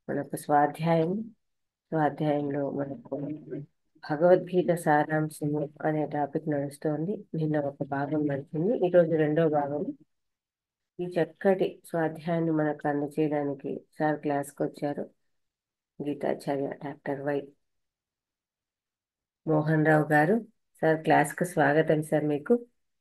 మనకు స్వాధ్యాయం స్వాధ్యాయంలో మనకు భగవద్గీత సారాంశము అనే టాపిక్ నడుస్తోంది నిన్న ఒక భాగం నడిచింది ఈరోజు రెండో భాగం ఈ చక్కటి స్వాధ్యాయాన్ని మనకు అందచేయడానికి సార్ క్లాస్కి వచ్చారు గీతాచార్య డాక్టర్ వై మోహన్ రావు గారు సార్ క్లాస్కు స్వాగతం సార్ మీకు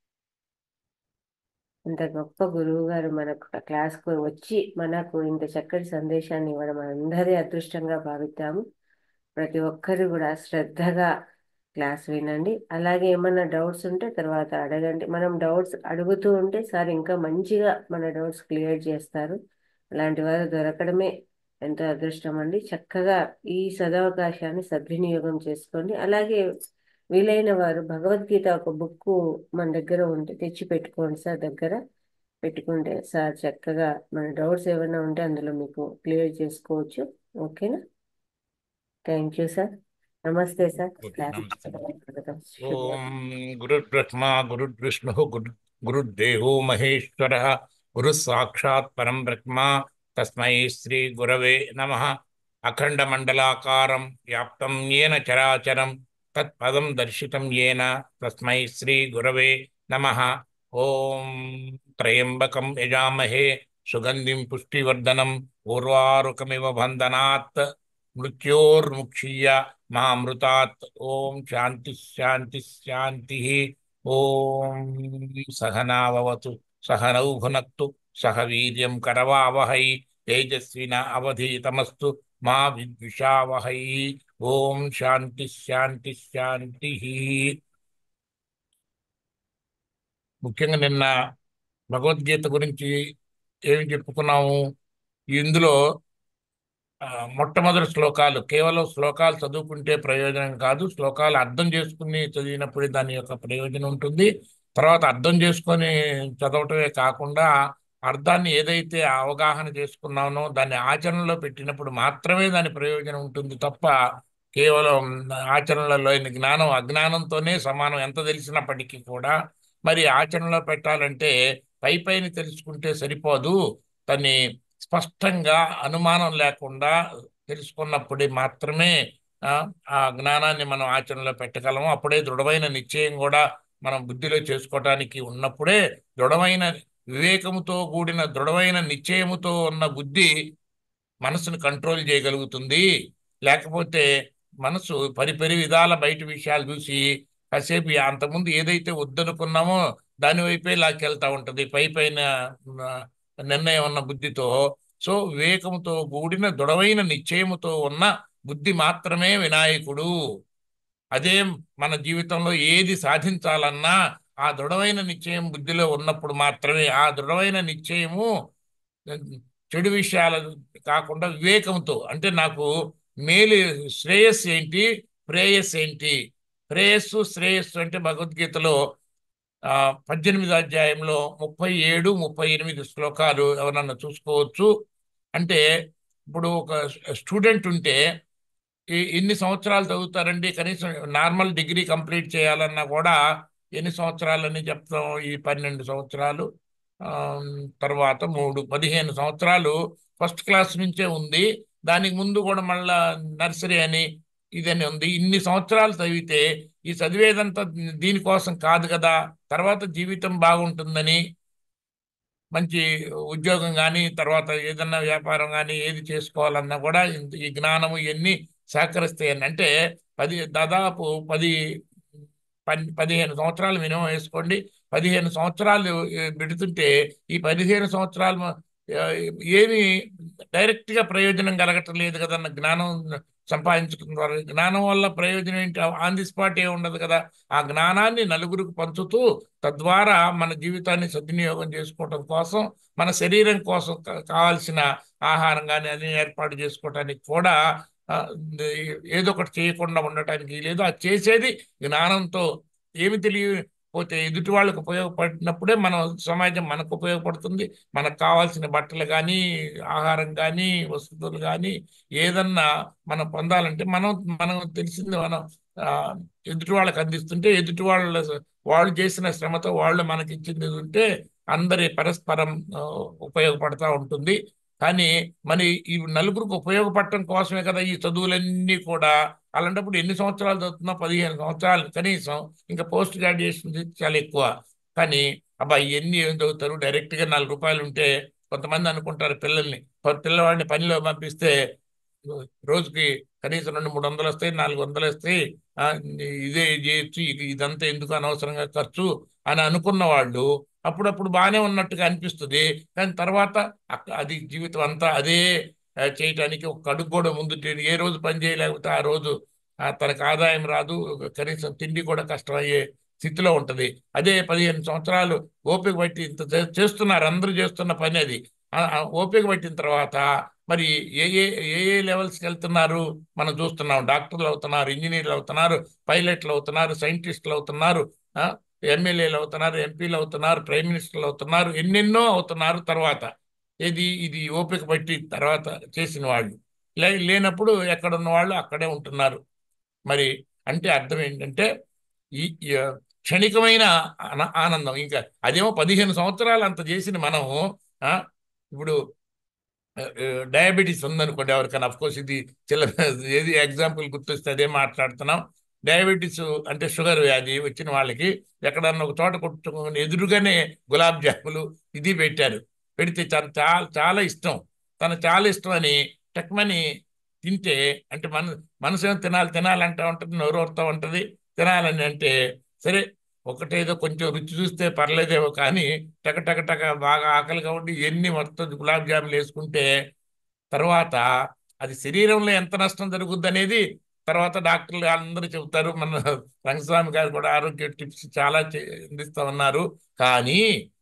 ఇంత గొప్ప గురువు గారు మనకు క్లాస్కు వచ్చి మనకు ఇంత చక్కటి సందేశాన్ని ఇవ్వడం అందరి అదృష్టంగా భావిద్దాము ప్రతి ఒక్కరు కూడా శ్రద్ధగా క్లాస్ వినండి అలాగే ఏమన్నా డౌట్స్ ఉంటే తర్వాత అడగండి మనం డౌట్స్ అడుగుతూ ఉంటే సార్ ఇంకా మంచిగా మన డౌట్స్ క్లియర్ చేస్తారు అలాంటి వారు దొరకడమే ఎంతో అదృష్టం అండి చక్కగా ఈ సదవకాశాన్ని సద్వినియోగం చేసుకోండి అలాగే వీలైన వారు భగవద్గీత ఒక బుక్ మన దగ్గర ఉంటే తెచ్చి పెట్టుకోండి సార్ దగ్గర పెట్టుకుంటే సార్ చక్కగా మన డౌట్స్ ఏమైనా ఉంటే అందులో మీకు క్లియర్ చేసుకోవచ్చు ఓకేనా థ్యాంక్ యూ సార్ నమస్తే సార్ ఓకే, క్లాస్ నమస్తే. స్వాగతం. ఓం గురుర్బ్రహ్మ గురుర్విష్ణు గురు గురుర్దేవో మహేశ్వర గురు సాక్షాత్ పరం బ్రహ్మ తస్మై శ్రీ గురవే నమ అఖండ మండలాకారం వ్యాప్తం ఏన చరాచరం తత్పదం దర్శితం ఏన తస్మై శ్రీ గురవే నమ ఓం త్రయంబకం యజామహే సుగంధిం పుష్టివర్ధనం ఊర్వారుకమివ బంధనాత్ మృత్యోర్ముక్షీయ మామృతాత్ ఓం శాంతి శాంతి శాంతి ఓం సహనావతు సహనౌ భునక్తు సహ వీర్యం కరవావహై తేజస్విన అవధీతమస్తు మా విద్విషావహై ఓం శాంతి శాంతి శాంతి ముఖ్యంగా నిన్న భగవద్గీత గురించి ఏమి చెప్పుకున్నాము ఇందులో ఆ, మొట్టమొదటి శ్లోకాలు కేవలం శ్లోకాలు చదువుకుంటే ప్రయోజనం కాదు శ్లోకాలు అర్థం చేసుకుని చదివినప్పుడే దాని యొక్క ప్రయోజనం ఉంటుంది తర్వాత అర్థం చేసుకొని చదవటమే కాకుండా అర్థాన్ని ఏదైతే అవగాహన చేసుకున్నానో దాన్ని ఆచరణలో పెట్టినప్పుడు మాత్రమే దాని ప్రయోజనం ఉంటుంది తప్ప కేవలం ఆచరణలో లేని జ్ఞానం అజ్ఞానంతోనే సమానం ఎంత తెలిసినప్పటికీ కూడా మరి ఆచరణలో పెట్టాలంటే పై పైన తెలుసుకుంటే సరిపోదు దాన్ని స్పష్టంగా అనుమానం లేకుండా తెలుసుకున్నప్పుడే మాత్రమే ఆ, ఆ జ్ఞానాన్ని మనం ఆచరణలో పెట్టగలము అప్పుడే దృఢమైన నిశ్చయం కూడా మనం బుద్ధిలో చేసుకోవటానికి ఉన్నప్పుడే దృఢమైన వివేకముతో కూడిన దృఢమైన నిశ్చయముతో ఉన్న బుద్ధి మనసును కంట్రోల్ చేయగలుగుతుంది లేకపోతే మనసు పరిపరి విధాల బయట విషయాలు చూసి కాసేపు అంతకుముందు ఏదైతే వద్దనుకున్నామో దాని వైపే లాక్కెళ్తా ఉంటది పై పైన ఆ, నిర్ణయం ఉన్న బుద్ధితో సో వివేకముతో కూడిన దృఢమైన నిశ్చయముతో ఉన్న బుద్ధి మాత్రమే వినాయకుడు అదే మన జీవితంలో ఏది సాధించాలన్నా ఆ దృఢమైన నిశ్చయం బుద్ధిలో ఉన్నప్పుడు మాత్రమే ఆ దృఢమైన నిశ్చయము చెడు విషయాలు కాకుండా వివేకంతో అంటే నాకు మేలు శ్రేయస్సు ఏంటి ప్రేయస్ ఏంటి ప్రేయస్సు శ్రేయస్సు అంటే భగవద్గీతలో ఆ పద్దెనిమిది అధ్యాయంలో ముప్పై ఏడు ముప్పై ఎనిమిది శ్లోకాలు ఎవరన్నా చూసుకోవచ్చు అంటే ఇప్పుడు ఒక స్టూడెంట్ ఉంటే ఈ- ఇన్ని సంవత్సరాలు చదువుతారండి కనీసం నార్మల్ డిగ్రీ కంప్లీట్ చేయాలన్నా కూడా ఎన్ని సంవత్సరాలని చెప్తాం ఈ పన్నెండు సంవత్సరాలు ఆ, తర్వాత మూడు పదిహేను సంవత్సరాలు ఫస్ట్ క్లాస్ నుంచే ఉంది దానికి ముందు కూడా మళ్ళా నర్సరీ అని ఇదని ఉంది ఇన్ని సంవత్సరాలు చదివితే ఈ చదివేదంతా దీనికోసం కాదు కదా తర్వాత జీవితం బాగుంటుందని మంచి ఉద్యోగం కానీ తర్వాత ఏదన్నా వ్యాపారం కానీ ఏది చేసుకోవాలన్నా కూడా ఇంత- ఈ జ్ఞానము ఇవన్నీ సహకరిస్తాయని అంటే పది దాదాపు పది పన్ పదిహేను సంవత్సరాలు మినిమం వేసుకోండి పదిహేను సంవత్సరాలు ఏ, పెడుతుంటే ఈ పదిహేను సంవత్సరాలు ఆ, ఏమి డైరెక్ట్ గా ప్రయోజనం కలగటం లేదు కదన్న జ్ఞానం సంపాదించుకున్న ద్వారా జ్ఞానం వల్ల ప్రయోజనం ఏంటి ఆన్ ది స్పాట్ ఏ ఉండదు కదా ఆ జ్ఞానాన్ని నలుగురికి పంచుతూ తద్వారా మన జీవితాన్ని సద్వినియోగం చేసుకోవటం కోసం మన శరీరం కోసం కా- కావాల్సిన ఆహారం కానీ అది ఏర్పాటు చేసుకోవటానికి కూడా ఆ, ఏదో ఒకటి చేయకుండా ఉండటానికి లేదు అది చేసేది జ్ఞానంతో ఏమి తెలియకపోతే ఎదుటి వాళ్ళకి ఉపయోగపడినప్పుడే మన సమాజం మనకు ఉపయోగపడుతుంది మనకు కావాల్సిన బట్టలు కానీ ఆహారం కానీ వస్తువులు కానీ ఏదన్నా మనం పొందాలంటే మనం మనం తెలిసింది మనం ఆ, ఎదుటి వాళ్ళకి అందిస్తుంటే ఎదుటి వాళ్ళ వాళ్ళు చేసిన శ్రమతో వాళ్ళు మనకి ఇచ్చింది ఉంటే అందరి పరస్పరం ఆ, ఉపయోగపడతా ఉంటుంది కానీ మరి ఈ నలుగురికి ఉపయోగపడటం కోసమే కదా ఈ చదువులన్నీ కూడా అలాంటప్పుడు ఎన్ని సంవత్సరాలు చదువుతున్నా పదిహేను సంవత్సరాలు కనీసం ఇంకా పోస్ట్ గ్రాడ్యుయేషన్ చాలా ఎక్కువ కానీ అబ్బా ఇవన్నీ ఏం చదువుతారు డైరెక్ట్గా నాలుగు రూపాయలు ఉంటే కొంతమంది అనుకుంటారు పిల్లల్ని ప- పిల్లవాడిని పనిలో పంపిస్తే రోజుకి కనీసం రెండు మూడు వందలు వస్తాయి నాలుగు వందలు వస్తాయి ఆ, ఇదే చేయొచ్చు ఇది ఇదంతా ఎందుకు అనవసరంగా ఖర్చు అని అనుకున్న వాళ్ళు అప్పుడప్పుడు బాగానే ఉన్నట్టుగా అనిపిస్తుంది కానీ తర్వాత అక్క- అది జీవితం అంతా అదే ఆ, చేయటానికి ఒక అడుగు కూడా ముందు తే- ఏ రోజు పని చేయలేకపోతే ఆ రోజు ఆ, తనకు ఆదాయం రాదు కనీసం తిండి కూడా కష్టమయ్యే స్థితిలో ఉంటది అదే పదిహేను సంవత్సరాలు ఓపిక పట్టి ఇంత చే- చేస్తున్నారు అందరూ చేస్తున్న పని అది ఆ, ఆ, ఓపిక పట్టిన తర్వాత మరి ఏ ఏ ఏ ఏ లెవెల్స్కి వెళ్తున్నారు మనం చూస్తున్నాం డాక్టర్లు అవుతున్నారు ఇంజనీర్లు అవుతున్నారు పైలట్లు అవుతున్నారు సైంటిస్టులు అవుతున్నారు ఆ, ఎమ్మెల్యేలు అవుతున్నారు ఎంపీలు అవుతున్నారు ప్రైమ్ మినిస్టర్లు అవుతున్నారు ఎన్నెన్నో అవుతున్నారు తర్వాత ఇది ఇది ఓపిక పట్టి తర్వాత చేసిన వాళ్ళు లే లేనప్పుడు ఎక్కడ ఉన్న వాళ్ళు అక్కడే ఉంటున్నారు మరి అంటే అర్థం ఏంటంటే ఈ ఈ, ఆ, క్షణికమైన ఆన- ఆనందం ఇంకా అదేమో పదిహేను సంవత్సరాలు అంత చేసిన మనం ఆ, ఇప్పుడు డయాబెటీస్ ఉందనుకోండి ఎవరికైనా కోర్స్ ఇది చిల్ల ఏది ఎగ్జాంపుల్ గుర్తొస్తే అదే మాట్లాడుతున్నాం డయాబెటీస్ అంటే షుగర్ వ్యాధి వచ్చిన వాళ్ళకి ఎక్కడన్నా ఒక చోట కొట్టుకుని ఎదురుగానే గులాబ్ జాములు ఇది పెట్టారు పెడితే తను చాలా చాలా ఇష్టం తను చాలా ఇష్టం అని టక్మని తింటే అంటే మన మనసు ఏమో తినాలి తినాలంటా ఉంటుంది నోరూరుతూ ఉంటుంది తినాలని అంటే సరే ఒకటేదో కొంచెం రుచి చూస్తే పర్లేదేమో కానీ టక టక టక బాగా ఆకలిగా ఉండి ఎన్ని మొత్తం గులాబ్ జాములు వేసుకుంటే తర్వాత అది శరీరంలో ఎంత నష్టం జరుగుద్ది అనేది తర్వాత డాక్టర్లు అందరూ చెబుతారు మన రంగస్వామి గారు కూడా ఆరోగ్య టిప్స్ చాలా చే- అందిస్తా ఉన్నారు కానీ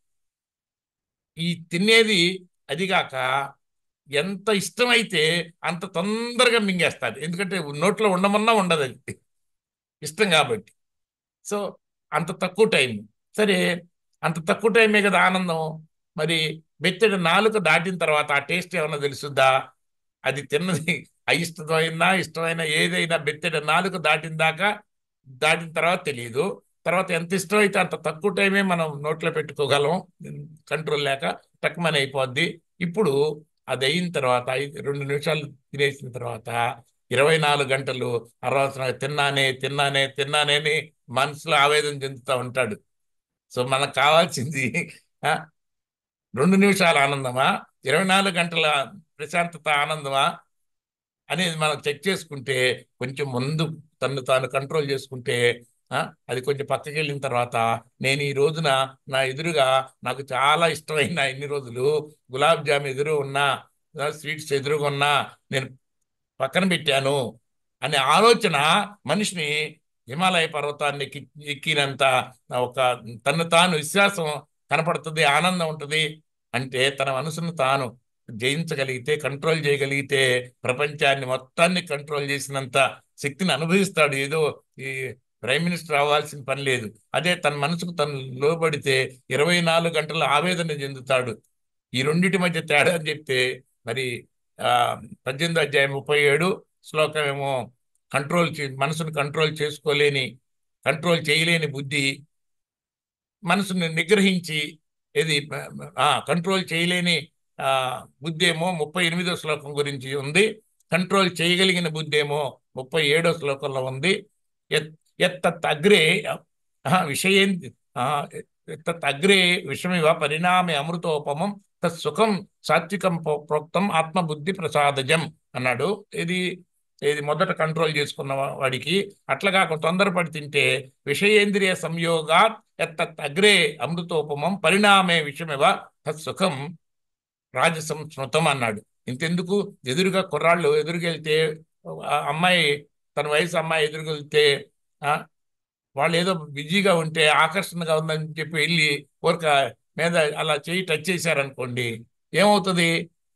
ఈ తినేది అదిగాక ఎంత ఇష్టమైతే అంత తొందరగా మింగేస్తారు ఎందుకంటే నోట్లో ఉండమన్నా ఉండదు అది ఇష్టం కాబట్టి సో అంత తక్కువ టైం సరే అంత తక్కువ టైమే కదా ఆనందం మరి బెత్తడి నాలుక దాటిన తర్వాత ఆ టేస్ట్ ఏమన్నా తెలుసుద్దా అది తిన్నది అయిష్టమైనా ఇష్టమైనా ఏదైనా బెత్తడి నాలుక దాటిన దాకా దాటిన తర్వాత తెలియదు తర్వాత ఎంత ఇష్టమైతే అంత తక్కువ టైమే మనం నోట్లో పెట్టుకోగలం కంట్రోల్ లేక టక్మని అయిపోద్ది ఇప్పుడు అది అయిన తర్వాత ఐదు రెండు నిమిషాలు తినేసిన తర్వాత ఇరవై నాలుగు గంటలు అనవసరంగా తిన్నానే తిన్నానే తిన్నానే అని మనసులో ఆవేదన చెందుతూ ఉంటాడు సో మనకు కావాల్సింది ఆ, రెండు నిమిషాల ఆనందమా ఇరవై నాలుగు గంటల ప్రశాంతత ఆనందమా అనేది మనం చెక్ చేసుకుంటే కొంచెం ముందు తను తాను కంట్రోల్ చేసుకుంటే ఆ, అది కొంచెం పక్కకి వెళ్ళిన తర్వాత నేను ఈ రోజున నా ఎదురుగా నాకు చాలా ఇష్టమైన ఇన్ని రోజులు గులాబ్ జామ్ ఎదురు ఉన్నా ఆ, స్వీట్స్ ఎదురుగా ఉన్నా నేను పక్కన పెట్టాను అనే ఆలోచన మనిషిని హిమాలయ పర్వతాన్ని ఎక్కి ఎక్కినంత ఒక తను తాను విశ్వాసం కనపడుతుంది ఆనందం ఉంటుంది అంటే తన మనసును తాను జయించగలిగితే కంట్రోల్ చేయగలిగితే ప్రపంచాన్ని మొత్తాన్ని కంట్రోల్ చేసినంత శక్తిని అనుభవిస్తాడు ఏదో ఈ ప్రైమ్ మినిస్టర్ అవ్వాల్సిన పని లేదు అదే తన మనసుకు తను లోబడితే ఇరవై నాలుగు గంటల ఆవేదన చెందుతాడు ఈ రెండిటి మధ్య తేడా అని చెప్తే మరి ఆ పద్దెనిమిది అధ్యాయం ముప్పై ఏడు శ్లోకం ఏమో కంట్రోల్ చే మనసును కంట్రోల్ చేసుకోలేని కంట్రోల్ చేయలేని బుద్ధి మనసుని నిగ్రహించి ఇది ఆ కంట్రోల్ చేయలేని ఆ బుద్ధి ఏమో ముప్పై ఎనిమిదో శ్లోకం గురించి ఉంది కంట్రోల్ చేయగలిగిన బుద్ధి ఏమో ముప్పై ఏడో శ్లోకంలో ఉంది ఎత్ ఎత్తత్ అగ్రే విషయం ఎత్తత్ అగ్రే విషమివ పరిణామే అమృతోపమం తత్ సుఖం సాత్వికం ప్రో- ప్రోక్తం ఆత్మబుద్ధి ప్రసాదజం అన్నాడు ఇది ఇది మొదట కంట్రోల్ చేసుకున్న వా- వాడికి అట్లా కాకుండా తొందరపడి తింటే విషయేంద్రియ సంయోగాత్ ఎత్తత్ అగ్రే అమృతోపమం పరిణామే విషమివ తత్ సుఖం రాజసం స్మృతం అన్నాడు ఇంతెందుకు ఎదురుగా కుర్రాళ్ళు ఎదురుకెళ్తే ఆ అమ్మాయి తన వయసు అమ్మాయి ఎదురుకెళ్తే ఆ, వాళ్ళు ఏదో బిజీగా ఉంటే ఆకర్షణగా ఉందని చెప్పి వెళ్ళి ఊరక మీద అలా చేయి టచ్ చేశారనుకోండి ఏమవుతుంది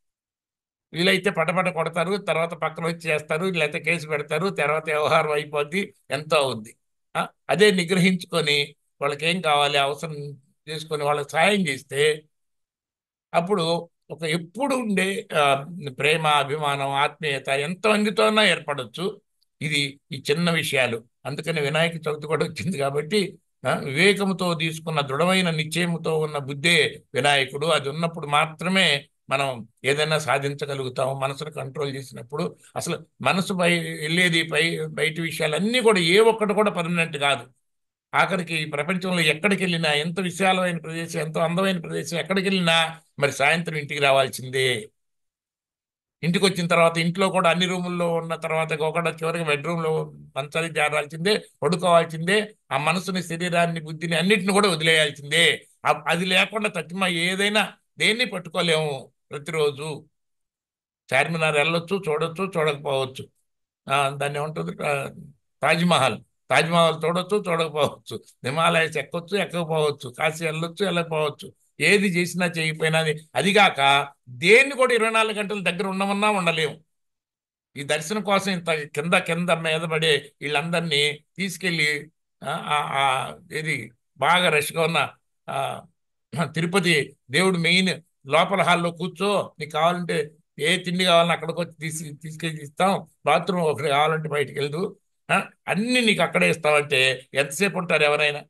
వీలైతే పటపట కొడతారు తర్వాత పక్కన వచ్చి చేస్తారు లేకపోతే కేసు పెడతారు తర్వాత వ్యవహారం అయిపోద్ది ఎంతో అవుద్ది ఆ, అదే నిగ్రహించుకొని వాళ్ళకి ఏం కావాలి అవసరం చేసుకొని వాళ్ళకి సాయం చేస్తే అప్పుడు ఒక ఎప్పుడు ఉండే ఆ, ప్రేమ అభిమానం ఆత్మీయత ఎంతమందితోనైనా ఏర్పడవచ్చు ఇది ఈ చిన్న విషయాలు అందుకని వినాయక చవితి కూడా వచ్చింది కాబట్టి ఆ, వివేకముతో తీసుకున్న దృఢమైన నిశ్చయముతో ఉన్న బుద్ధే వినాయకుడు అది ఉన్నప్పుడు మాత్రమే మనం ఏదైనా సాధించగలుగుతాం మనసును కంట్రోల్ చేసినప్పుడు అసలు మనసు పై వెళ్ళేది పై బయట విషయాలన్నీ కూడా ఏ ఒక్కటి కూడా పర్మనెంట్ కాదు ఆఖరికి ఈ ప్రపంచంలో ఎక్కడికి వెళ్ళినా ఎంత విశాలమైన ప్రదేశం ఎంతో అందమైన ప్రదేశం ఎక్కడికి వెళ్ళినా మరి సాయంత్రం ఇంటికి రావాల్సిందే ఇంటికి వచ్చిన తర్వాత ఇంట్లో కూడా అన్ని రూముల్లో ఉన్న తర్వాత ఒకటి చివరికి బెడ్రూమ్లో మంచానికి చేరాల్సిందే పడుకోవాల్సిందే ఆ మనసుని శరీరాన్ని బుద్ధిని అన్నిటిని కూడా వదిలేయాల్సిందే ఆ- అది లేకుండా తచ్చిమా ఏదైనా దేన్ని పట్టుకోలేము ప్రతిరోజు చార్మినార్ వెళ్ళొచ్చు చూడొచ్చు చూడకపోవచ్చు ఆ, దాన్ని ఏమంటుంది ఆ, తాజ్మహల్ తాజ్మహల్ చూడొచ్చు చూడకపోవచ్చు హిమాలయస్ ఎక్కొచ్చు ఎక్కకపోవచ్చు కాశీ వెళ్ళొచ్చు వెళ్ళకపోవచ్చు ఏది చేసినా చేయకపోయినా అది అదిగాక దేన్ని కూడా ఇరవై నాలుగు గంటల దగ్గర ఉండమన్నా ఉండలేము ఈ దర్శనం కోసం ఇంత కింద కింద మీద పడే వీళ్ళందరినీ తీసుకెళ్ళి ఆ, ఆ, ఆ, ఇది బాగా రష్గా ఉన్న ఆ, తిరుపతి దేవుడు మెయిన్ లోపల హాల్లో కూర్చో నీకు కావాలంటే ఏ తిండి కావాలని అక్కడికి వచ్చి తీసి తీసుకెళ్ళి ఇస్తాం బాత్రూమ్ ఒకటి కావాలంటే బయటికి వెళ్దు ఆ, అన్ని నీకు అక్కడే ఇస్తామంటే ఎంతసేపు ఉంటారు ఎవరైనా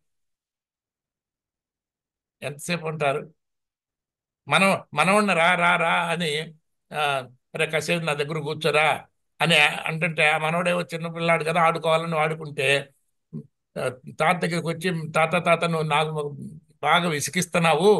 ఎంతసేపు ఉంటారు మనం మనవాడిని రా రా రా అని ఆ, రే కాసేపు నా దగ్గర కూర్చోరా అని అంటుంటే ఆ మనవడేవో చిన్న పిల్లాడు కదా ఆడుకోవాలని ఆడుకుంటే ఆ, తాత దగ్గరికి వచ్చి తాత తాత నువ్వు నాకు బాగా విసిగిస్తున్నావు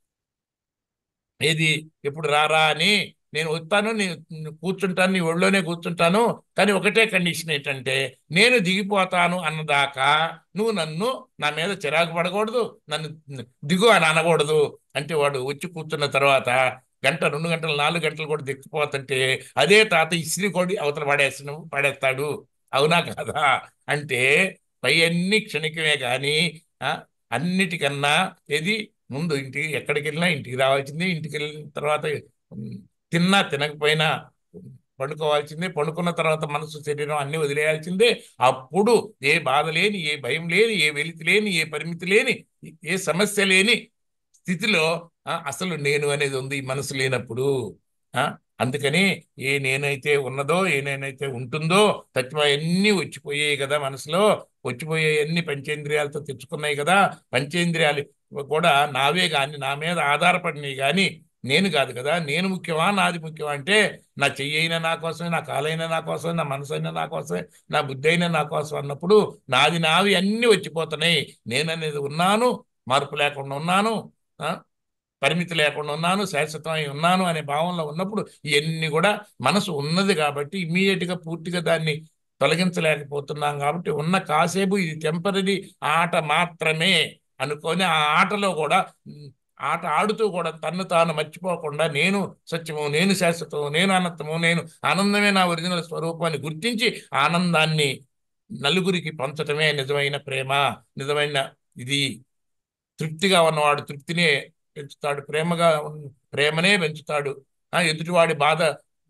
ఏది ఎప్పుడు రారా అని నేను వస్తాను నీ నీ కూర్చుంటాను నీ ఒళ్ళోనే కూర్చుంటాను కానీ ఒకటే కండిషన్ ఏంటంటే నేను దిగిపోతాను అన్నదాకా నువ్వు నన్ను నా మీద చిరాకు పడకూడదు నన్ను దిగు అని అనకూడదు అంటే వాడు వచ్చి కూర్చున్న తర్వాత గంట రెండు గంటలు నాలుగు గంటలు కూడా దిక్కుపోతుంటే అదే తాత ఇస్త్రీ కొడి అవతల పడేసిన పడేస్తాడు అవునా కాదా అంటే పై అన్ని క్షణికమే కానీ ఆ, అన్నిటికన్నా ఏది ముందు ఇంటికి ఎక్కడికి వెళ్ళినా ఇంటికి రావాల్సిందే ఇంటికి వెళ్ళిన తర్వాత ఉమ్, తిన్నా తినకపోయినా పడుకోవాల్సిందే పడుకున్న తర్వాత మనసు శరీరం అన్ని వదిలేయాల్సిందే అప్పుడు ఏ బాధ లేని ఏ భయం లేని ఏ వెలితి లేని ఏ పరిమితి లేని ఏ సమస్య లేని స్థితిలో ఆ, అసలు నేను అనేది ఉంది ఈ మనసు లేనప్పుడు ఆ, అందుకని ఏ నేనైతే ఉన్నదో ఏ నేనైతే ఉంటుందో తత్వ అన్నీ వచ్చిపోయాయి కదా మనసులో వచ్చిపోయే అన్ని పంచేంద్రియాలతో తెచ్చుకున్నాయి కదా పంచేంద్రియాలు కూడా నావే కానీ నా మీద ఆధారపడినవి కానీ నేను కాదు కదా నేను ముఖ్యమా నాది ముఖ్యమా అంటే నా చెయ్యి అయినా నా కోసమే నా కాలైనా నా కోసమే నా మనసు అయినా నా కోసమే నా బుద్ధి అయినా నా కోసం అన్నప్పుడు నాది నావి అన్నీ వచ్చిపోతున్నాయి నేను అనేది ఉన్నాను మార్పు లేకుండా ఉన్నాను ఆ? పరిమితి లేకుండా ఉన్నాను శాశ్వతమై ఉన్నాను అనే భావంలో ఉన్నప్పుడు ఇవన్నీ కూడా మనసు ఉన్నది కాబట్టి ఇమీడియట్గా పూర్తిగా దాన్ని తొలగించలేకపోతున్నాం కాబట్టి ఉన్న కాసేపు ఇది టెంపరీ ఆట మాత్రమే అనుకొని ఆ ఆటలో కూడా ఉమ్, ఆట ఆడుతూ కూడా తన్ను తాను మర్చిపోకుండా నేను సత్యము నేను శాశ్వతము నేను అనంతము నేను ఆనందమే నా ఒరిజినల్ స్వరూపాన్ని గుర్తించి ఆనందాన్ని నలుగురికి పంచటమే నిజమైన ప్రేమ నిజమైన ఇది తృప్తిగా ఉన్నవాడు తృప్తినే పెంచుతాడు ప్రేమగా ఉన్న- ప్రేమనే పెంచుతాడు ఆ ఎదుటివాడి బాధ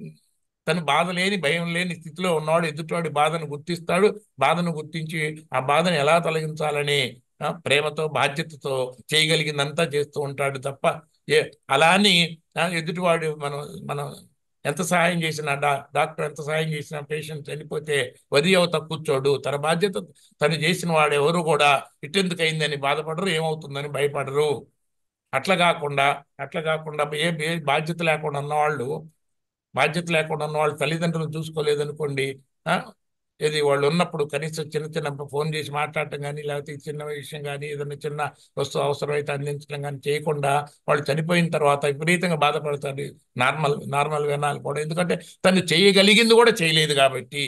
తను బాధ లేని భయం లేని స్థితిలో ఉన్నవాడు ఎదుటివాడి బాధను గుర్తిస్తాడు బాధను గుర్తించి ఆ బాధను ఎలా తొలగించాలని ఆ, ప్రేమతో బాధ్యతతో చేయగలిగిందంతా చేస్తూ ఉంటాడు తప్ప ఏ అలా అని ఆ, ఎదుటివాడు మనం మనం ఎంత సహాయం చేసినా డా డాక్టర్ ఎంత సహాయం చేసినా పేషెంట్ చనిపోతే వరి అవత కూర్చోడు తన బాధ్యత తను చేసిన వాడు ఎవరు కూడా ఇట్టెందుకు అయిందని బాధపడరు ఏమవుతుందని భయపడరు అట్లా కాకుండా అట్లా కాకుండా ఏ ఏ బాధ్యత లేకుండా ఉన్నవాళ్ళు బాధ్యత లేకుండా ఉన్న వాళ్ళు తల్లిదండ్రులు చూసుకోలేదనుకోండి ఆ, ఇది వాళ్ళు ఉన్నప్పుడు కనీసం చిన్న చిన్న ఫోన్ చేసి మాట్లాడటం కానీ లేకపోతే ఈ చిన్న విషయం కానీ ఏదైనా చిన్న వస్తువు అవసరమైతే అందించడం కానీ చేయకుండా వాళ్ళు చనిపోయిన తర్వాత విపరీతంగా బాధపడతారు నార్మల్ నార్మల్ వినాలి కూడా ఎందుకంటే తను చేయగలిగింది కూడా చేయలేదు కాబట్టి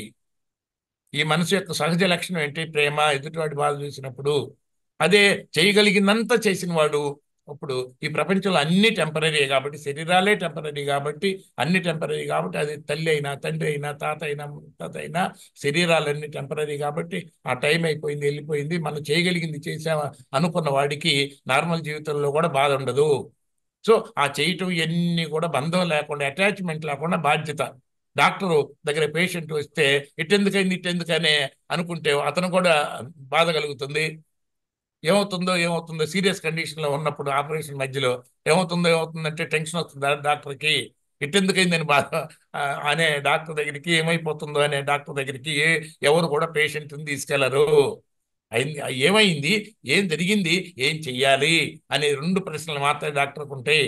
ఈ మనసు యొక్క సహజ లక్షణం ఏంటి ప్రేమ ఎదుటివాడి బాధ చూసినప్పుడు అదే చేయగలిగిందంతా చేసిన వాడు ఇప్పుడు ఈ ప్రపంచంలో అన్ని టెంపరీ కాబట్టి శరీరాలే టెంపరీ కాబట్టి అన్ని టెంపరీ కాబట్టి అది తల్లి అయినా తండ్రి అయినా తాత అయినా ముత్తాత అయినా శరీరాలన్నీ టెంపరీ కాబట్టి ఆ టైం అయిపోయింది వెళ్ళిపోయింది మనం చేయగలిగింది చేసామా అనుకున్న వాడికి నార్మల్ జీవితంలో కూడా బాధ ఉండదు సో ఆ చేయటం ఇవన్నీ కూడా బంధం లేకుండా అటాచ్మెంట్ లేకుండా బాధ్యత డాక్టరు దగ్గర పేషెంట్ వస్తే ఇట్టెందుకైంది ఇట్టెందుకనే అనుకుంటే అతను కూడా బాధ కలుగుతుంది ఏమవుతుందో ఏమవుతుందో సీరియస్ కండిషన్లో ఉన్నప్పుడు ఆపరేషన్ మధ్యలో ఏమవుతుందో ఏమవుతుందంటే టెన్షన్ వస్తుంది ఆ డాక్టర్కి ఇట్టెందుకైందని బాధ ఆ, అనే డాక్టర్ దగ్గరికి ఏమైపోతుందో అనే డాక్టర్ దగ్గరికి ఏ ఎవరు కూడా పేషెంట్ని తీసుకెళ్లరు అయింది ఏమైంది ఏం జరిగింది ఏం చెయ్యాలి అనే రెండు ప్రశ్నలు మాత్రమే డాక్టర్కి ఉంటాయి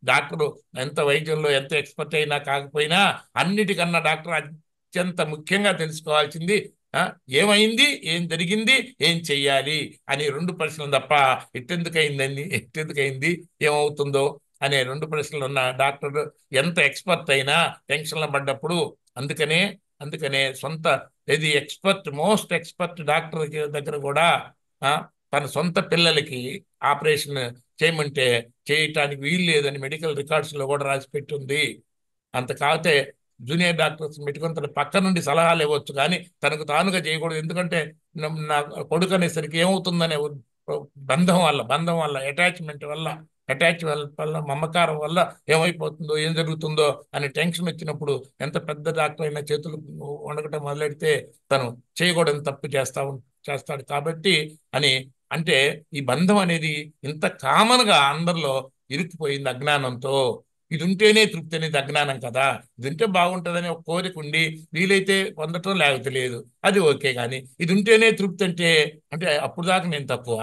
డాక్టర్ ఎంత వైద్యంలో ఎంత ఎక్స్పర్ట్ అయినా కాకపోయినా అన్నిటికన్నా డాక్టర్ అత్యంత ముఖ్యంగా తెలుసుకోవాల్సింది ఆ, ఏమైంది ఏం జరిగింది ఏం చెయ్యాలి అని రెండు ప్రశ్నలు తప్ప ఎట్టెందుకు అయిందండి ఎట్టెందుకు అయింది ఏమవుతుందో అనే రెండు ప్రశ్నలు ఉన్న డాక్టర్ ఎంత ఎక్స్పర్ట్ అయినా టెన్షన్లో పడ్డప్పుడు అందుకనే అందుకనే సొంత ఇది ఎక్స్పర్ట్ మోస్ట్ ఎక్స్పర్ట్ డాక్టర్ దగ్గర కూడా ఆ, తన సొంత పిల్లలకి ఆపరేషన్ చేయమంటే చేయటానికి వీలు లేదని మెడికల్ రికార్డ్స్లో కూడా రాసి పెట్టుంది అంత కాకపోతే జూనియర్ డాక్టర్స్ పెట్టుకొని తన పక్క నుండి సలహాలు ఇవ్వచ్చు కానీ తనకు తానుగా చేయకూడదు ఎందుకంటే నా నా కొడుకు అనేసరికి ఏమవుతుందనే ఉ- బంధం వల్ల బంధం వల్ల అటాచ్మెంట్ వల్ల అటాచ్ వల్ల మమకారం వల్ల ఏమైపోతుందో ఏం జరుగుతుందో అనే టెన్షన్ వచ్చినప్పుడు ఎంత పెద్ద డాక్టర్ అయినా చేతులు వణకటం మొదలెడితే తను చేయకూడని తప్పు చేస్తా ఉం- చేస్తాడు కాబట్టి అని అంటే ఈ బంధం అనేది ఇంత కామన్గా అందరిలో ఇరుక్కుపోయింది అజ్ఞానంతో ఇది ఉంటేనే తృప్తి అనేది అజ్ఞానం కదా ఇది ఉంటే బాగుంటుందని ఒక కోరిక ఉండి వీలైతే పొందటం లేకపోతే లేదు అది ఓకే కానీ ఇది ఉంటేనే తృప్తి అంటే అంటే అప్పుడు దాకా నేను తక్కువ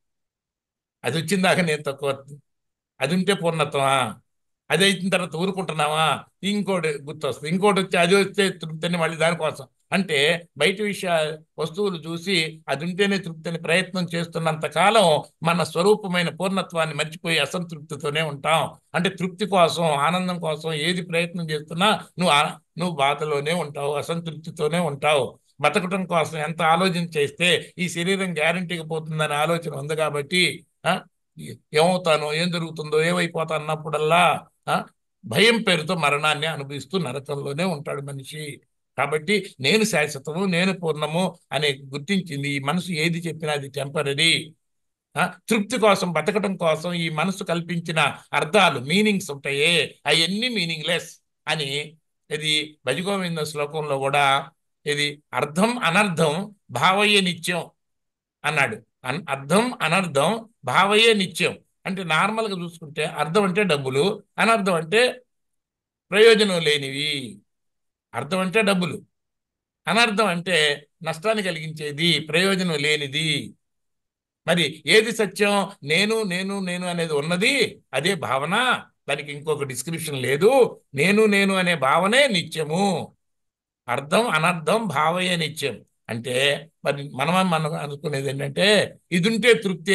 అది వచ్చిన దాకా నేను తక్కువ అది ఉంటే పూర్ణత్వమా అది అయిన తర్వాత ఊరుకుంటున్నావా ఇంకోటి గుర్తొస్తుంది ఇంకోటి వచ్చి అది వస్తే తృప్తి అని మళ్ళీ దానికోసం అంటే బయట విషయ వస్తువులు చూసి అది ఉంటేనే తృప్తి అని ప్రయత్నం చేస్తున్నంత కాలం మన స్వరూపమైన పూర్ణత్వాన్ని మర్చిపోయి అసంతృప్తితోనే ఉంటాం అంటే తృప్తి కోసం ఆనందం కోసం ఏది ప్రయత్నం చేస్తున్నా నువ్వు ఆ- నువ్వు బాధలోనే ఉంటావు అసంతృప్తితోనే ఉంటావు బతకటం కోసం ఎంత ఆలోచన చేస్తే ఈ శరీరం గ్యారంటీగా పోతుందనే ఆలోచన ఉంది కాబట్టి ఆ, ఏమవుతానో ఏం జరుగుతుందో ఏమైపోతా అన్నప్పుడల్లా ఆ, భయం పేరుతో మరణాన్ని అనుభవిస్తూ నరకంలోనే ఉంటాడు మనిషి కాబట్టి నేను శాశ్వతము నేను పూర్ణము అనే గుర్తించింది ఈ మనసు ఏది చెప్పినా అది టెంపరీ తృప్తి కోసం బతకటం కోసం ఈ మనసు కల్పించిన అర్థాలు మీనింగ్స్ ఉంటాయే అవన్నీ మీనింగ్లెస్ అని ఇది భజగోవింద శ్లోకంలో కూడా ఇది అర్థం అనర్థం భావయ్య నిత్యం అన్నాడు అన్- అర్థం అనర్థం భావయ్యే నిత్యం అంటే నార్మల్గా చూసుకుంటే అర్థం అంటే డబ్బులు అనర్థం అంటే ప్రయోజనం లేనివి అర్థం అంటే డబ్బులు అనర్థం అంటే నష్టాన్ని కలిగించేది ప్రయోజనం లేనిది మరి ఏది సత్యం నేను నేను నేను అనేది ఉన్నది అదే భావన దానికి ఇంకొక డిస్క్రిప్షన్ లేదు నేను నేను అనే భావనే నిత్యము అర్థం అనర్థం భావయే నిత్యం అంటే మరి మనం మనం అనుకునేది ఏంటంటే ఇది ఉంటే తృప్తి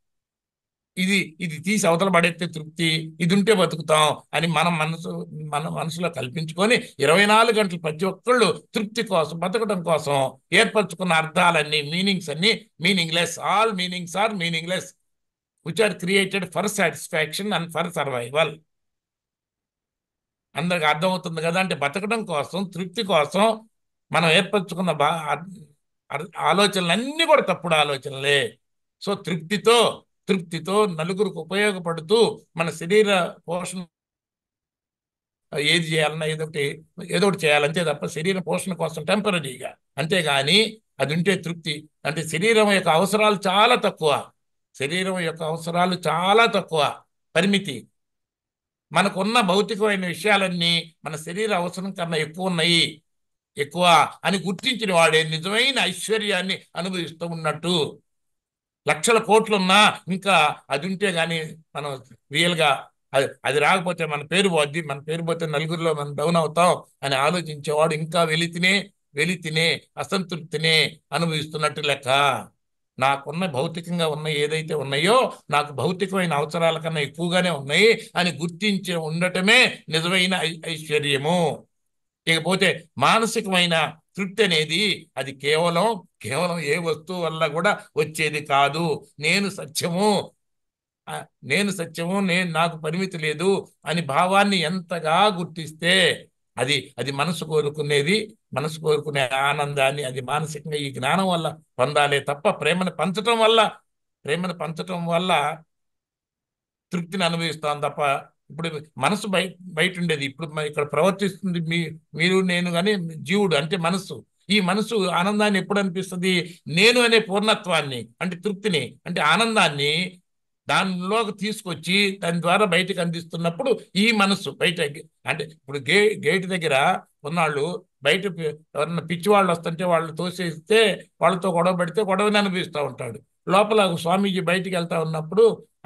ఇది ఇది తీసి అవతల పడేస్తే తృప్తి ఇది ఉంటే బతుకుతాం అని మనం మనసు మన మనసులో కల్పించుకొని ఇరవై నాలుగు గంటలు ప్రతి ఒక్కళ్ళు తృప్తి కోసం బతకడం కోసం ఏర్పరచుకున్న అర్థాలన్నీ మీనింగ్స్ అన్ని meaningless all meanings are meaningless which are created for satisfaction and for survival అందరికి అర్థమవుతుంది కదా అంటే బతకడం కోసం తృప్తి కోసం మనం ఏర్పరచుకున్న బా అర్- ఆలోచనలన్నీ కూడా తప్పుడు ఆలోచనలే సో తృప్తితో తృప్తితో నలుగురికి ఉపయోగపడుతూ మన శరీర పోషణ ఏది చేయాలన్నా ఏదో ఒకటి ఏదో ఒకటి చేయాలంతే తప్ప శరీర పోషణ కోసం టెంపరీగా అంతేగాని అది ఉంటే తృప్తి అంటే శరీరం యొక్క అవసరాలు చాలా తక్కువ శరీరం యొక్క అవసరాలు చాలా తక్కువ పరిమితి మనకున్న భౌతికమైన విషయాలన్నీ మన శరీర అవసరం కన్నా ఎక్కువ ఉన్నాయి ఎక్కువ అని గుర్తించిన వాడే నిజమైన ఐశ్వర్యాన్ని అనుభవిస్తూ ఉన్నట్టు లక్షల కోట్లున్నా ఇంకా అది ఉంటే కానీ మనం రియల్గా అది అది రాకపోతే మన పేరు పోద్ది మన పేరు పోతే నలుగురిలో మనం డౌన్ అవుతాం అని ఆలోచించేవాడు ఇంకా వెలితినే వెలితినే అసంతృప్తినే అనుభవిస్తున్నట్టు లెక్క నాకున్న భౌతికంగా ఉన్న ఏదైతే ఉన్నాయో నాకు భౌతికమైన అవసరాల కన్నా ఎక్కువగానే ఉన్నాయి అని గుర్తించి ఉండటమే నిజమైన ఐ- ఐశ్వర్యము ఇకపోతే మానసికమైన తృప్తి అనేది అది కేవలం కేవలం ఏ వస్తువు వల్ల కూడా వచ్చేది కాదు నేను సత్యము ఆ, నేను సత్యము నేను నాకు పరిమితి లేదు అని భావాన్ని ఎంతగా గుర్తిస్తే అది అది మనసు కోరుకునేది మనసు కోరుకునే ఆనందాన్ని అది మానసికంగా ఈ జ్ఞానం వల్ల పొందాలే తప్ప ప్రేమను పంచటం వల్ల ప్రేమను పంచటం వల్ల తృప్తిని అనుభవిస్తాం తప్ప ఇప్పుడు మనసు బయట బయట ఉండేది ఇప్పుడు మ- ఇక్కడ ప్రవర్తిస్తుంది మీ మీరు నేను కానీ జీవుడు అంటే మనస్సు ఈ మనసు ఆనందాన్ని ఎప్పుడు అనిపిస్తుంది నేను అనే పూర్ణత్వాన్ని అంటే తృప్తిని అంటే ఆనందాన్ని దానిలోకి తీసుకొచ్చి దాని ద్వారా బయటకు అందిస్తున్నప్పుడు ఈ మనసు బయట అంటే ఇప్పుడు గే గేట్ దగ్గర ఉన్నాళ్ళు బయట పి- ఎవరన్నా పిచ్చి వాళ్ళు వస్తుంటే వాళ్ళు తోసేస్తే వాళ్ళతో గొడవ పెడితే గొడవని అనిపిస్తూ ఉంటాడు లోపల ఒక స్వామీజీ బయటికి వెళ్తా ఉన్నప్పుడు ఆ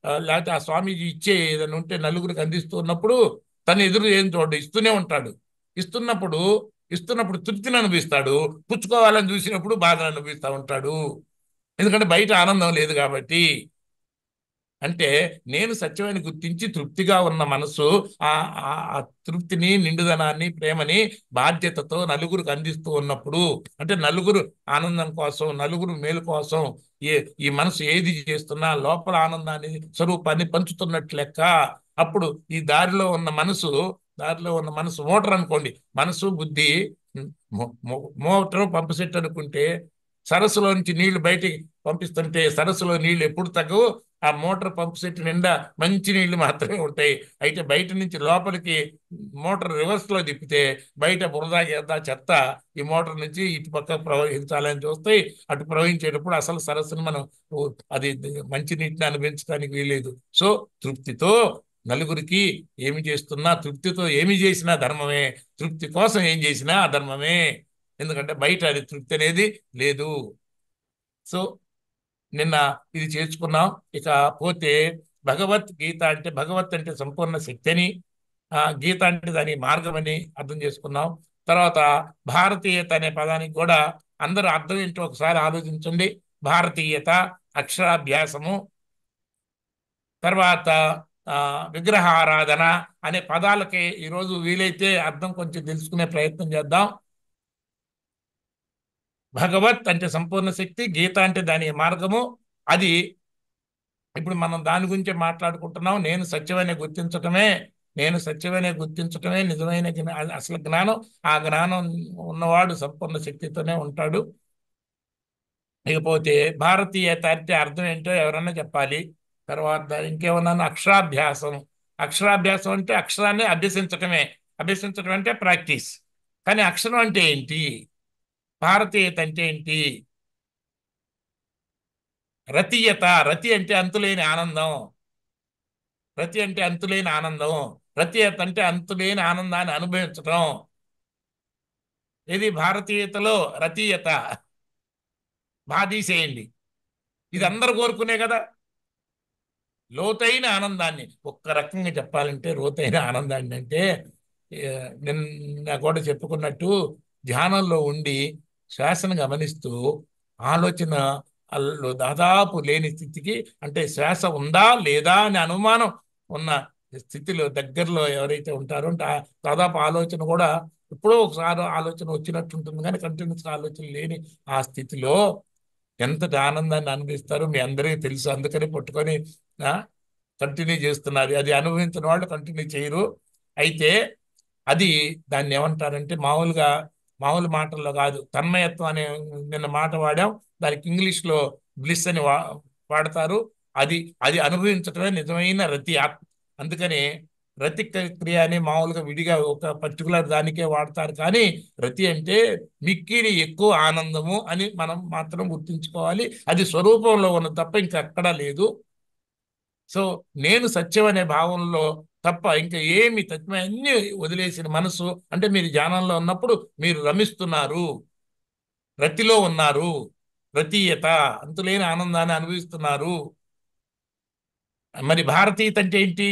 ఆ, లేకపోతే ఆ స్వామీజీ ఇచ్చే ఏదైనా ఉంటే నలుగురికి అందిస్తూ ఉన్నప్పుడు తను ఎదురు ఏం చూడు ఇస్తూనే ఉంటాడు ఇస్తున్నప్పుడు ఇస్తున్నప్పుడు తృప్తిని అనుభవిస్తాడు పుచ్చుకోవాలని చూసినప్పుడు బాధను అనుభవిస్తూ ఉంటాడు ఎందుకంటే బయట ఆనందం లేదు కాబట్టి అంటే నేను సత్యమని గుర్తించి తృప్తిగా ఉన్న మనసు ఆ ఆ- ఆ తృప్తిని నిండుదనాన్ని ప్రేమని బాధ్యతతో నలుగురికి అందిస్తూ ఉన్నప్పుడు అంటే నలుగురు ఆనందం కోసం నలుగురు మేలు కోసం ఏ ఈ మనసు ఏది చేస్తున్నా లోపల ఆనందాన్ని స్వరూపాన్ని పంచుతున్నట్లు లెక్క అప్పుడు ఈ దారిలో ఉన్న మనసు దారిలో ఉన్న మనసు మోటార్ అనుకోండి మనసు బుద్ధి మో- మో- మోటార్ పంపు సెట్ అనుకుంటే సరస్సులో నుంచి నీళ్లు బయటికి పంపిస్తుంటే సరస్సులో నీళ్లు ఎప్పుడు తగ్గవు ఆ మోటార్ పంపు సెట్ నిండా మంచి నీళ్లు మాత్రమే ఉంటాయి అయితే బయట నుంచి లోపలికి మోటార్ రివర్స్ లో తిప్పితే బయట బురద గెద్ద చెత్త ఈ మోటార్ నుంచి ఇటు పక్క ప్రవహించాలని చూస్తాయి అటు ప్రవహించేటప్పుడు అసలు సరస్సును మనం ఓ, అది మంచి నీటిని అనుభవించడానికి వీలేదు సో తృప్తితో నలుగురికి ఏమి చేస్తున్నా తృప్తితో ఏమి చేసినా ధర్మమే తృప్తి కోసం ఏం చేసినా అధర్మమే ఎందుకంటే బయట అది తృప్తి అనేది లేదు సో నిన్న ఇది చేర్చుకున్నాం ఇక పోతే భగవత్ గీత అంటే భగవత్ అంటే సంపూర్ణ శక్తి అని ఆ, గీత అంటే దాని మార్గం అని అర్థం చేసుకున్నాం తర్వాత భారతీయత అనే పదానికి కూడా అందరూ అర్థం ఏంటో ఒకసారి ఆలోచించండి భారతీయత అక్షరాభ్యాసము తర్వాత ఆ, విగ్రహ ఆరాధన అనే పదాలకి ఈరోజు వీలైతే అర్థం కొంచెం తెలుసుకునే ప్రయత్నం చేద్దాం భగవత్ అంటే సంపూర్ణ శక్తి గీత అంటే దాని మార్గము అది ఇప్పుడు మనం దాని గురించే మాట్లాడుకుంటున్నాం నేను సత్యమనే గుర్తించటమే నేను సత్యమనే గుర్తించటమే నిజమైన జ్ఞా- అసలు జ్ఞానం ఆ జ్ఞానం ఉన్నవాడు సంపూర్ణ శక్తితోనే ఉంటాడు ఇకపోతే భారతీయత అంటే అర్థం ఏంటో ఎవరన్నా చెప్పాలి తర్వాత ఇంకేమన్నా అక్షరాభ్యాసం అక్షరాభ్యాసం అంటే అక్షరాన్ని అభ్యసించటమే అభ్యసించటం అంటే ప్రాక్టీస్ కానీ అక్షరం అంటే ఏంటి భారతీయత అంటే ఏంటి రతీయత రతి అంటే అంతులేని ఆనందం రతి అంటే అంతులేని ఆనందం రతీయత అంటే అంతులేని ఆనందాన్ని అనుభవించటం ఇది భారతీయతలో రతీయత బాధీసేయండి ఇది అందరు కోరుకునే కదా లోతైన ఆనందాన్ని ఒక్క రకంగా చెప్పాలంటే లోతైన ఆనందాన్ని అంటే ఏ, నిన్న కూడా చెప్పుకున్నట్టు ధ్యానంలో ఉండి శ్వాసను గమనిస్తూ ఆలోచన అల్లో దాదాపు లేని స్థితికి అంటే శ్వాస ఉందా లేదా అనే అనుమానం ఉన్న స్థితిలో దగ్గరలో ఎవరైతే ఉంటారో అంటే ఆ దాదాపు ఆలోచన కూడా ఎప్పుడో ఒకసారి ఆలోచన వచ్చినట్టు ఉంటుంది కానీ కంటిన్యూస్ ఆలోచన లేని ఆ స్థితిలో ఎంతటి ఆనందాన్ని అనుభవిస్తారో మీ అందరికీ తెలుసు అందుకని పట్టుకొని కంటిన్యూ చేస్తున్నారు అది అనుభవించిన వాళ్ళు కంటిన్యూ చేయరు అయితే అది దాన్ని ఏమంటారంటే మామూలుగా మామూలు మాటల్లో కాదు తన్మయత్వం అనే నిన్న మాట వాడాం దానికి ఇంగ్లీష్లో బ్లిస్ అని వా వాడతారు అది అది అనుభవించటమే నిజమైన రతి ఆత్- అందుకని రతి క్రియ అని మామూలుగా విడిగా ఒక పర్టికులర్ దానికే వాడతారు కానీ రతి అంటే మిక్కిలి ఎక్కువ ఆనందము అని మనం మాత్రం గుర్తుంచుకోవాలి అది స్వరూపంలో ఉన్న తప్ప ఇంకెక్కడా లేదు సో నేను సత్యం అనే భావంలో తప్ప ఇంకా ఏమి తత్వం అన్ని వదిలేసిన మనసు అంటే మీరు ధ్యానంలో ఉన్నప్పుడు మీరు రమిస్తున్నారు రతిలో ఉన్నారు రతీయత అంతులేని ఆనందాన్ని అనుభవిస్తున్నారు మరి భారతీయత అంటే ఏంటి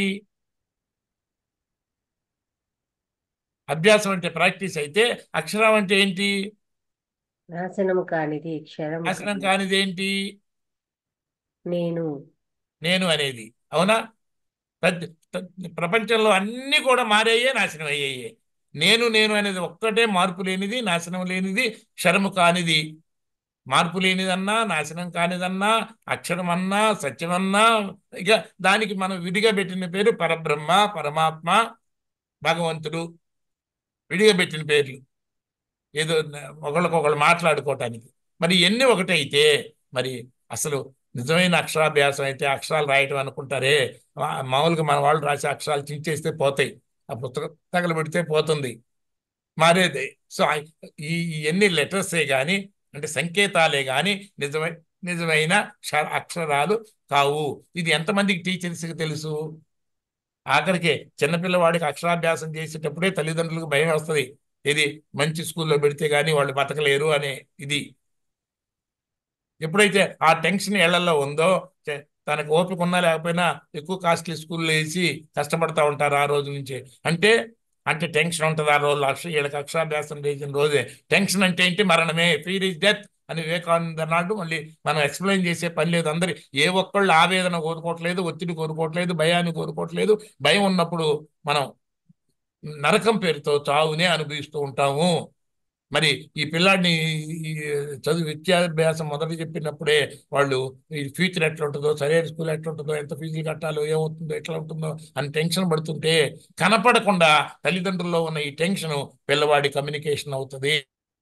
అభ్యాసం అంటే ప్రాక్టీస్ అయితే అక్షరం అంటే ఏంటి నాశనము కానిది క్షరం నాశనం కానిది. కానిది ఏంటి నేను నేను అనేది అవునా తద్- తద్- ప్రపంచంలో అన్ని కూడా మారాయే నాశనం అయ్యాయి నేను నేను అనేది ఒక్కటే మార్పు లేనిది నాశనం లేనిది క్షరము కానిది మార్పు లేనిదన్నా నాశనం కానిదన్నా అక్షరం అన్నా సత్యమన్నా ఇక దానికి మనం విడిగా పెట్టిన పేరు పరబ్రహ్మ పరమాత్మ భగవంతుడు విడిగా పెట్టిన పేర్లు ఏదో ఒకళ్ళకొకళ్ళు మాట్లాడుకోవటానికి మరి ఎన్ని ఒకటైతే మరి అసలు నిజమైన అక్షరాభ్యాసం అయితే అక్షరాలు రాయటం అనుకుంటారే మా- మామూలుగా మన వాళ్ళు రాసే అక్షరాలు చించేస్తే పోతాయి ఆ పుస్తకం తగలబెడితే పోతుంది మారేది సో ఆ- ఈ ఈ ఎన్ని లెటర్సే కానీ అంటే సంకేతాలే కానీ నిజమై నిజమైన క్ష- అక్షరాలు కావు ఇది ఎంతమందికి టీచర్స్కి తెలుసు ఆఖరికి చిన్నపిల్లవాడికి అక్షరాభ్యాసం చేసేటప్పుడే తల్లిదండ్రులకు భయం వస్తుంది ఇది మంచి స్కూల్లో పెడితే కానీ వాళ్ళు బతకలేరు అనే ఇది ఎప్పుడైతే ఆ టెన్షన్ ఏళ్లలో ఉందో చె- తనకు ఓపిక ఉన్నా లేకపోయినా ఎక్కువ కాస్ట్లీ స్కూల్లో వేసి కష్టపడతా ఉంటారు ఆ రోజు నుంచి అంటే అంటే టెన్షన్ ఉంటుంది ఆ రోజు అక్ష వీళ్ళకి అక్షరాభ్యాసం చేసిన రోజే టెన్షన్ అంటే ఏంటి మరణమే ఫీర్ ఇస్ డెత్ అని వివేకానంద నాడు మళ్ళీ మనం ఎక్స్ప్లెయిన్ చేసే పని లేదు అందరి ఏ ఒక్కళ్ళు ఆవేదన కోరుకోవట్లేదు ఒత్తిడి కోరుకోవట్లేదు భయాన్ని కోరుకోవట్లేదు భయం ఉన్నప్పుడు మనం నరకం పేరుతో చావునే అనుభవిస్తూ ఉంటాము మరి ఈ పిల్లాడిని ఈ చదువు విద్యాభ్యాసం మొదలు చెప్పినప్పుడే వాళ్ళు ఈ ఫ్యూచర్ ఎట్లా ఉంటుందో సరైన స్కూల్ ఎట్లా ఉంటుందో ఎంత ఫీజులు కట్టాలో ఏమవుతుందో ఎట్లా ఉంటుందో అని టెన్షన్ పడుతుంటే కనపడకుండా తల్లిదండ్రుల్లో ఉన్న ఈ టెన్షన్ పిల్లవాడి కమ్యూనికేషన్ అవుతుంది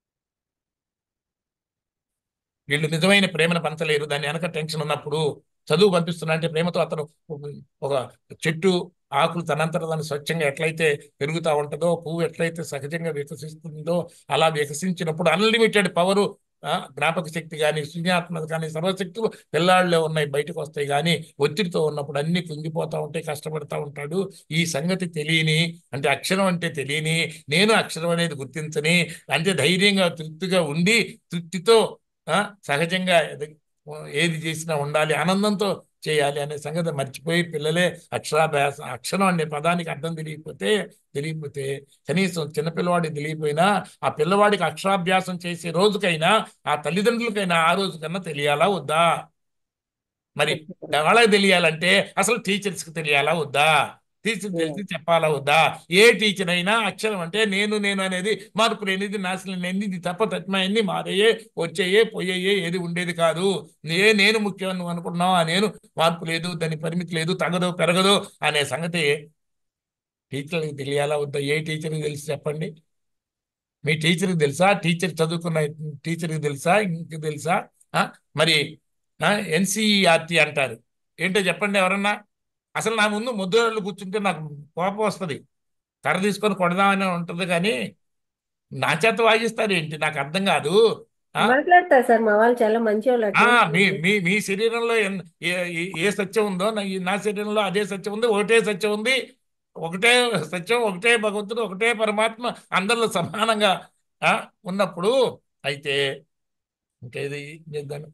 వీళ్ళు నిజమైన ప్రేమను పంచలేరు దాని వెనక టెన్షన్ ఉన్నప్పుడు చదువు పంపిస్తున్నా అంటే ప్రేమతో అతను ఒక చెట్టు ఆకులు తనంతట దాన్ని స్వచ్ఛంగా ఎట్లయితే పెరుగుతూ ఉంటుందో పువ్వు ఎట్లయితే సహజంగా వికసిస్తుందో అలా వికసించినప్పుడు అన్లిమిటెడ్ పవరు జ్ఞాపక శక్తి కానీ సృజనాత్మక కానీ సర్వశక్తులు పిల్లాళ్ళలో ఉన్నాయి బయటకు వస్తాయి కానీ ఒత్తిడితో ఉన్నప్పుడు అన్ని కుంగిపోతూ ఉంటాయి కష్టపడతా ఉంటాడు ఈ సంగతి తెలియని అంటే అక్షరం అంటే తెలియని నేను అక్షరం అనేది గుర్తించని అంటే ధైర్యంగా తృప్తిగా ఉండి తృప్తితో సహజంగా ఏది చేసినా ఉండాలి ఆనందంతో చేయాలి అనే సంగతి మర్చిపోయి పిల్లలే అక్షరాభ్యాసం అక్షరం అనే పదానికి అర్థం తెలియకపోతే తెలియకపోతే కనీసం చిన్నపిల్లవాడికి తెలియపోయినా ఆ పిల్లవాడికి అక్షరాభ్యాసం చేసే రోజుకైనా ఆ తల్లిదండ్రులకైనా ఆ రోజు కన్నా తెలియాలా వద్దా మరి వాళ్ళకి తెలియాలంటే అసలు టీచర్స్కి తెలియాలా వద్దా టీచర్ తెలిసి చెప్పాలా వద్దా ఏ టీచర్ అయినా అక్షరం అంటే నేను నేను అనేది మార్పు లేనిది నాశనం లేనిది ఇది తప్ప తత్మయన్ని మారయ్యే వచ్చేయే పోయేయే ఏది ఉండేది కాదు ఏ నేను ముఖ్యం నువ్వు అనుకున్నావు ఆ నేను మార్పు లేదు దాని పరిమితి లేదు తగదు పెరగదు అనే సంగతి టీచర్కి తెలియాలా వద్దా ఏ టీచర్కి తెలిసి చెప్పండి మీ టీచర్కి తెలుసా టీచర్ చదువుకున్న టీచర్కి తెలుసా ఇంక తెలుసా మరి ఎన్సీఆర్టీ అంటారు ఏంటో చెప్పండి ఎవరన్నా అసలు నా ముందు ముద్దురాళ్ళు కూర్చుంటే నాకు కోపం వస్తుంది కర్ర తీసుకొని కొడదామని ఉంటుంది కానీ నా చేత వాయిస్తారు ఏంటి నాకు అర్థం కాదు మాట్లాడతారు సార్ మా వాళ్ళు చాలా మంచి వాళ్ళు మీ మీ మీ శరీరంలో ఏ సత్యం ఉందో నా శరీరంలో అదే సత్యం ఉంది ఒకటే సత్యం ఉంది ఒకటే సత్యం ఒకటే భగవంతుడు ఒకటే పరమాత్మ అందరిలో సమానంగా ఉన్నప్పుడు అయితే ఇంకేది చేద్దాను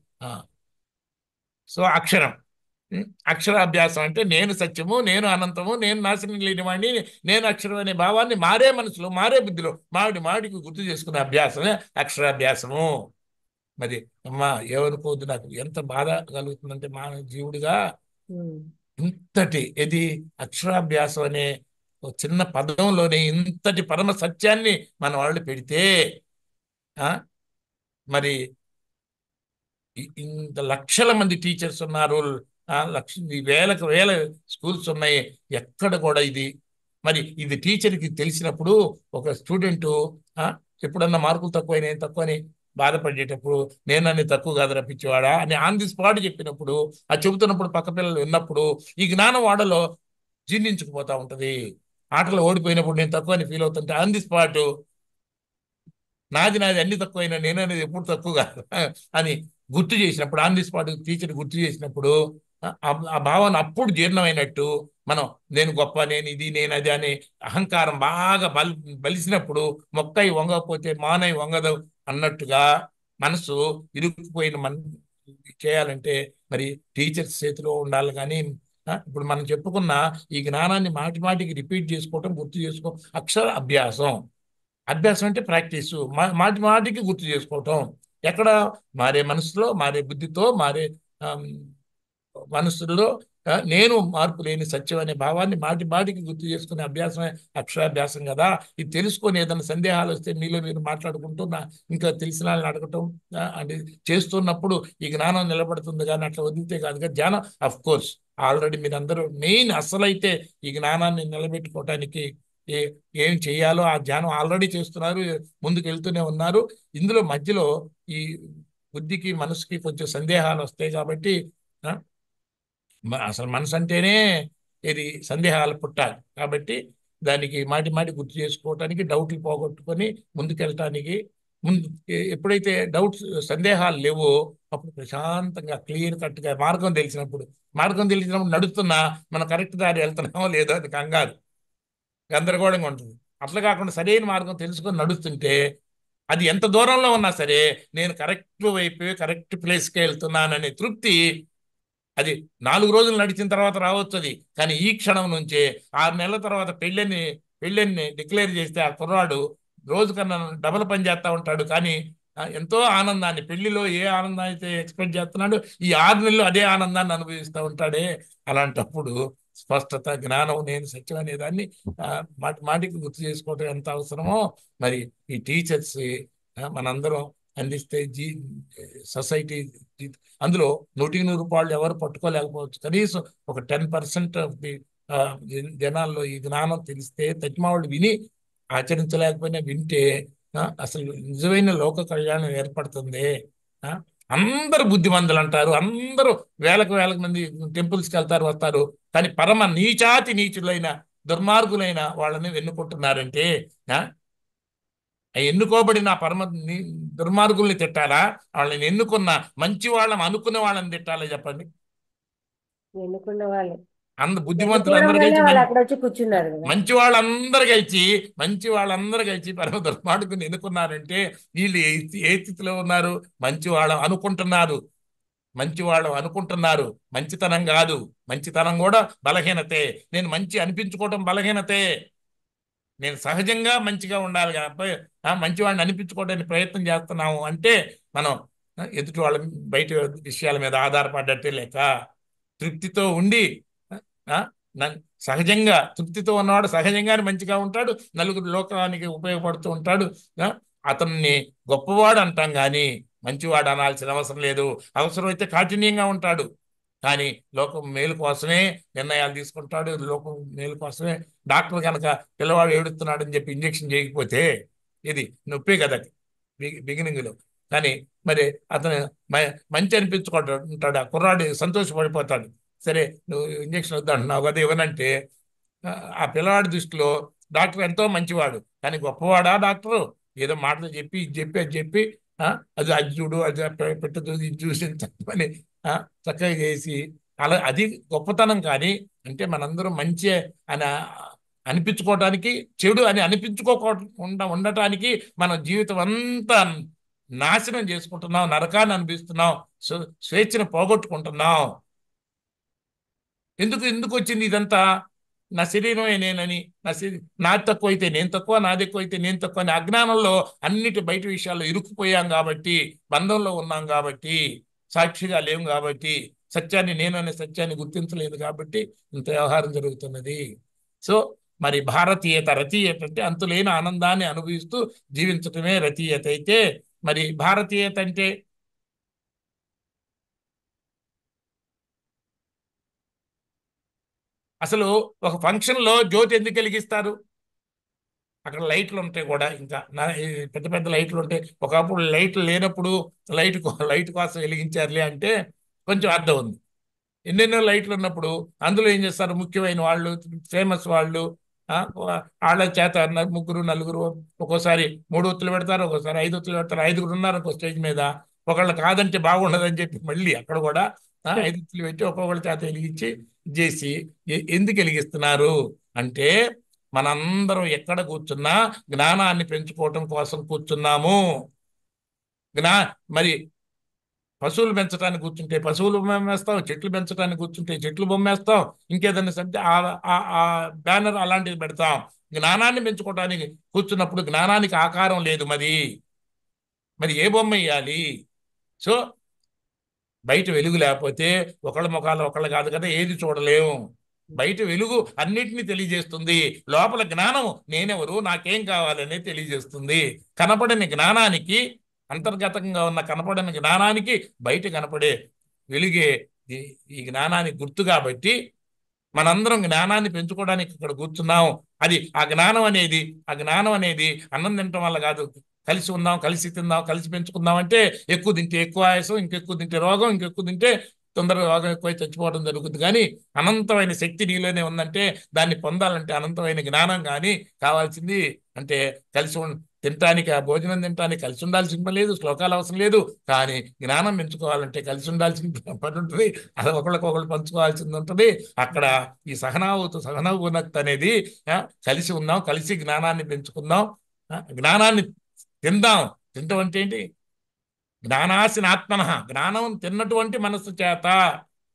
సో అక్షరం అక్షరాభ్యాసం అంటే నేను సత్యము నేను అనంతము నేను నాశనం లేని వాడిని నేను అక్షరం అనే భావాన్ని మారే మనసులో మారే బుద్ధిలో మావిడి మాడికి గుర్తు చేసుకునే అభ్యాసమే అక్షరాభ్యాసము మరి అమ్మా ఏమనుకోవద్దు నాకు ఎంత బాధ కలుగుతుందంటే మా జీవుడిగా ఇంతటి ఇది అక్షరాభ్యాసం అనే చిన్న పదంలోనే ఇంతటి పరమ సత్యాన్ని మన వాళ్ళు పెడితే మరి ఇంత లక్షల మంది టీచర్స్ ఉన్నారు లక్ష వేలకు వేల స్కూల్స్ ఉన్నాయి ఎక్కడ కూడా ఇది మరి ఇది టీచర్కి తెలిసినప్పుడు ఒక స్టూడెంట్ ఎప్పుడన్నా మార్కులు తక్కువైనాయి తక్కువని బాధపడేటప్పుడు నేను అన్ని తక్కువ కాదు రప్పించేవాడా అని ఆన్ ది స్పాట్ చెప్పినప్పుడు ఆ చెబుతున్నప్పుడు పక్క పిల్లలు విన్నప్పుడు ఈ జ్ఞానం వాడలో జీర్ణించుకుపోతా ఉంటది ఆటలో ఓడిపోయినప్పుడు నేను తక్కువ అని ఫీల్ అవుతుంటే ఆన్ ది స్పాట్ నాది నాది అన్ని తక్కువైనా నేను అనేది ఎప్పుడు తక్కువ కాదు అని గుర్తు చేసినప్పుడు ఆన్ ది స్పాట్ టీచర్ గుర్తు చేసినప్పుడు ఆ భావన అప్పుడు జీర్ణమైనట్టు మనం నేను గొప్ప నేను ఇది నేను అది అనే అహంకారం బాగా బలి బలిసినప్పుడు మొక్కై వంగకపోతే మానై వంగదు అన్నట్టుగా మనసు ఇరుక్కుపోయిన మన చేయాలంటే మరి టీచర్స్ చేతిలో ఉండాలి కానీ ఇప్పుడు మనం చెప్పుకున్న ఈ జ్ఞానాన్ని మాటి మాటికి రిపీట్ చేసుకోవటం గుర్తు చేసుకో అక్షర అభ్యాసం అభ్యాసం అంటే ప్రాక్టీస్ మాటి మాటికి గుర్తు చేసుకోవటం ఎక్కడ మారే మనసులో మారే బుద్ధితో మారే మనసులో నేను మార్పు లేని సత్యం అనే భావాన్ని మాటి మాటికి గుర్తు చేసుకునే అభ్యాసమే అక్షరాభ్యాసం కదా ఇది తెలుసుకొని ఏదైనా సందేహాలు వస్తే మీలో మీరు మాట్లాడుకుంటూ ఇంకా తెలిసిన వాళ్ళని అడగటం అంటే చేస్తున్నప్పుడు ఈ జ్ఞానం నిలబడుతుంది కానీ అట్లా వదిలితే కాదు కదా ధ్యానం అఫ్ కోర్స్ ఆల్రెడీ మీరందరూ మెయిన్ అసలైతే ఈ జ్ఞానాన్ని నిలబెట్టుకోవటానికి ఏ ఏం చేయాలో ఆ ధ్యానం ఆల్రెడీ చేస్తున్నారు ముందుకు వెళ్తూనే ఉన్నారు ఇందులో మధ్యలో ఈ బుద్ధికి మనసుకి కొంచెం సందేహాలు వస్తాయి కాబట్టి అసలు మనసు అంటేనే ఇది సందేహాలు పుట్టాలి కాబట్టి దానికి మాటి మాటి గుర్తు చేసుకోవటానికి డౌట్లు పోగొట్టుకొని ముందుకెళ్ళటానికి ముందు ఎప్పుడైతే డౌట్స్ సందేహాలు లేవో అప్పుడు ప్రశాంతంగా క్లియర్ కట్గా మార్గం తెలిసినప్పుడు మార్గం తెలిసినప్పుడు నడుస్తున్నా మనం కరెక్ట్ దారి వెళ్తున్నామో లేదో అది కంగారు గందరగోళంగా ఉంటుంది అట్లా కాకుండా సరైన మార్గం తెలుసుకొని నడుస్తుంటే అది ఎంత దూరంలో ఉన్నా సరే నేను కరెక్ట్ వైపు కరెక్ట్ ప్లేస్కి వెళ్తున్నాననే తృప్తి అది నాలుగు రోజులు నడిచిన తర్వాత రావచ్చు అది కానీ ఈ క్షణం నుంచే ఆరు నెలల తర్వాత పెళ్ళని పెళ్ళని డిక్లేర్ చేస్తే ఆ కుర్రాడు రోజు కన్నా డబల్ పని చేస్తూ ఉంటాడు కానీ ఆ, ఎంతో ఆనందాన్ని పెళ్లిలో ఏ ఆనందాన్ని అయితే ఎక్స్పెక్ట్ చేస్తున్నాడు ఈ ఆరు నెలలు అదే ఆనందాన్ని అనుభవిస్తూ ఉంటాడే అలాంటప్పుడు స్పష్టత జ్ఞానం నేను సత్యం అనే దాన్ని ఆ, మాటి మాటికి గుర్తు చేసుకోవడం ఎంత అవసరమో మరి ఈ టీచర్స్ మనందరం అందిస్తే జీ సొసైటీ అందులో నూటికి నూరు రూపాయలు ఎవరు పట్టుకోలేకపోవచ్చు కనీసం ఒక టెన్ పర్సెంట్ ఆఫ్ ది జనాల్లో ఈ జ్ఞానం తెలిస్తే తజ్మావుడు విని ఆచరించలేకపోయినా వింటే ఆ, అసలు నిజమైన లోక కళ్యాణం ఏర్పడుతుంది ఆ, అందరూ బుద్ధిమంతులు అంటారు అందరూ వేలకు వేలకు మంది టెంపుల్స్కి వెళ్తారు వస్తారు కానీ పరమ నీచాతి నీచులైన దుర్మార్గులైన వాళ్ళని వెన్నుకుంటున్నారంటే ఆ, ఆ ఎన్నుకోబడిన ఆ పరమ ని- దుర్మార్గుల్ని తిట్టాలా వాళ్ళని ఎన్నుకున్న మంచి వాళ్ళని అనుకున్న వాళ్ళని తిట్టాలా చెప్పండి ఎన్నుకున్న వాళ్ళు అంద బుద్ధిమంతులు ఎన్నుకోవడం అందరూ వల్లే కలిసి వాళ్ళు మం- అక్కడ వచ్చి కూర్చున్నారు కదా మంచి వాళ్ళందరూ కలిసి మంచి వాళ్ళందరూ కలిసి పరమ దుర్మార్గుని ఎన్నుకున్నారంటే వీళ్ళు ఏ ఏ స్థితిలో ఉన్నారు మంచి వాళ్ళం అనుకుంటున్నారు మంచి వాళ్ళు అనుకుంటున్నారు మంచితనం కాదు మంచితనం కూడా బలహీనతే నేను మంచి అనిపించుకోవటం బలహీనతే నేను సహజంగా మంచిగా ఉండాలి కాబట్టి ఆ మంచివాడిని అనిపించుకోవడానికి ప్రయత్నం చేస్తున్నాము అంటే మనం ఆ, ఎదుటి వాళ్ళ బయట విషయాల మీద ఆధారపడ్డట్టే లేక తృప్తితో ఉండి ఆ, నన్- సహజంగా తృప్తితో ఉన్నవాడు సహజంగానే మంచిగా ఉంటాడు నలుగురు లోకానికి ఉపయోగపడుతూ ఉంటాడు ఆ, అతన్ని గొప్పవాడు అంటాం కానీ మంచివాడు అనాల్సిన అవసరం లేదు అవసరమైతే కాఠిన్యంగా ఉంటాడు కానీ లోకం మేలు కోసమే నిర్ణయాలు తీసుకుంటాడు లోకం మేలు కోసమే డాక్టర్ కనుక పిల్లవాడు ఏడుస్తున్నాడు అని చెప్పి ఇంజెక్షన్ చేయకపోతే ఇది నొప్పే కదా బిగినింగ్లో కానీ మరి అతను మ- మంచి అనిపించుకుంటాడు ఉంటాడు ఆ కుర్రాడు సంతోషపడిపోతాడు సరే నువ్వు ఇంజెక్షన్ వద్దు అంటున్నావు కదా ఇవ్వనంటే ఆ ఆ పిల్లవాడి దృష్టిలో డాక్టర్ ఎంతో మంచివాడు కానీ గొప్పవాడా డాక్టరు ఏదో మాటలు చెప్పి ఇది చెప్పి అది చెప్పి ఆ, అది అది చూడు అది పె- పెట్టదు ఇది చూసి చెప్పని ఆ, చక్కగా చేసి అలా అది గొప్పతనం కానీ అంటే మనందరం మంచి అని అనిపించుకోవటానికి చెడు అని అనిపించుకోకుండా ఉండటానికి మన జీవితం అంతా నాశనం చేసుకుంటున్నాం నరకాన్ని అనిపిస్తున్నాం స్వ- స్వేచ్ఛను పోగొట్టుకుంటున్నాం ఎందుకు ఎందుకు వచ్చింది ఇదంతా నా శరీరమే నేనని నా శరీ నాది తక్కువ అయితే నేను తక్కువ నాది ఎక్కువ అయితే నేను తక్కువ అని అజ్ఞానంలో అన్నిటి బయట విషయాల్లో ఇరుక్కుపోయాం కాబట్టి బంధంలో ఉన్నాం కాబట్టి సాక్షిగా లేము కాబట్టి సత్యాన్ని నేను అనే సత్యాన్ని గుర్తించలేదు కాబట్టి ఇంత వ్యవహారం జరుగుతున్నది సో మరి భారతీయత రతీయత అంటే అంతులేని ఆనందాన్ని అనుభవిస్తూ జీవించటమే రతీయత అయితే మరి భారతీయత అంటే అసలు ఒక ఫంక్షన్లో జ్యోతి ఎందుకు వెలిగిస్తారు అక్కడ లైట్లు ఉంటాయి కూడా ఇంకా నా ఈ పెద్ద పెద్ద లైట్లు ఉంటాయి ఒకప్పుడు లైట్లు లేనప్పుడు లైట్ కో- లైట్ కోసం వెలిగించారులే అంటే కొంచెం అర్థం ఉంది ఎన్నెన్నో లైట్లు ఉన్నప్పుడు అందులో ఏం చేస్తారు ముఖ్యమైన వాళ్ళు ఫేమస్ వాళ్ళు ఆ, వాళ్ళ చేత న- ముగ్గురు నలుగురు ఒక్కోసారి మూడు ఒత్తులు పెడతారు ఒక్కోసారి ఐదు ఒత్తులు పెడతారు ఐదుగురు ఉన్నారు ఒక స్టేజ్ మీద ఒకళ్ళు కాదంటే బాగుండదని చెప్పి మళ్ళీ అక్కడ కూడా ఆ, ఐదు ఒత్తులు పెట్టి ఒక్కొక్కళ్ళ చేత వెలిగించి చేసి ఎ- ఎందుకు వెలిగిస్తున్నారు అంటే మనందరం ఎక్కడ కూర్చున్నా జ్ఞానాన్ని పెంచుకోవటం కోసం కూర్చున్నాము జ్ఞా మరి పశువులు పెంచడానికి కూర్చుంటే పశువులు బొమ్మేస్తాం చెట్లు పెంచడానికి కూర్చుంటే చెట్లు బొమ్మేస్తాం ఇంకేదైనా సబ్జెక్ట్ ఆ బ్యానర్ అలాంటిది పెడతాం జ్ఞానాన్ని పెంచుకోవడానికి కూర్చున్నప్పుడు జ్ఞానానికి ఆకారం లేదు మరి మరి ఏ బొమ్మ వేయాలి సో బయట వెలుగు లేకపోతే ఒకళ్ళ ముఖాలు ఒకళ్ళు కాదు కదా ఏది చూడలేము బయట వెలుగు అన్నిటినీ తెలియజేస్తుంది లోపల జ్ఞానం నేనెవరు నాకేం కావాలని తెలియజేస్తుంది కనపడని జ్ఞానానికి అంతర్గతంగా ఉన్న కనపడని జ్ఞానానికి బయట కనపడే వెలుగే ఈ ఈ జ్ఞానానికి గుర్తు కాబట్టి మనందరం జ్ఞానాన్ని పెంచుకోవడానికి ఇక్కడ కూర్చున్నాం అది ఆ జ్ఞానం అనేది ఆ జ్ఞానం అనేది అన్నం తినటం వల్ల కాదు కలిసి ఉందాం కలిసి తిందాం కలిసి పెంచుకుందాం అంటే ఎక్కువ తింటే ఎక్కువ ఆయాసం ఇంకెక్కువ తింటే రోగం ఇంకెక్కువ తింటే తొందరగా రోగం ఎక్కువ చచ్చిపోవడం జరుగుతుంది కానీ అనంతమైన శక్తి నీలోనే ఉందంటే దాన్ని పొందాలంటే అనంతమైన జ్ఞానం కానీ కావాల్సింది అంటే కలిసి ఉం- తినటానికి ఆ భోజనం తినటానికి కలిసి ఉండాల్సిన పని లేదు శ్లోకాలు అవసరం లేదు కానీ జ్ఞానం పెంచుకోవాలంటే కలిసి ఉండాల్సిన పని ఉంటుంది అది ఒకళ్ళకొకళ్ళు పంచుకోవాల్సింది ఉంటుంది అక్కడ ఈ సహనావతు సహనవునక్తి అనేది ఆ, కలిసి ఉందాం కలిసి జ్ఞానాన్ని పెంచుకుందాం ఆ, జ్ఞానాన్ని తిందాం తింటాం అంటే ఏంటి జ్ఞానాసిన ఆత్మన జ్ఞానం తిన్నటువంటి మనస్సు చేత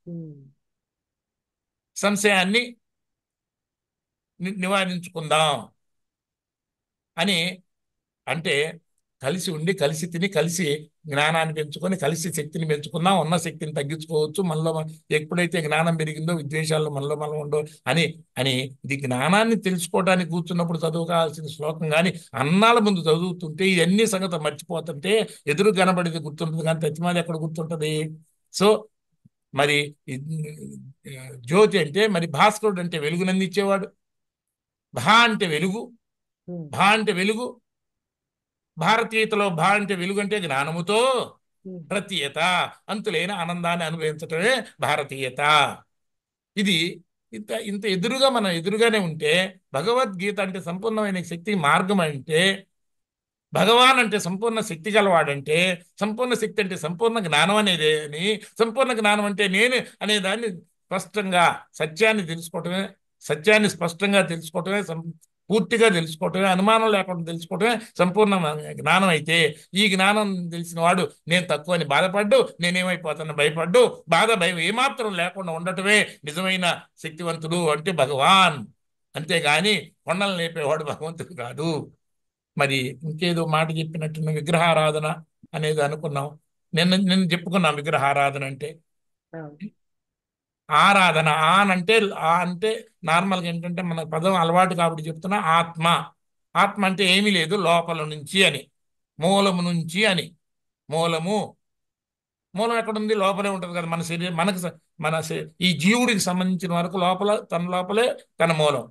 ఉమ్, సంశయాన్ని ని- నివారించుకుందాం అని అంటే కలిసి ఉండి కలిసి తిని కలిసి జ్ఞానాన్ని పెంచుకొని కలిసి శక్తిని పెంచుకుందాం ఉన్న శక్తిని తగ్గించుకోవచ్చు మనలో మన- ఎప్పుడైతే జ్ఞానం పెరిగిందో విద్వేషాలు మనలో మనం ఉండవు అని అని ఇది జ్ఞానాన్ని తెలుసుకోవడానికి కూర్చున్నప్పుడు చదువుకోవాల్సిన శ్లోకం కానీ అన్నాల ముందు చదువుతుంటే ఇవన్నీ సంగతి మర్చిపోతుంటే ఎదురు కనబడేది గుర్తుంటుంది కానీ ప్రతిమాది ఎక్కడ గుర్తుంటది సో మరి ఇది, ఆ, జ్యోతి అంటే మరి భాస్కరుడు అంటే వెలుగునందించేవాడు భా అంటే వెలుగు ఉమ్, భా అంటే వెలుగు భారతీయతలో భా అంటే వెలుగు అంటే జ్ఞానముతో ఉమ్, ప్రతీయత అంతులేని ఆనందాన్ని అనుభవించటమే భారతీయత ఇది ఇంత ఇంత ఎదురుగా మనం ఎదురుగానే ఉంటే భగవద్గీత అంటే సంపూర్ణమైన శక్తి మార్గం అంటే భగవాన్ అంటే సంపూర్ణ శక్తి గలవాడంటే సంపూర్ణ శక్తి అంటే సంపూర్ణ జ్ఞానం అనేది అని సంపూర్ణ జ్ఞానం అంటే నేను అనే దాన్ని స్పష్టంగా సత్యాన్ని తెలుసుకోవటమే సత్యాన్ని స్పష్టంగా తెలుసుకోవటమే సం- పూర్తిగా తెలుసుకోవటమే అనుమానం లేకుండా తెలుసుకోవటమే సంపూర్ణ జ్ఞానం అయితే ఈ జ్ఞానం తెలిసిన వాడు నేను తక్కువ అని బాధపడ్డు నేనేమైపోతాను భయపడ్డు బాధ భయం ఏమాత్రం లేకుండా ఉండటమే నిజమైన శక్తివంతుడు అంటే భగవాన్ అంతేగాని కొండలు లేపేవాడు భగవంతుడు కాదు మరి ఇంకేదో మాట చెప్పినట్టు విగ్రహారాధన అనేది అనుకున్నాం నిన్న నిన్న చెప్పుకున్నాం విగ్రహారాధన అంటే అవును. ఆరాధన ఆన్ అంటే ఆ అంటే నార్మల్గా ఏంటంటే మన పదం అలవాటు కాబట్టి చెప్తున్నా ఆత్మ ఆత్మ అంటే ఏమీ లేదు లోపల నుంచి అని మూలము నుంచి అని మూలము మూలం ఎక్కడుంది లోపలే ఉంటుంది కదా మన శరీరం మనకు స- మన శ- ఈ జీవుడికి సంబంధించిన వరకు లోపల తన లోపలే తన మూలం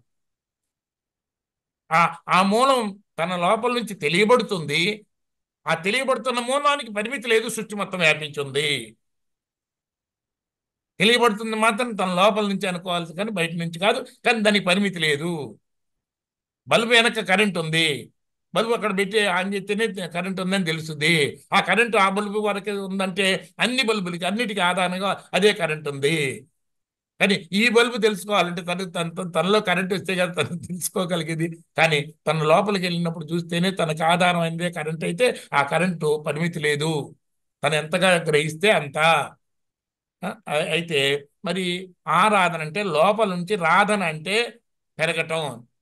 ఆ ఆ మూలం తన లోపల నుంచి తెలియబడుతుంది ఆ తెలియబడుతున్న మూలానికి పరిమితి లేదు సృష్టి మొత్తం వ్యాపించింది తెలియబడుతుంది మాత్రం తన లోపల నుంచి అనుకోవాల్సి కానీ బయట నుంచి కాదు కానీ దానికి పరిమితి లేదు బల్బు వెనక కరెంట్ ఉంది బల్బు అక్కడ పెట్టి ఆన్ చేస్తేనే కరెంట్ ఉందని తెలుస్తుంది ఆ కరెంటు ఆ బల్బు వరకే ఉందంటే అన్ని బల్బులకి అన్నిటికీ ఆధారంగా అదే కరెంట్ ఉంది కానీ ఈ బల్బు తెలుసుకోవాలంటే తను తన తన- తనలో కరెంట్ వస్తే కదా తను తెలుసుకోగలిగేది కానీ తన లోపలికి వెళ్ళినప్పుడు చూస్తేనే తనకు ఆధారమైనదే కరెంట్ అయితే ఆ కరెంటు పరిమితి లేదు తను ఎంతగా గ్రహిస్తే అంత ఆ, అ- అయితే మరి ఆరాధన అంటే లోపల నుంచి రాధన అంటే పెరగటం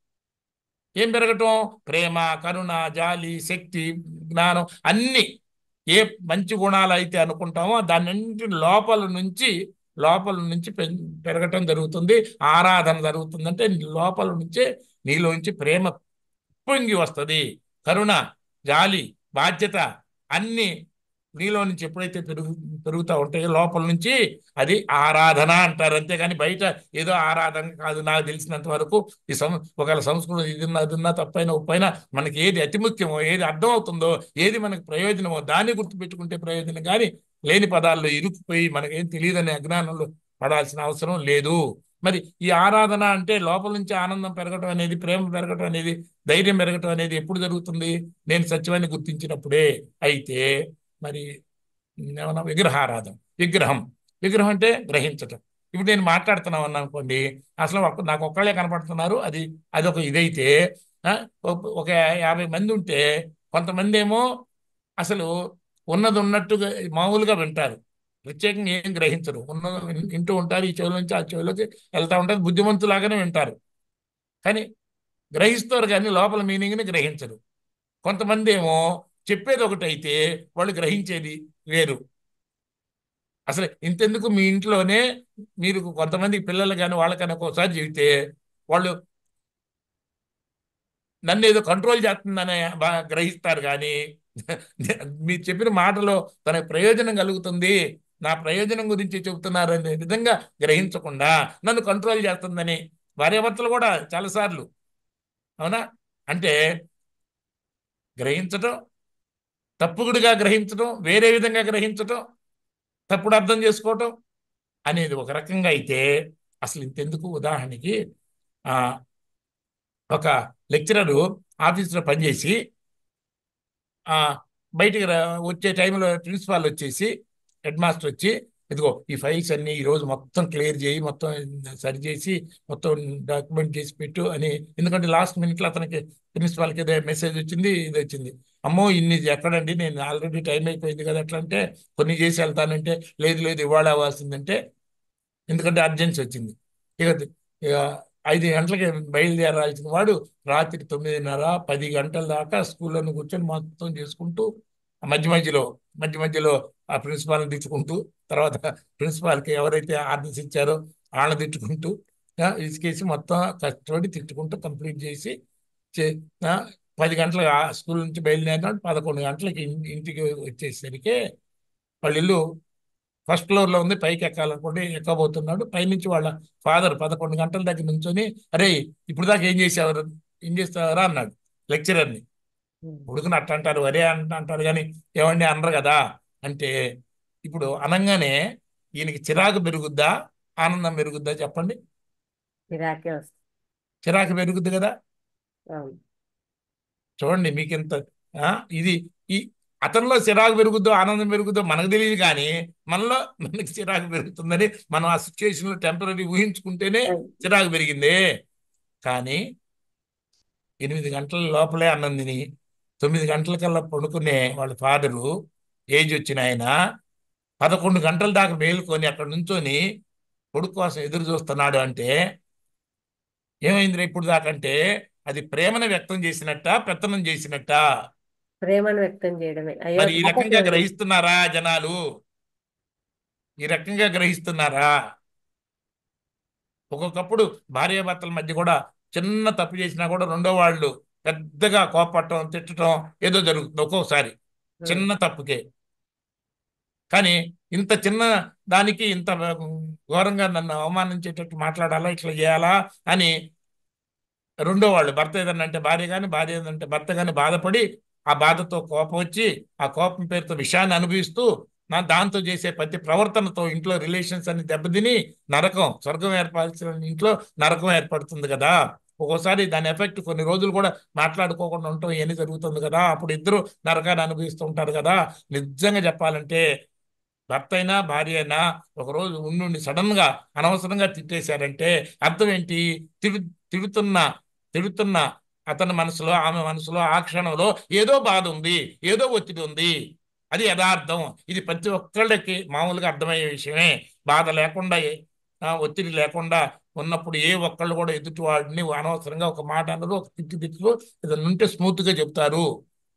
ఏం పెరగటం ప్రేమ కరుణ జాలి శక్తి జ్ఞానం అన్ని ఏ మంచి గుణాలు అయితే అనుకుంటామో దాన్ని లోపల నుంచి లోపల నుంచి పెం- పెరగటం జరుగుతుంది ఆరాధన జరుగుతుంది అంటే లోపల నుంచే నీలోంచి ప్రేమ పొంగి వస్తుంది కరుణ జాలి బాధ్యత అన్ని నీలో నుంచి ఎప్పుడైతే పెరుగు పెరుగుతూ ఉంటాయో లోపల నుంచి అది ఆరాధన అంటారు అంతేగాని బయట ఏదో ఆరాధన కాదు నాకు తెలిసినంత వరకు ఈ సం ఒకవేళ సంస్కృతం ఇదిన్నా అదిన్నా తప్పైనా ఉప్పైనా మనకి ఏది అతి ముఖ్యమో ఏది అర్థం అవుతుందో ఏది మనకు ప్రయోజనమో దాన్ని గుర్తుపెట్టుకుంటే ప్రయోజనం కానీ లేని పదాల్లో ఇరుక్కుపోయి మనకేం తెలియదనే అజ్ఞానంలో పడాల్సిన అవసరం లేదు మరి ఈ ఆరాధన అంటే లోపల నుంచి ఆనందం పెరగటం అనేది ప్రేమ పెరగటం అనేది ధైర్యం పెరగటం అనేది ఎప్పుడు జరుగుతుంది నేను సత్యమని గుర్తించినప్పుడే అయితే మరి ఏమన్నా విగ్రహారాధన విగ్రహం విగ్రహం అంటే గ్రహించటం ఇప్పుడు నేను మాట్లాడుతున్నాను అనుకోండి అసలు ఒక్క- నాకు ఒక్కళ్ళే కనపడుతున్నారు అది అదొక ఇదైతే ఆ, ఒక- ఒక యాభై మంది ఉంటే కొంతమంది ఏమో అసలు ఉన్నది ఉన్నట్టుగా మామూలుగా వింటారు ప్రత్యేకంగా ఏం గ్రహించరు ఉన్న వింటూ ఉంటారు ఈ చెవుల నుంచి ఆ చెవులోకి వెళ్తా ఉంటారు బుద్ధిమంతులాగానే వింటారు కానీ గ్రహిస్తారు కానీ లోపల మీనింగ్ని గ్రహించరు కొంతమంది ఏమో చెప్పేది ఒకటైతే వాళ్ళు గ్రహించేది వేరు అసలు ఇంతెందుకు మీ ఇంట్లోనే మీరు కొంతమంది పిల్లలు కానీ వాళ్ళకైనా ఒకసారి చెబితే వాళ్ళు నన్ను ఏదో కంట్రోల్ చేస్తుందని బాగా గ్రహిస్తారు కానీ మీరు చెప్పిన మాటలో తన ప్రయోజనం కలుగుతుంది నా ప్రయోజనం గురించి చెబుతున్నారు అనే విధంగా గ్రహించకుండా నన్ను కంట్రోల్ చేస్తుందని భార్యాభర్తలు కూడా చాలాసార్లు అవునా అంటే గ్రహించటం తప్పుడుగా గ్రహించటం వేరే విధంగా గ్రహించటం తప్పుడు అర్థం చేసుకోవటం అనేది ఒక రకంగా అయితే అసలు ఇంతెందుకు ఉదాహరణకి ఆ, ఒక లెక్చరరు ఆఫీసులో పనిచేసి ఆ, బయటికి రా వచ్చే టైంలో ప్రిన్సిపాల్ వచ్చేసి హెడ్ మాస్టర్ వచ్చి ఇదిగో ఈ ఫైల్స్ అన్ని ఈరోజు మొత్తం క్లియర్ చేయి మొత్తం సరి చేసి మొత్తం డాక్యుమెంట్ చేసి పెట్టు అని ఎందుకంటే లాస్ట్ మినిట్లో అతనికి ప్రిన్సిపాల్కి ఏదో మెసేజ్ వచ్చింది ఇది వచ్చింది అమ్మో ఇన్ని ఎక్కడండి నేను ఆల్రెడీ టైం అయిపోయింది కదా ఎట్లా అంటే కొన్ని చేసి వెళ్తానంటే లేదు లేదు ఇవాళ అవ్వాల్సిందంటే ఎందుకంటే అర్జెన్సీ వచ్చింది ఇక ఇక ఐదు గంటలకి బయలుదేరాల్సిన వాడు రాత్రి తొమ్మిదిన్నర పది గంటల దాకా స్కూల్లోని కూర్చొని మొత్తం చేసుకుంటూ ఆ మధ్య మధ్యలో మధ్య మధ్యలో ఆ ప్రిన్సిపాల్ని తిట్టుకుంటూ తర్వాత ప్రిన్సిపాల్కి ఎవరైతే ఆర్డర్స్ ఇచ్చారో వాళ్ళని తిట్టుకుంటూ ఆ, ఇసుకేసి మొత్తం కష్టపడి తిట్టుకుంటూ కంప్లీట్ చేసి చే- ఆ, పది గంటలకు ఆ స్కూల్ నుంచి బయలుదేరినాడు పదకొండు గంటలకి ఇన్- ఇంటికి వచ్చేసరికి వాళ్ళ ఇల్లు ఫస్ట్ ఫ్లోర్ లో ఉంది పైకి ఎక్కాలనుకోండి ఎక్కబోతున్నాడు పైనుంచి వాళ్ళ ఫాదర్ పదకొండు గంటల దగ్గర నుంచొని అరే ఇప్పుడు దాకా ఏం చేసేవారు ఏం చేస్తావరా అన్నాడు లెక్చరర్ని ఉడుకుని అట్ట అంటారు వరే అంట అంటారు కానీ ఏమండి అనరు కదా అంటే ఇప్పుడు అనంగానే ఈయనకి చిరాకు పెరుగుద్దా ఆనందం పెరుగుద్దా చెప్పండి చిరాకే వస్తుంది చిరాకు పెరుగుద్ది కదా అవును చూడండి మీకు ఇంత ఆ, ఇది ఈ అతనిలో చిరాకు పెరుగుద్దో ఆనందం పెరుగుద్దో మనకు తెలియదు కానీ మనలో మనకి చిరాకు పెరుగుతుందని మనం ఆ సిచ్యువేషన్ లో టెంపరీ ఊహించుకుంటేనే చిరాకు పెరిగింది కానీ ఎనిమిది గంటల లోపలే అన్నం తిని తొమ్మిది గంటలకల్లా పడుకునే వాళ్ళ ఫాదరు ఏజ్ వచ్చిన ఆయన పదకొండు గంటల దాకా మేలుకొని అక్కడ నుంచొని కొడుకు కోసం ఎదురు చూస్తున్నాడు అంటే ఏమైంది ఇప్పుడు దాకా అంటే అది ప్రేమను వ్యక్తం చేసినట్ట పెత్తనం చేసినట్ట ప్రేమను వ్యక్తం చేయడమే అయ్యో మరి ఈ రకంగా తాతయ్య గ్రహిస్తున్నారా జనాలు ఈ రకంగా గ్రహిస్తున్నారా ఒక్కొక్కప్పుడు భార్యాభర్తల మధ్య కూడా చిన్న తప్పు చేసినా కూడా రెండో వాళ్ళు పెద్దగా కోపడటం తిట్టడం ఏదో జరుగుతుంది ఒక్కొక్కసారి చిన్న తప్పుకే కానీ ఇంత చిన్న దానికి ఇంత ఘోరంగా నన్ను అవమానించేటట్టు మాట్లాడాలా ఇట్లా చేయాలా అని రెండో వాళ్ళు భర్త ఏదన్నా అంటే భార్య కానీ భార్య ఏదంటే భర్త కానీ బాధపడి ఆ బాధతో కోపం వచ్చి ఆ కోపం పేరుతో విషయాన్ని అనుభవిస్తూ నా దాంతో చేసే ప్రతి ప్రవర్తనతో ఇంట్లో రిలేషన్స్ అన్ని దెబ్బతిని నరకం స్వర్గం ఏర్పడాల్సిన ఇంట్లో నరకం ఏర్పడుతుంది కదా ఒక్కోసారి దాని ఎఫెక్ట్ కొన్ని రోజులు కూడా మాట్లాడుకోకుండా ఉండటం ఇవన్నీ జరుగుతుంది కదా అప్పుడు ఇద్దరు నరకాన్ని అనుభవిస్తూ ఉంటారు కదా నిజంగా చెప్పాలంటే భర్త అయినా భార్య అయినా ఒకరోజు ఉండి సడన్ గా అనవసరంగా తిట్టేశారంటే అర్థం ఏంటి తిడు తిడుతున్న తిడుతున్న అతని మనసులో ఆమె మనసులో ఆ క్షణంలో ఏదో బాధ ఉంది ఏదో ఒత్తిడి ఉంది అది యథార్థం ఇది ప్రతి ఒక్కళ్ళకి మామూలుగా అర్థమయ్యే విషయమే బాధ లేకుండా ఏ- ఆ, ఒత్తిడి లేకుండా ఉన్నప్పుడు ఏ ఒక్కళ్ళు కూడా ఎదుటి వాడిని అనవసరంగా ఒక మాట అనరు ఒక తిట్టు తిట్టు ఏదైనా ఉంటే స్మూత్ గా చెప్తారు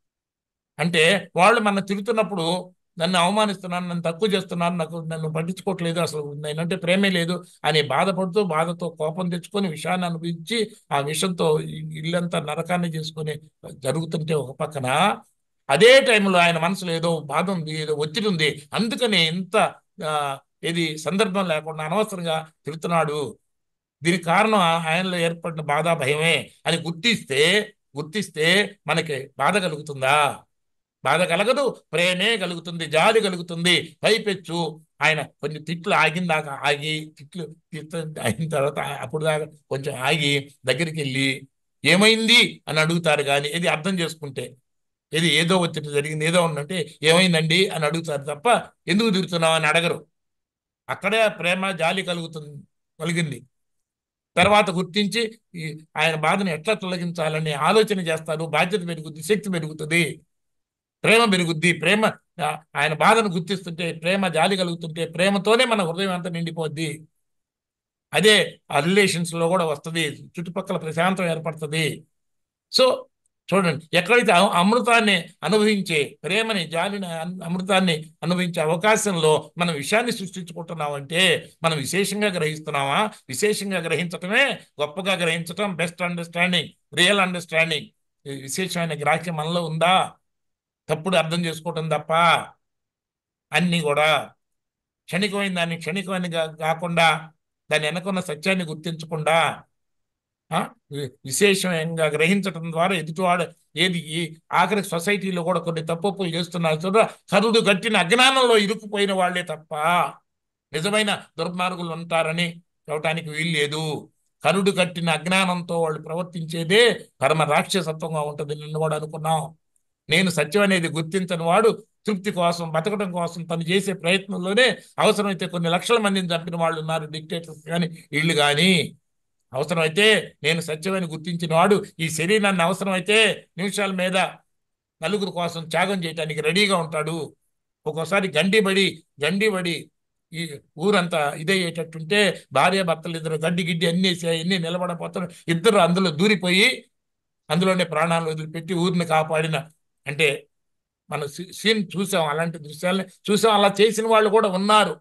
అంటే వాళ్ళు మన తిడుతున్నప్పుడు నన్ను అవమానిస్తున్నాను నన్ను తక్కువ చేస్తున్నాను నాకు నన్ను పట్టించుకోవట్లేదు అసలు నేనంటే ప్రేమే లేదు అని బాధపడుతూ బాధతో కోపం తెచ్చుకొని విషయాన్ని అనుభవించి ఆ విషంతో ఇ- ఇల్లంతా నరకాన్ని చేసుకొని జరుగుతుంటే ఒక పక్కన అదే టైంలో ఆయన మనసులో ఏదో బాధ ఉంది ఏదో ఒత్తిడి ఉంది అందుకని ఇంత ఆ, ఏది సందర్భం లేకుండా అనవసరంగా తిడుతున్నాడు దీనికి కారణం ఆ- ఆయనలో ఏర్పడిన బాధ భయమే అని గుర్తిస్తే గుర్తిస్తే మనకి బాధ కలుగుతుందా బాధ కలగదు ప్రేమే కలుగుతుంది జాలి కలుగుతుంది పైపెచ్చు ఆయన కొన్ని తిట్లు ఆగిన దాకా ఆగి తిట్లు తిట్లు అయిన తర్వాత అప్పుడు దాకా కొంచెం ఆగి దగ్గరికి వెళ్ళి ఏమైంది అని అడుగుతారు కానీ ఇది అర్థం చేసుకుంటే ఇది ఏదో ఒత్తిడి జరిగింది ఏదో ఉందంటే ఏమైందండి అని అడుగుతారు తప్ప ఎందుకు తిరుగుతున్నావు అని అడగరు అక్కడే ప్రేమ జాలి కలుగుతుంది కలిగింది తర్వాత గుర్తించి ఈ ఆయన బాధను ఎట్లా తొలగించాలని ఆలోచన చేస్తారు బాధ్యత పెరుగుద్ది శక్తి పెరుగుతుంది ప్రేమ పెరుగుద్ది ప్రేమ ఆ, ఆయన బాధను గుర్తిస్తుంటే ప్రేమ జాలి కలుగుతుంటే ప్రేమతోనే మన హృదయం అంతా నిండిపోద్ది అదే ఆ రిలేషన్స్ లో కూడా వస్తుంది చుట్టుపక్కల ప్రశాంతం ఏర్పడుతుంది సో చూడండి ఎక్కడైతే అ- అమృతాన్ని అనుభవించే ప్రేమని జాలిని అన్- అమృతాన్ని అనుభవించే అవకాశంలో మనం విషయాన్ని సృష్టించుకుంటున్నామంటే మనం విశేషంగా గ్రహిస్తున్నామా విశేషంగా గ్రహించటమే గొప్పగా గ్రహించటం బెస్ట్ అండర్స్టాండింగ్ రియల్ అండర్స్టాండింగ్ విశేషమైన గ్రాహ్యం మనలో ఉందా తప్పుడు అర్థం చేసుకోవటం తప్ప అన్నీ కూడా క్షణికమైన దాన్ని క్షణికమైన గా- కాకుండా దాని వెనకున్న సత్యాన్ని గుర్తించకుండా ఆ, వి- విశేషంగా గ్రహించటం ద్వారా ఎదుటివాడు ఏది ఈ ఆఖరి సొసైటీలో కూడా కొన్ని తప్పులు చేస్తున్నారు చూడ కరుడు కట్టిన అజ్ఞానంలో ఇరుక్కుపోయిన వాళ్ళే తప్ప నిజమైన దుర్మార్గులు ఉంటారని చెప్పడానికి వీలు లేదు కరుడు కట్టిన అజ్ఞానంతో వాళ్ళు ప్రవర్తించేదే పరమ రాక్షసత్వంగా ఉంటుంది నిన్ను కూడా అనుకున్నాం నేను సత్యం అనేది గుర్తించని వాడు తృప్తి కోసం బతకడం కోసం తను చేసే ప్రయత్నంలోనే అవసరమైతే కొన్ని లక్షల మందిని చంపిన వాళ్ళు ఉన్నారు డిక్టేటర్స్ కానీ వీళ్ళు కానీ అవసరమైతే నేను సత్యమని గుర్తించిన వాడు ఈ శరీరాన్ని అవసరమైతే నిమిషాల మీద నలుగురు కోసం త్యాగం చేయడానికి రెడీగా ఉంటాడు ఒక్కోసారి గండిబడి గండిబడి ఈ ఊరంతా ఇదయ్యేటట్టుంటే భార్య భర్తలు ఇద్దరు గడ్డి గిడ్డి అన్నేసి అన్ని నిలబడపోతారు ఇద్దరు అందులో దూరిపోయి అందులోనే ప్రాణాలు వదిలిపెట్టి ఊరిని కాపాడిన అంటే మన సీ- సీన్ చూసాం అలాంటి దృశ్యాలని చూసాం అలా చేసిన వాళ్ళు కూడా ఉన్నారు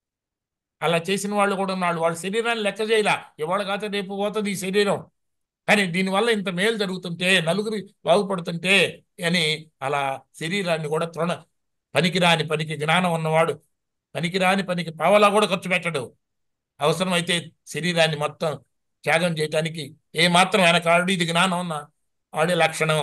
అలా చేసిన వాళ్ళు కూడా ఉన్నారు వాళ్ళ శరీరాన్ని లెక్క చేయలా ఇవాళ కాకపోతే రేపు పోతుంది ఈ శరీరం కానీ దీనివల్ల ఇంత మేలు జరుగుతుంటే నలుగురి బాగుపడుతుంటే అని అలా శరీరాన్ని కూడా తృణ పనికిరాని పనికి జ్ఞానం ఉన్నవాడు పనికిరాని పనికి పావలా కూడా ఖర్చు పెట్టడు అవసరమైతే శరీరాన్ని మొత్తం త్యాగం చేయటానికి ఏ మాత్రం వెనకాడు ఇది జ్ఞానం ఉన్న వాడే లక్షణం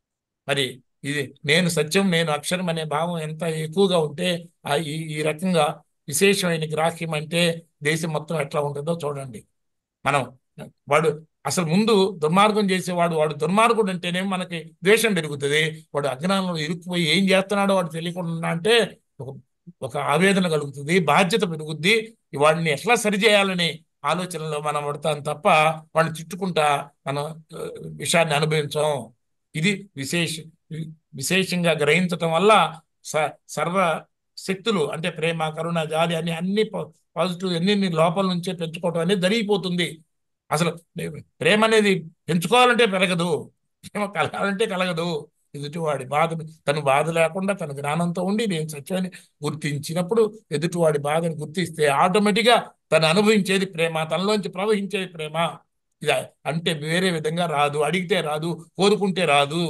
మరి ఇది నేను సత్యం నేను అక్షరం అనే భావం ఎంత ఎక్కువగా ఉంటే ఆ ఈ ఈ రకంగా విశేషమైన గ్రాహ్యం అంటే దేశం మొత్తం ఎట్లా ఉంటుందో చూడండి మనం వాడు అసలు ముందు దుర్మార్గం చేసేవాడు వాడు దుర్మార్గుడు అంటేనే మనకి ద్వేషం పెరుగుతుంది వాడు అజ్ఞానంలో ఇరుక్కుపోయి ఏం చేస్తున్నాడో వాడు తెలియకుండా అంటే ఒక ఒక ఆవేదన కలుగుతుంది బాధ్యత పెరుగుద్ది వాడిని ఎట్లా సరిచేయాలని ఆలోచనలో మనం పడతాం తప్ప వాడిని తిట్టుకుంటా మనం ఆ, విషయాన్ని అనుభవించాం ఇది విశేష విశేషంగా గ్రహించటం వల్ల స సర్వ శక్తులు అంటే ప్రేమ కరుణ జాలి అని అన్ని పాజిటివ్ అన్ని లోపల నుంచే పెంచుకోవటం అనేది జరిగిపోతుంది అసలు ప్రేమ అనేది పెంచుకోవాలంటే పెరగదు ప్రేమ కలగాలంటే కలగదు ఎదుటివాడి బాధను తను బాధ లేకుండా తన జ్ఞానంతో ఉండి నేను సత్యాన్ని గుర్తించినప్పుడు ఎదుటివాడి బాధను గుర్తిస్తే ఆటోమేటిక్గా తను అనుభవించేది ప్రేమ తనలోంచి ప్రవహించేది ప్రేమ ఇది అంటే వేరే విధంగా రాదు అడిగితే రాదు కోరుకుంటే రాదు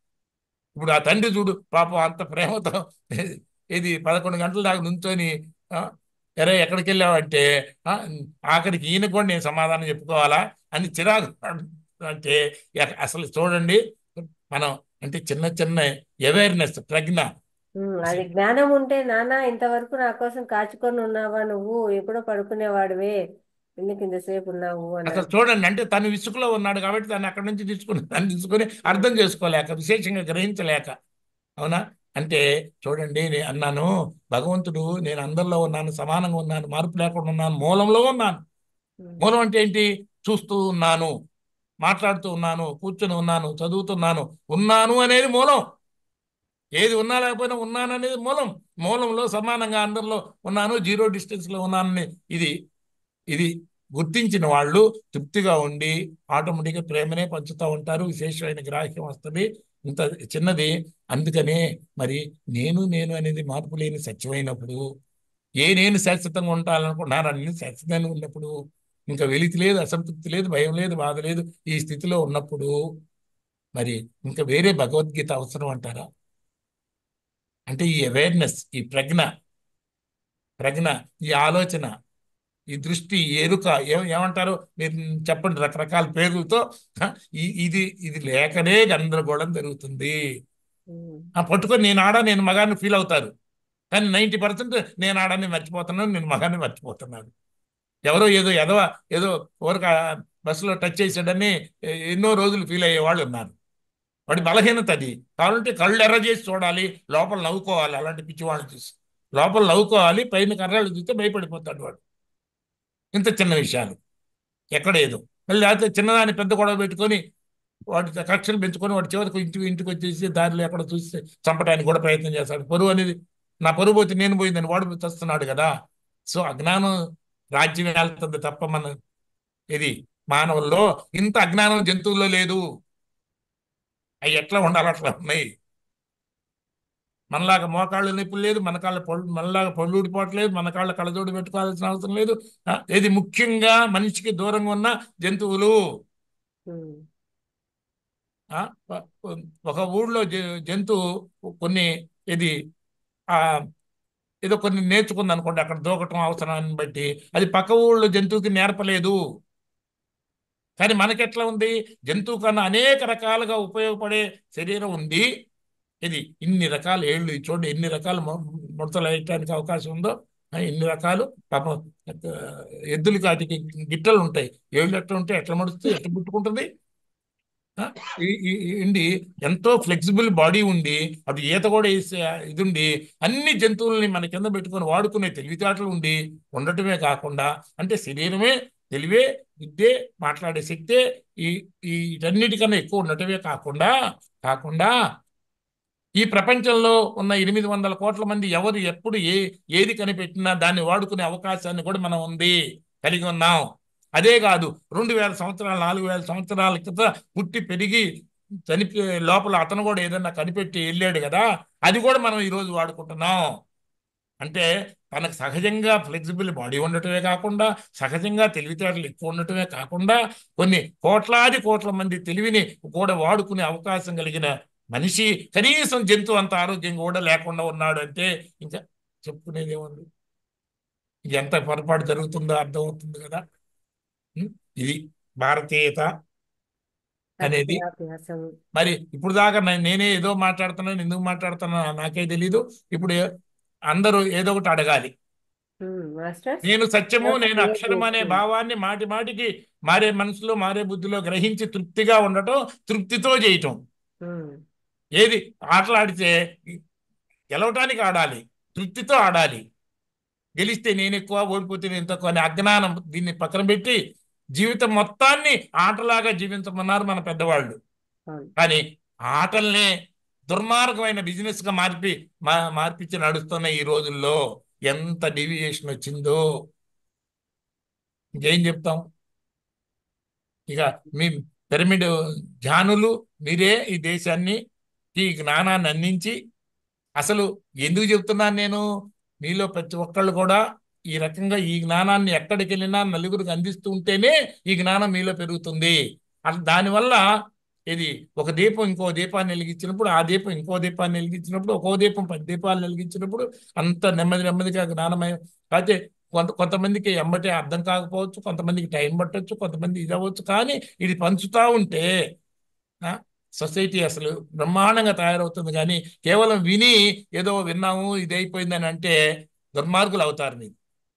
ఇప్పుడు ఆ తండ్రి చూడు పాపం అంత ప్రేమతో ఇది పదకొండు గంటల దాకా నుంచొని ఆ, ఎరే ఎక్కడికి వెళ్ళావంటే ఆ, ఆఖరికి ఈయన కూడా నేను సమాధానం చెప్పుకోవాలా అని చిరాకు అంటే ఎ- అసలు చూడండి మనం అంటే చిన్న చిన్న అవేర్నెస్ ప్రజ్ఞ ఉమ్, అది జ్ఞానం ఉంటే నాన్న ఇంతవరకు నా కోసం కాచుకొని ఉన్నావా నువ్వు ఎప్పుడో పడుకునేవాడివే ఎందుకు ఇంతసేపు ఉన్నావు అని అసలు చూడండి అంటే తను విసుగులో ఉన్నాడు కాబట్టి తను అక్కడి నుంచి తీసుకుని దాన్ని తీసుకొని అర్థం చేసుకోలేక విశేషంగా గ్రహించలేక అవునా అంటే చూడండి నేను అన్నాను భగవంతుడు నేను అందరిలో ఉన్నాను సమానంగా ఉన్నాను మార్పు లేకుండా ఉన్నాను మూలంలో ఉన్నాను ఉమ్, మూలం అంటే ఏంటి చూస్తూ ఉన్నాను మాట్లాడుతూ ఉన్నాను కూర్చొని ఉన్నాను చదువుతున్నాను ఉన్నాను అనేది మూలం ఏది ఉన్నా లేకపోయినా ఉన్నాను అనేది మూలం మూలంలో సమానంగా అందరిలో ఉన్నాను జీరో డిస్టెన్స్లో ఉన్నానని ఇది ఇది గుర్తించిన వాళ్ళు తృప్తిగా ఉండి ఆటోమేటిక్గా ప్రేమనే పంచుతూ ఉంటారు విశేషమైన గ్రాహ్యం వస్తుంది ఇంత చిన్నది అందుకనే మరి నేను నేను అనేది మార్పు లేని సత్యమైనప్పుడు ఏ నేను శాశ్వతంగా ఉంటాననుకుంటున్నాను అన్ని శాశ్వతంగా ఉన్నప్పుడు ఇంకా వెలితి లేదు అసంతృప్తి లేదు భయం లేదు బాధ లేదు ఈ స్థితిలో ఉన్నప్పుడు మరి ఇంకా వేరే భగవద్గీత అవసరం అంటారా అంటే ఈ అవేర్నెస్ ఈ ప్రజ్ఞ ప్రజ్ఞ ఈ ఆలోచన ఈ దృష్టి ఈ ఎరుక ఏం ఏమంటారు మీరు చెప్పండి రకరకాల పేర్లతో హ, ఈ- ఇది ఇది లేకనే గందరగోళం జరుగుతుంది ఉమ్, ఆ పట్టుకొని నేను ఆడ నేను మగాన్ని ఫీల్ అవుతారు కానీ నైంటీ పర్సెంట్ నేను ఆడాన్ని మర్చిపోతున్నాను నేను మగాన్ని మర్చిపోతున్నాను ఎవరో ఏదో ఎదవ ఏదో ఊరక బస్సులో టచ్ చేసాడని ఎ- ఎన్నో రోజులు ఫీల్ అయ్యే వాళ్ళు ఉన్నారు వాడి బలహీనత అది కావాలంటే కళ్ళు ఎర్ర చేసి చూడాలి లోపల నవ్వుకోవాలి అలాంటి పిచ్చివాళ్ళని చూసి లోపల నవ్వుకోవాలి పైన కర్రలు చూస్తే భయపడిపోతాడు వాడు ఇంత చిన్న విషయాలు ఎక్కడేదో మళ్ళీ లేకపోతే చిన్నదాన్ని పెద్ద గొడవ పెట్టుకొని వాటి కక్షలు పెంచుకొని వాడి చివరికి ఇంటికి ఇంటికి వచ్చేసి దారిలో ఎక్కడ చూసి చంపడానికి కూడా ప్రయత్నం చేస్తాడు పరువు అనేది నా పరువు పోతే నేను పోయిందని వాడు తెస్తున్నాడు కదా సో అజ్ఞానం రాజ్యం వెళ్తుంది తప్ప మన ఇది మానవుల్లో ఇంత అజ్ఞానం జంతువుల్లో లేదు అవి ఎట్లా ఉండాలి అట్లా ఉన్నాయి మనలాగా మోకాళ్ళు నొప్పులు లేదు మన కాళ్ళ పళ్ళు మనలాగా పళ్ళు ఊడిపోవట్లేదు మన కాళ్ళ కళ్ళజోడు పెట్టుకోవాల్సిన అవసరం లేదు ఆ, ఇది ముఖ్యంగా మనిషికి దూరంగా ఉన్న జంతువులు ఉమ్, ఆ, ప- ఒక ఊళ్ళో జ- జంతువు కొన్ని ఇది ఆ ఏదో కొన్ని నేర్చుకుంది అనుకోండి అక్కడ దూకటం అవసరాన్ని బట్టి అది పక్క ఊళ్ళో జంతువుకి నేర్పలేదు కానీ మనకెట్లా ఉంది జంతువు కన్నా అనేక రకాలుగా ఉపయోగపడే శరీరం ఉంది ఇది ఇన్ని రకాల ఏళ్ళు ఇది చూడండి ఎన్ని రకాల ము- ముడతలు వేయటానికి అవకాశం ఉందో ఆ, ఇన్ని రకాలు పాపం ఆ, ఎద్దులకి వాటికి గిట్టలు ఉంటాయి ఏళ్ళు ఎట్లా ఉంటే ఎట్లా మడుస్తుంది ఎట్లా పుట్టుకుంటుంది ఆ, ఈ- ఈ- ఈ ఉండి ఎంతో ఫ్లెక్సిబుల్ బాడీ ఉండి అది ఈత కూడా వేసే ఇది ఉండి అన్ని జంతువుల్ని మన కింద పెట్టుకొని వాడుకునే తెలివితేటలు ఉండి ఉండటమే కాకుండా అంటే శరీరమే తెలివే బుద్ధే మాట్లాడే శక్తే ఈ ఈ వీటన్నిటికన్నా ఎక్కువ ఉండటమే కాకుండా కాకుండా ఈ ప్రపంచంలో ఉన్న ఎనిమిది వందల కోట్ల మంది ఎవరు ఎప్పుడు ఏ ఏది కనిపెట్టినా దాన్ని వాడుకునే అవకాశాన్ని కూడా మనం ఉంది కలిగి ఉన్నాం అదే కాదు రెండు వేల సంవత్సరాలు నాలుగు వేల సంవత్సరాల క్రితం పుట్టి పెరిగి చనిపో లోపల అతను కూడా ఏదన్నా కనిపెట్టి వెళ్ళాడు కదా అది కూడా మనం ఈరోజు వాడుకుంటున్నాం అంటే తనకు సహజంగా ఫ్లెక్సిబుల్ బాడీ ఉండటమే కాకుండా సహజంగా తెలివితేటలు ఎక్కువ ఉండటమే కాకుండా కొన్ని కోట్లాది కోట్ల మంది తెలివిని కూడా వాడుకునే అవకాశం కలిగిన మనిషి కనీసం జంతువు అంత ఆరోగ్యంగా కూడా లేకుండా ఉన్నాడు అంటే ఇంకా చెప్పుకునేది ఏముంది ఎంత పొరపాటు జరుగుతుందో అర్థమవుతుంది కదా ఉం? ఇది భారతీయత అనేది అక్షరాభ్యాసం మరి ఇప్పుడు దాకా నే- నేనే ఏదో మాట్లాడుతున్నాను ఎందుకు మాట్లాడుతున్నా నాకే తెలీదు ఇప్పుడు ఏ- అందరూ ఏదో ఒకటి అడగాలి ఉమ్, మాస్టర్స్ నేను సత్యము ఒక నేను క్రియేట్ అక్షరం అనే చేసుకోండి. భావాన్ని మాటి మాటికి మారే మనసులో మారే బుద్ధిలో గ్రహించి తృప్తిగా ఉండటం తృప్తితో చేయటం ఉమ్, ఏది ఆటలాడితే గెలవటానికి ఆడాలి తృప్తితో ఆడాలి గెలిస్తే నేను ఎక్కువ ఓడిపోతే నేను తక్కువ అనే అజ్ఞానం దీన్ని పక్కన పెట్టి జీవితం మొత్తాన్ని ఆటలాగా జీవించమన్నారు మన పెద్దవాళ్ళు అవును కానీ ఆటల్నే దుర్మార్గమైన బిజినెస్ గా మార్పి మా మార్పించి నడుస్తున్న ఈ రోజుల్లో ఎంత డీవియేషన్ వచ్చిందో ఇంకేం చెప్తాం ఇక మీ పిరమిడ్ ధ్యానులు మీరే ఈ దేశాన్ని ఈ జ్ఞానాన్ని అందించి అసలు ఎందుకు చెప్తున్నాను నేను మీలో ప్రతి ఒక్కళ్ళు కూడా ఈ రకంగా ఈ జ్ఞానాన్ని ఎక్కడికి వెళ్ళినా నలుగురికి అందిస్తూ ఉంటేనే ఈ జ్ఞానం మీలో పెరుగుతుంది అసలు దానివల్ల ఇది ఒక దీపం ఇంకో దీపాన్ని వెలిగించినప్పుడు ఆ దీపం ఇంకో దీపాన్ని వెలిగించినప్పుడు ఒక్కో దీపం పది దీపాలు వెలిగించినప్పుడు అంత నెమ్మది నెమ్మదిగా జ్ఞానమయం అయితే కొంత కొంతమందికి ఎమ్మటే అర్థం కాకపోవచ్చు కొంతమందికి టైం పట్టొచ్చు కొంతమంది ఇది అవ్వచ్చు కానీ ఇది పంచుతా ఉంటే ఆ, సొసైటీ అసలు బ్రహ్మాండంగా తయారవుతుంది కానీ కేవలం విని ఏదో విన్నాము ఇది అయిపోయిందని అంటే దుర్మార్గులు అవుతారు మీరు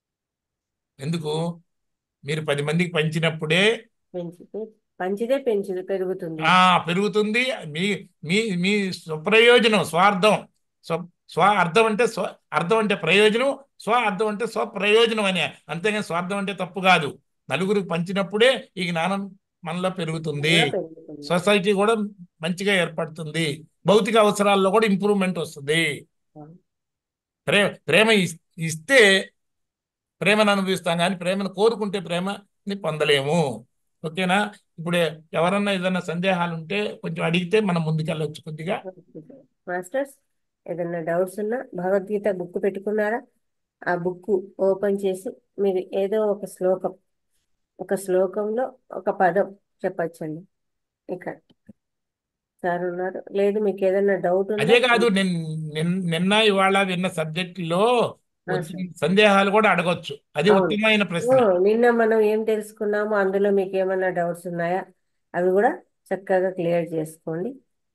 ఎందుకు మీరు పది మందికి పంచినప్పుడే పెంచితే పంచితే పెంచు పెరుగుతుంది ఆ పెరుగుతుంది మీ మీ మీ స్వప్రయోజనం స్వార్థం స్వ స్వ అర్థం అంటే స్వ అర్థం అంటే ప్రయోజనం స్వ అర్థం అంటే స్వప్రయోజనం అనే అంతేగాని స్వార్థం అంటే తప్పు కాదు నలుగురికి పంచినప్పుడే ఈ జ్ఞానం మనలో పెరుగుతుంది కూడా పెరుగుతుంది సొసైటీ కూడా మంచిగా ఏర్పడుతుంది భౌతిక అవసరాల్లో కూడా ఇంప్రూవ్మెంట్ వస్తుంది అవును. ప్రేమ ప్రేమ ఇస్- ఇస్తే ప్రేమను అనుభవిస్తాం కానీ ప్రేమను కోరుకుంటే ప్రేమని పొందలేము ఓకేనా ఇప్పుడు ఎవరన్నా ఏదైనా సందేహాలు ఉంటే కొంచెం అడిగితే మనం ముందుకెళ్ళొచ్చు కొద్దిగా మాస్టర్స్ ఏదైనా డౌట్స్ ఉన్నా భగవద్గీత బుక్ పెట్టుకున్నారా ఆ బుక్ ఓపెన్ చేసి మీరు ఏదో ఒక శ్లోకం ఒక శ్లోకంలో ఒక పదం చెప్పచ్చండి ఇక్కడ సార్ ఉన్నారు లేదు మీకు ఏదైనా డౌట్ అదే ఉందా కాదు నిన్ నిన్- నిన్న ఇవాళ విన్న సబ్జెక్టులో ఆ, వచ్చిన సందేహాలు కూడా అడగొచ్చు అది అవును. ఉత్తమమైన ఓ, ప్రశ్న నిన్న మనం ఏం తెలుసుకున్నామో అందులో మీకు ఏమైనా డౌట్స్ ఉన్నాయా అవి కూడా చక్కగా క్లియర్ చేసుకోండి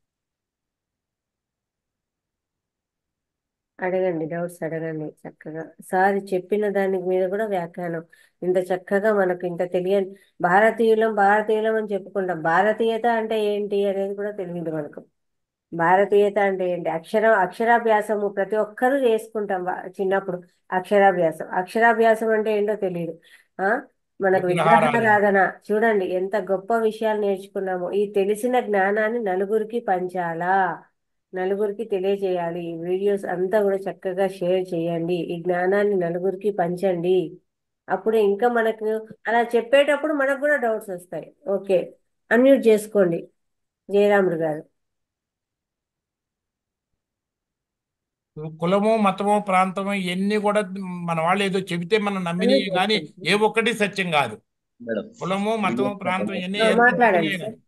అడగండి డౌట్స్ అడగండి చక్కగా సార్ చెప్పిన దాని మీద కూడా వ్యాఖ్యానం ఇంత చక్కగా మనకు ఇంత తెలియని భారతీయులం భారతీయులం అని చెప్పుకుంటాం భారతీయత అంటే ఏంటి అనేది కూడా తెలియదు మనకు భారతీయత అంటే ఏంటి అక్షర అక్షరాభ్యాసము ప్రతి ఒక్కరూ చేసుకుంటాం వా- చిన్నప్పుడు అక్షరాభ్యాసం అక్షరాభ్యాసం అంటే ఏంటో తెలియదు ఆ మనకు విగ్రహారాధన. విగ్రహారాధన చూడండి ఎంత గొప్ప విషయాలు నేర్చుకున్నామో ఈ తెలిసిన జ్ఞానాన్ని నలుగురికి పంచాలా నలుగురికి తెలియజేయాలి ఈ వీడియోస్ అంతా కూడా చక్కగా షేర్ చేయండి ఈ జ్ఞానాన్ని నలుగురికి పంచండి అప్పుడు ఇంకా మనకు అలా చెప్పేటప్పుడు మనకు కూడా డౌట్స్ వస్తాయి ఓకే అన్మ్యూట్ చేసుకోండి జయరాములు గారు కులము మతము ప్రాంతము ఇవన్నీ కూడా మన వాళ్ళు ఏదో చెబితే మనం నమ్మినవి అన్నీ కానీ చేసుకుంటాం. ఏ ఒక్కటి సత్యం కాదు మేడం కులము మతము ప్రాంతం ఇవన్నీ ఆ, ఏదో మాట్లాడండి చెప్తున్నాయి సార్ కానీ.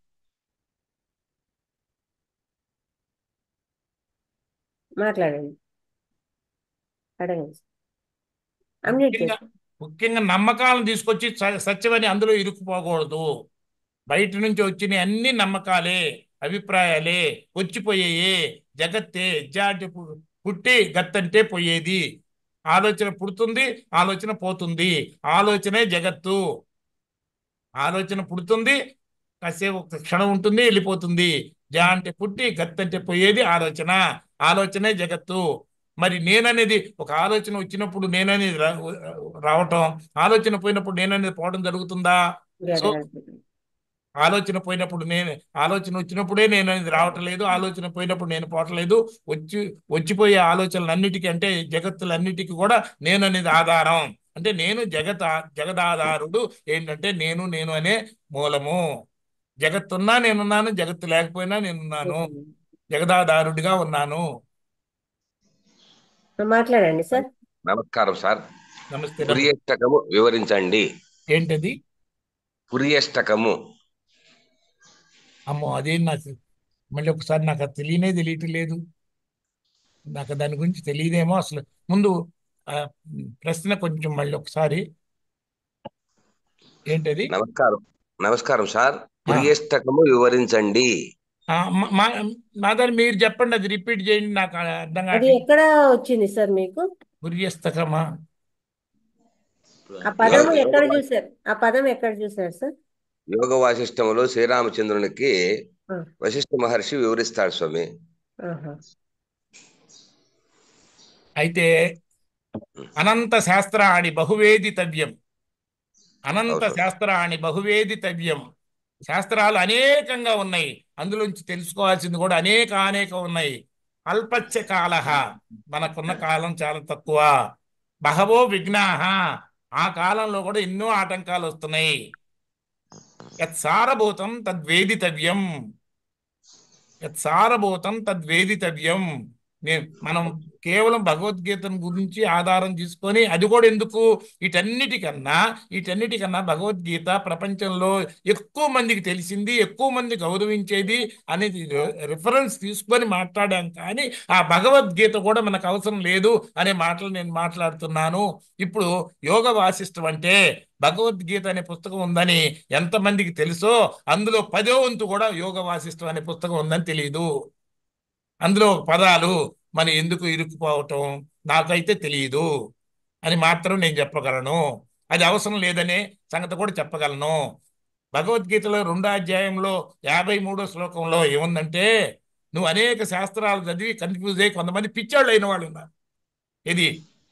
మాట్లాడండి అడగండి అన్మ్యూట్ ముఖ్యంగా చేసుకోండి ముఖ్యంగా నమ్మకాలను తీసుకొచ్చి స- సత్యమని అందులో ఇరుక్కుపోకూడదు బయట నుంచి వచ్చిన అన్ని నమ్మకాలే అభిప్రాయాలే వచ్చిపోయాయి జగత్తే జాటి పు- పుట్టి గత్తంటే పోయేది ఆలోచన పుడుతుంది ఆలోచన పోతుంది ఆలోచనే జగత్తు ఆలోచన పుడుతుంది కాసేపు ఒక క్షణం ఉంటుంది వెళ్ళిపోతుంది జా అంటే పుట్టి గత్ అంటే పోయేది ఆలోచన ఆలోచనే జగత్తు మరి నేననేది ఒక ఆలోచన వచ్చినప్పుడు నేననేది రా- రావటం ఆలోచన పోయినప్పుడు నేననేది పోవడం జరుగుతుందా సో ఆలోచన పోయినప్పుడు నేను ఆలోచన వచ్చినప్పుడే నేను అనేది రావటం లేదు ఆలోచన పోయినప్పుడు నేను పోవట్లేదు వచ్చి వచ్చిపోయే ఆలోచనలన్నిటికీ అంటే జగత్తులన్నిటికీ కూడా నేను అనేది ఆధారం అంటే నేను జగత్ జగదాధారుడు ఏంటంటే నేను నేను అనే మూలము జగత్తున్నా నేనున్నాను జగత్తు లేకపోయినా నేనున్నాను జగదాధారుడిగా ఉన్నాను మాట్లాడండి సార్ నమస్కారం సార్ నమస్తే నమస్తే. పురియష్టకము వివరించండి ఏంటది పురియష్టకము అమ్మో అదేం నాకు మళ్ళీ ఒకసారి నాకు అది తెలియనే తెలియటం లేదు నాకు దాని గురించి తెలియదేమో అసలు ముందు ఆ, ప్రశ్న కొంచెం మళ్ళీ ఒకసారి ఏంటది నమస్కారం నమస్కారం సార్ పురియష్టకము వివరించండి ఆ, మా- మా మా దాన్ని మీరు చెప్పండి అది రిపీట్ చేయండి నాకు అర్థం అది కాదు ఎక్కడ వచ్చింది సార్ మీకు గుర్యస్తకమా ఆ పదం యోగ- ఎక్కడ చూసారు ఆ పదం ఎక్కడ చూసారు సార్ యోగ వాసిష్టములో శ్రీరామచంద్రునికి ఆ. వశిష్ఠ మహర్షి వివరిస్తాడు స్వామి ఆహా. అయితే అనంత శాస్త్రాణి బహువేదితవ్యం అనంత అవును. శాస్త్రాణి బహువేదితవ్యం శాస్త్రాలు అనేకంగా ఉన్నాయి అందులోంచి తెలుసుకోవాల్సింది కూడా అనేక అనేక ఉన్నాయి అల్పస్య కాల మనకున్న కాలం చాలా తక్కువ బహవో విఘ్నాహ ఆ కాలంలో కూడా ఎన్నో ఆటంకాలు వస్తున్నాయి యత్సారభూతం తద్వేదితవ్యం యత్సారభూతం తద్వేదితవ్యం నేను మనం కేవలం భగవద్గీతను గురించి ఆధారం తీసుకొని అది కూడా ఎందుకు వీటన్నిటికన్నా వీటన్నిటికన్నా భగవద్గీత ప్రపంచంలో ఎక్కువ మందికి తెలిసింది ఎక్కువ మంది గౌరవించేది అనేది రిఫరెన్స్ తీసుకొని మాట్లాడాం కానీ ఆ భగవద్గీత కూడా మనకు అవసరం లేదు అనే మాటలు నేను మాట్లాడుతున్నాను ఇప్పుడు యోగ వాసిష్టం అంటే భగవద్గీత అనే పుస్తకం ఉందని ఎంతమందికి తెలుసో అందులో పదో వంతు కూడా యోగ వాసిష్టం అనే పుస్తకం ఉందని తెలియదు అందులో పదాలు మన ఎందుకు ఇరుక్కుపోవటం నాకైతే తెలియదు అని మాత్రం నేను చెప్పగలను అది అవసరం లేదనే సంగతి కూడా చెప్పగలను భగవద్గీతలో రెండో అధ్యాయంలో యాభై మూడో శ్లోకంలో ఏముందంటే నువ్వు అనేక శాస్త్రాలు చదివి కన్ఫ్యూజ్ అయ్యి కొంతమంది పిచ్చాళ్ళు అయిన వాళ్ళు ఉన్నారు ఇది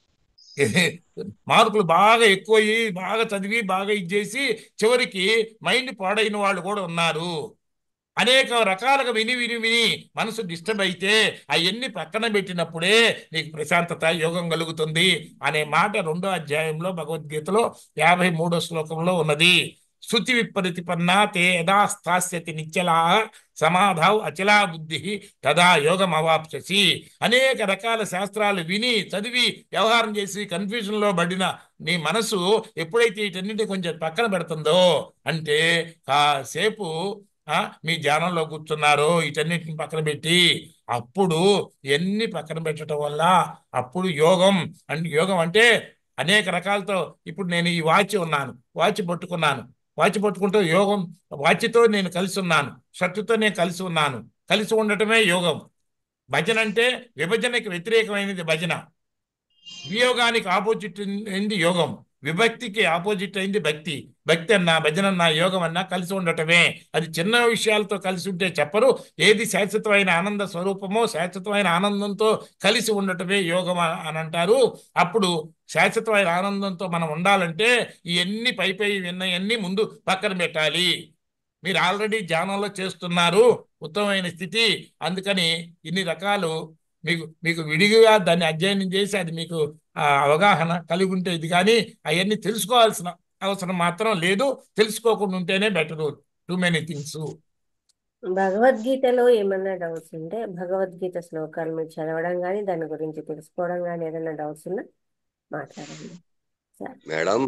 మార్కులు బాగా ఎక్కువయ్యి బాగా చదివి బాగా ఇచ్చేసి చివరికి మైండ్ పాడైన వాళ్ళు కూడా ఉన్నారు అనేక రకాలుగా విని విని విని మనసు డిస్టర్బ్ అయితే అవన్నీ పక్కన పెట్టినప్పుడే నీకు ప్రశాంతత యోగం కలుగుతుంది అనే మాట రెండో అధ్యాయంలో భగవద్గీతలో యాభై మూడో శ్లోకంలో ఉన్నది శృతి విపరితిపన్నా తే యదా స్థాస్యతి నిశ్చలా సమాధావ్ అచలా బుద్ధి తదా యోగం అవాప్స్యసి అనేక రకాల శాస్త్రాలు విని చదివి వ్యవహారం చేసి కన్ఫ్యూజన్లో పడిన నీ మనసు ఎప్పుడైతే వీటన్నిటి కొంచెం పక్కన పెడుతుందో అంటే కాసేపు ఆ, మీ ధ్యానంలో కూర్చున్నారో వీటన్నిటిని పక్కన పెట్టి అప్పుడు ఎన్ని పక్కన పెట్టడం వల్ల అప్పుడు యోగం అంటే యోగం అంటే అనేక రకాలతో ఇప్పుడు నేను ఈ వాచ్ ఉన్నాను వాచ్ పట్టుకున్నాను వాచ్ పట్టుకుంటూ యోగం వాచ్తో నేను కలిసి ఉన్నాను షర్టుతో నేను కలిసి ఉన్నాను కలిసి ఉండటమే యోగం భజన అంటే విభజనకి వ్యతిరేకమైనది భజన వియోగానికి ఆపోజిట్ అయింది యోగం విభక్తికి ఆపోజిట్ అయింది భక్తి భక్తి అన్నా భజన అన్నా యోగం అన్నా కలిసి ఉండటమే అది చిన్న విషయాలతో కలిసి ఉంటే చెప్పరు ఏది శాశ్వతమైన ఆనంద స్వరూపమో శాశ్వతమైన ఆనందంతో కలిసి ఉండటమే యోగం అ- అని అంటారు అప్పుడు శాశ్వతమైన ఆనందంతో మనం ఉండాలంటే ఇవన్నీ పై పై విన్నవన్నీ ముందు పక్కన పెట్టాలి మీరు ఆల్రెడీ ధ్యానంలో చేస్తున్నారు ఉత్తమమైన స్థితి అందుకని ఇన్ని రకాలు మీకు మీకు విడిగా దాన్ని అధ్యయనం చేసి అది మీకు ఆ, అవగాహన కలిగి ఉంటే ఇది కానీ అవన్నీ తెలుసుకోవాల్సిన అవసరం మాత్రం లేదు తెలుసుకోకుండా ఉంటేనే బెటరు టూ మెనీ థింగ్స్ భగవద్గీతలో ఏమన్నా డౌట్స్ ఉంటే భగవద్గీత శ్లోకాలు మీరు చదవడం కానీ దాని గురించి తెలుసుకోవడం కానీ ఏదైనా డౌట్స్ ఉన్నా మాట్లాడండి సార్ మేడం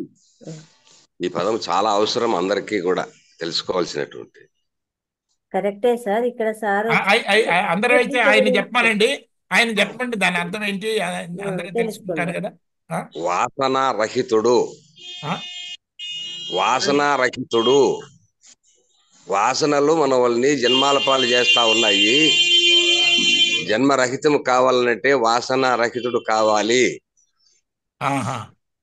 ఈ పదం చాలా అవసరం అందరికీ కూడా తెలుసుకోవాల్సినటువంటి కరెక్టే సార్ ఇక్కడ సార్ అందరూ అయితే ఆయన చెప్పాలండి ఆయన చెప్పండి దాని అర్థం ఏంటి ఆ, అందరూ తెలుసుకుంటారు కదా ఆ? వాసన రహితుడు ఆ? వాసన రహితుడు వాసనలు మన వాళ్ళని జన్మాల పాలు చేస్తా ఉన్నాయి జన్మరహితం కావాలంటే వాసన రహితుడు కావాలి ఆహా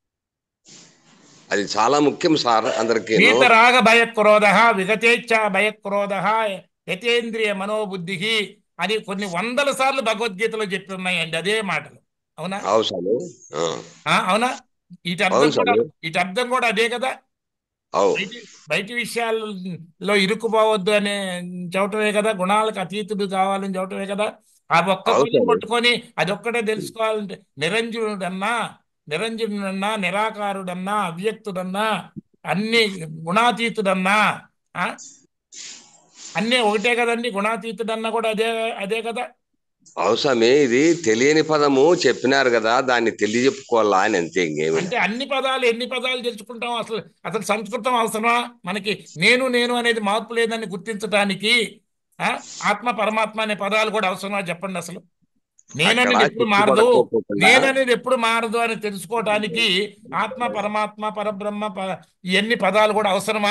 అది చాలా ముఖ్యం సార్ అందరికీ వీతరాగ భయక్రోధ విగతేచ్ఛ భయక్రోధ యతేంద్రియ మనోబుద్ధి అని కొన్ని వందల సార్లు భగవద్గీతలో చెప్పి ఉన్నాయండి అదే మాటలు అవునా అవసరం ఆ, అవునా ఇటు అర్థం అవును కూడా స్వామి. ఇటు అర్థం కూడా అదే కదా అవు బయటి బయటి విషయాల్లో ఇరుక్కుపోవద్దు అనే చెప్పటమే కదా గుణాలకు అతీతుడు కావాలని చెప్పటమే కదా ఆ ఒక్క అవును పదం సార్. పట్టుకొని అది ఒక్కటే తెలుసుకోవాలంటే నిరంజనుడన్నా నిరంజనుడన్నా నిరాకారుడన్నా అవ్యక్తుడన్నా అన్ని గుణాతీతుడన్నా ఆ? అన్నీ ఒకటే కదండి గుణాతీతుడన్నా కూడా అదే అదే కదా అవు స్వామి ఇది తెలియని పదము చెప్పినారు కదా దాన్ని తెలియజెప్పుకోవాలా అని అంతే ఇంకేమి అంటే అన్ని పదాలు ఎన్ని పదాలు తెలుసుకుంటాం అసలు అసలు సంస్కృతం అవసరమా మనకి నేను నేను అనేది మార్పు లేదని గుర్తించడానికి ఆ? ఆత్మ పరమాత్మ అనే పదాలు కూడా అవసరమా చెప్పండి అసలు నేననేది అక్కడ ఎప్పుడు మారదు చిక్కుపడుకోకుండా నేననేది ఎప్పుడు మారదు అని తెలుసుకోవడానికి ఆత్మ పరమాత్మ పరబ్రహ్మ ప- ఇవన్నీ పదాలు కూడా అవసరమా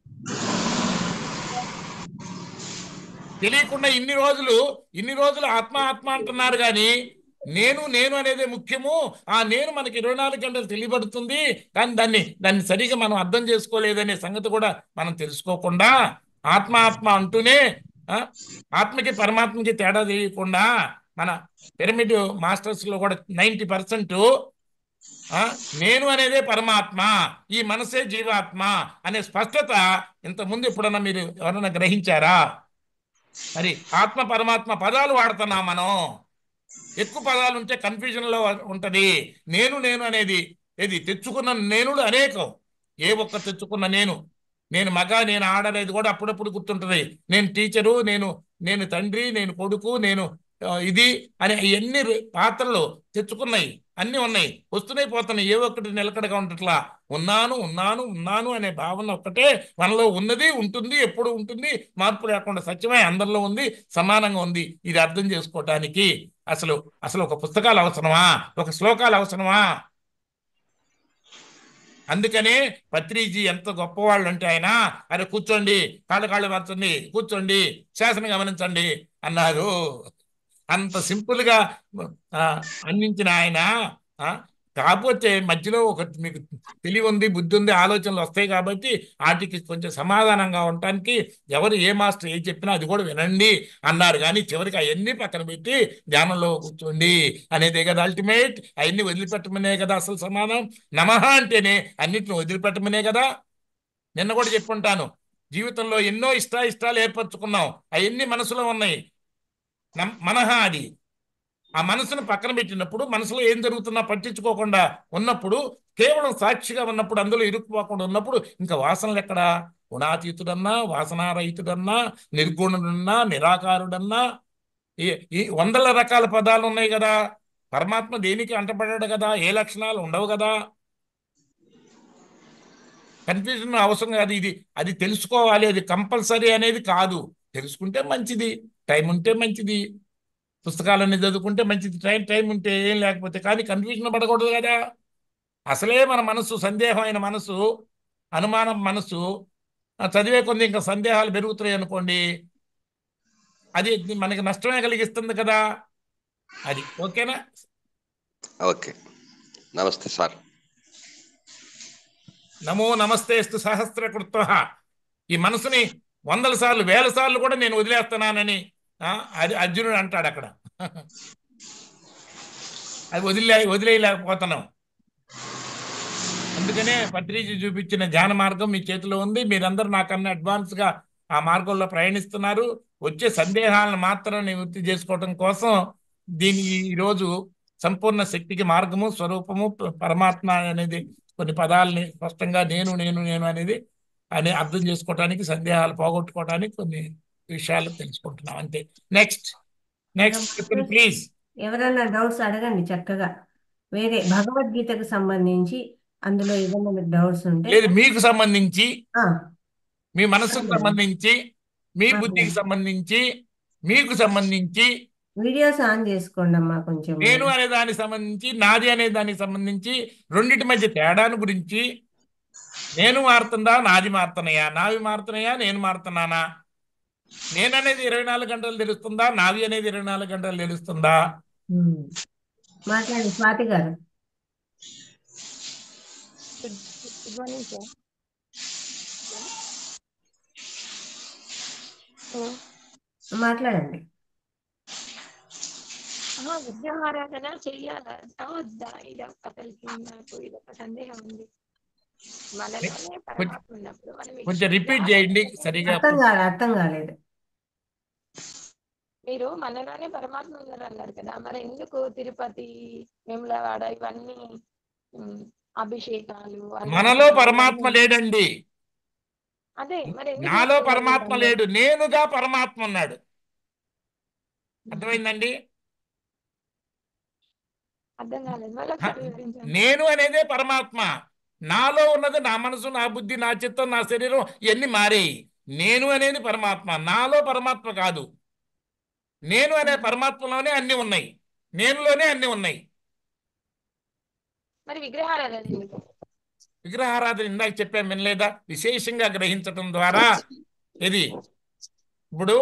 తెలియకుండా ఇన్ని రోజులు ఇన్ని రోజులు ఆత్మ ఆత్మ అంటున్నారు కానీ నేను నేను అనేది ముఖ్యము ఆ నేను మనకి ఇరవై నాలుగు గంటలు తెలియబడుతుంది కానీ దాన్ని దాన్ని సరిగా మనం అర్థం చేసుకోలేదనే సంగతి కూడా మనం తెలుసుకోకుండా ఆత్మ ఆత్మ అంటూనే ఆ, ఆత్మకి పరమాత్మకి తేడా తెలియకుండా మన పిరమిడ్ మాస్టర్స్ లో కూడా నైంటీ పర్సెంట్ నేను అనేదే పరమాత్మ ఈ మనసే జీవాత్మ అనే స్పష్టత ఇంతకుముందు ఎప్పుడన్నా మీరు ఎవరన్నా గ్రహించారా మరి ఆత్మ పరమాత్మ పదాలు వాడుతున్నాం మనం ఎక్కువ పదాలు ఉంటే కన్ఫ్యూజన్ లో ఉంటది నేను నేను అనేది ఏది తెచ్చుకున్న నేనులు అనేకం ఏ ఒక్క తెచ్చుకున్న నేను నేను మగ నేను ఆడ అనేది కూడా అప్పుడప్పుడు గుర్తుంటది నేను టీచరు నేను నేను తండ్రి నేను కొడుకు నేను ఆ, ఇది అనే ఇవన్నీ పాత్రలు తెచ్చుకున్నాయి అన్నీ ఉన్నాయి వస్తున్నాయి పోతున్నాయి ఏ ఒక్కటి నిలకడగా ఉండట్లా ఉన్నాను ఉన్నాను ఉన్నాను అనే భావన ఒక్కటే మనలో ఉన్నది ఉంటుంది ఎప్పుడు ఉంటుంది మార్పు లేకుండా సత్యమే అందరిలో ఉంది సమానంగా ఉంది ఇది అర్థం చేసుకోవటానికి అసలు అసలు ఒక పుస్తకాలు అవసరమా ఒక శ్లోకాలు అవసరమా అందుకనే పత్రిజీ ఎంత గొప్పవాళ్ళు అంటే ఆయన అరే కూర్చోండి కాళ్ళు కాళ్ళు మార్చండి కూర్చోండి శాసనం గమనించండి అన్నారు అంత సింపుల్ గా ఆ, అందించిన ఆయన ఆ, కాకపోతే మధ్యలో ఒక మీకు తెలివి ఉంది బుద్ధి ఉంది ఆలోచనలు వస్తాయి కాబట్టి వాటికి కొంచెం సమాధానంగా ఉండటానికి ఎవరు ఏ మాస్టర్ ఏ చెప్పినా అది కూడా వినండి అన్నారు కానీ చివరికి అవన్నీ పక్కన పెట్టి ధ్యానంలో కూర్చోండి అనేదే కదా అల్టిమేట్ అవన్నీ వదిలిపెట్టమనే కదా అసలు సమాధానం నమః అంటేనే అన్నిటిని వదిలిపెట్టమనే కదా నిన్న కూడా చెప్పుంటాను జీవితంలో ఎన్నో ఇష్ట ఇష్టాలు ఏర్పరచుకున్నాం అవన్నీ మనసులో ఉన్నాయి నమ్- మనహ అది ఆ మనసును పక్కన పెట్టినప్పుడు మనసులో ఏం జరుగుతున్నా పట్టించుకోకుండా ఉన్నప్పుడు కేవలం సాక్షిగా ఉన్నప్పుడు అందులో ఇరుక్కుపోకుండా ఉన్నప్పుడు ఇంకా వాసనలు ఎక్కడా గుణాతీతుడన్నా వాసనారహితుడన్నా నిర్గుణుడన్నా నిరాకారుడన్నా ఈ ఈ వందల రకాల పదాలు ఉన్నాయి కదా పరమాత్మ దేనికి అంటపడాడు కదా ఏ లక్షణాలు ఉండవు కదా కన్ఫ్యూజన్ అవసరం కాదు ఇది అది తెలుసుకోవాలి అది కంపల్సరీ అనేది కాదు తెలుసుకుంటే మంచిది టైం ఉంటే మంచిది పుస్తకాలన్నీ చదువుకుంటే మంచిది టైం టైం ఉంటే ఏం లేకపోతే కానీ కన్ఫ్యూజన్ పడకూడదు కదా అసలే మన మనసు సందేహమైన మనసు అనుమానం మనసు ఆ చదివే కొన్ని ఇంకా సందేహాలు పెరుగుతున్నాయి అనుకోండి అది మనకి నష్టమే కలిగిస్తుంది కదా అది ఓకేనా ఓకే నమస్తే సార్ నమో నమస్తేస్తు సహస్రకృత్వ ఈ మనసుని వందల సార్లు వేల సార్లు కూడా నేను వదిలేస్తున్నానని ఆ, అది అర్జునుడు అంటాడు అక్కడ అది వదిలే వదిలేయలేకపోతున్నాం అందుకనే పత్రిజీ చూపించిన ధ్యాన మార్గం మీ చేతిలో ఉంది మీరందరూ నాకన్నా అడ్వాన్స్ గా ఆ మార్గంలో ప్రయాణిస్తున్నారు వచ్చే సందేహాలను మాత్రం నివృత్తి చేసుకోవడం కోసం దీని ఈ రోజు సంపూర్ణ శక్తికి మార్గము స్వరూపము ప- పరమాత్మ అనేది కొన్ని పదాలని స్పష్టంగా నేను నేను నేను అనేది అని అర్థం చేసుకోవటానికి సందేహాలు పోగొట్టుకోవటానికి కొన్ని విషయాలు తెలుసుకుంటున్నాం అంతే నెక్స్ట్ నెక్స్ట్ ప్లీజ్ ఎవరన్నా డౌట్స్ అడగండి చక్కగా వేరే భగవద్గీతకు సంబంధించి అందులో ఏదైనా మీకు డౌట్స్ ఉంటే లేదు మీకు సంబంధించి ఆ, మీ మనసుకు సంబంధించి మీ బుద్ధికి సంబంధించి మీకు సంబంధించి వీడియోస్ ఆన్ చేసుకోండి అమ్మా కొంచెం నేను అనే దానికి సంబంధించి నాది అనే దానికి సంబంధించి రెండిటి మధ్య తేడాను గురించి నేను మారుతుందా నాది మారుతున్నాయా నావి మారుతున్నాయా నేను మారుతున్నానా నేను అనేది ఇరవై నాలుగు గంటలు తెలుస్తుందా నావి అనేది ఇరవై నాలుగు గంటలు తెలుస్తుందా ఉమ్. మాట్లాడండి స్వాతి గారు good good morning sir hello మాట్లాడండి ఆహా, విగ్రహారాధన చెయ్యాలా వద్దా ఇది అసలుకి నాకు ఇది ఒక సందేహం ఉంది మనలోనే పరమాత్మ ఉన్నప్పుడు మనం కొంచెం రిపీట్ విగ్రహాలు చేయండి అంటే సరిగా అర్థం కాలేదు అర్థం కాలేదు మీరు మనలోనే పరమాత్మ ఉన్నారు అన్నారు కదా మరి ఎందుకు తిరుపతి వేములవాడ ఇవన్నీ ఉమ్, అభిషేకాలు అన్నదానాలు మనలో పరమాత్మ ఇవన్నీ- లేడండి అదే మరి ఎందుకు నాలో చేస్తున్నారు పరమాత్మ ఇవన్నీ? లేడు నేనుగా పరమాత్మ ఉన్నాడు అర్థమైందండి అర్థం కాలేదు మళ్ళీ ఒకసారి వివరించండి నేను అనేదే పరమాత్మ నాలో ఉన్నది నా మనసు నా బుద్ధి నా చిత్తం నా శరీరం ఇవన్నీ మారేయి నేను అనేది పరమాత్మ నాలో పరమాత్మ కాదు నేను అనే పరమాత్మలోనే అన్ని ఉన్నాయి నేనులోనే అన్ని ఉన్నాయి మరి విగ్రహాలు అనేది ఎందుకు విగ్రహారాధన ఇందాక చెప్పాం వినలేదా విశేషంగా గ్రహించటం ద్వారా ఇది ఇప్పుడు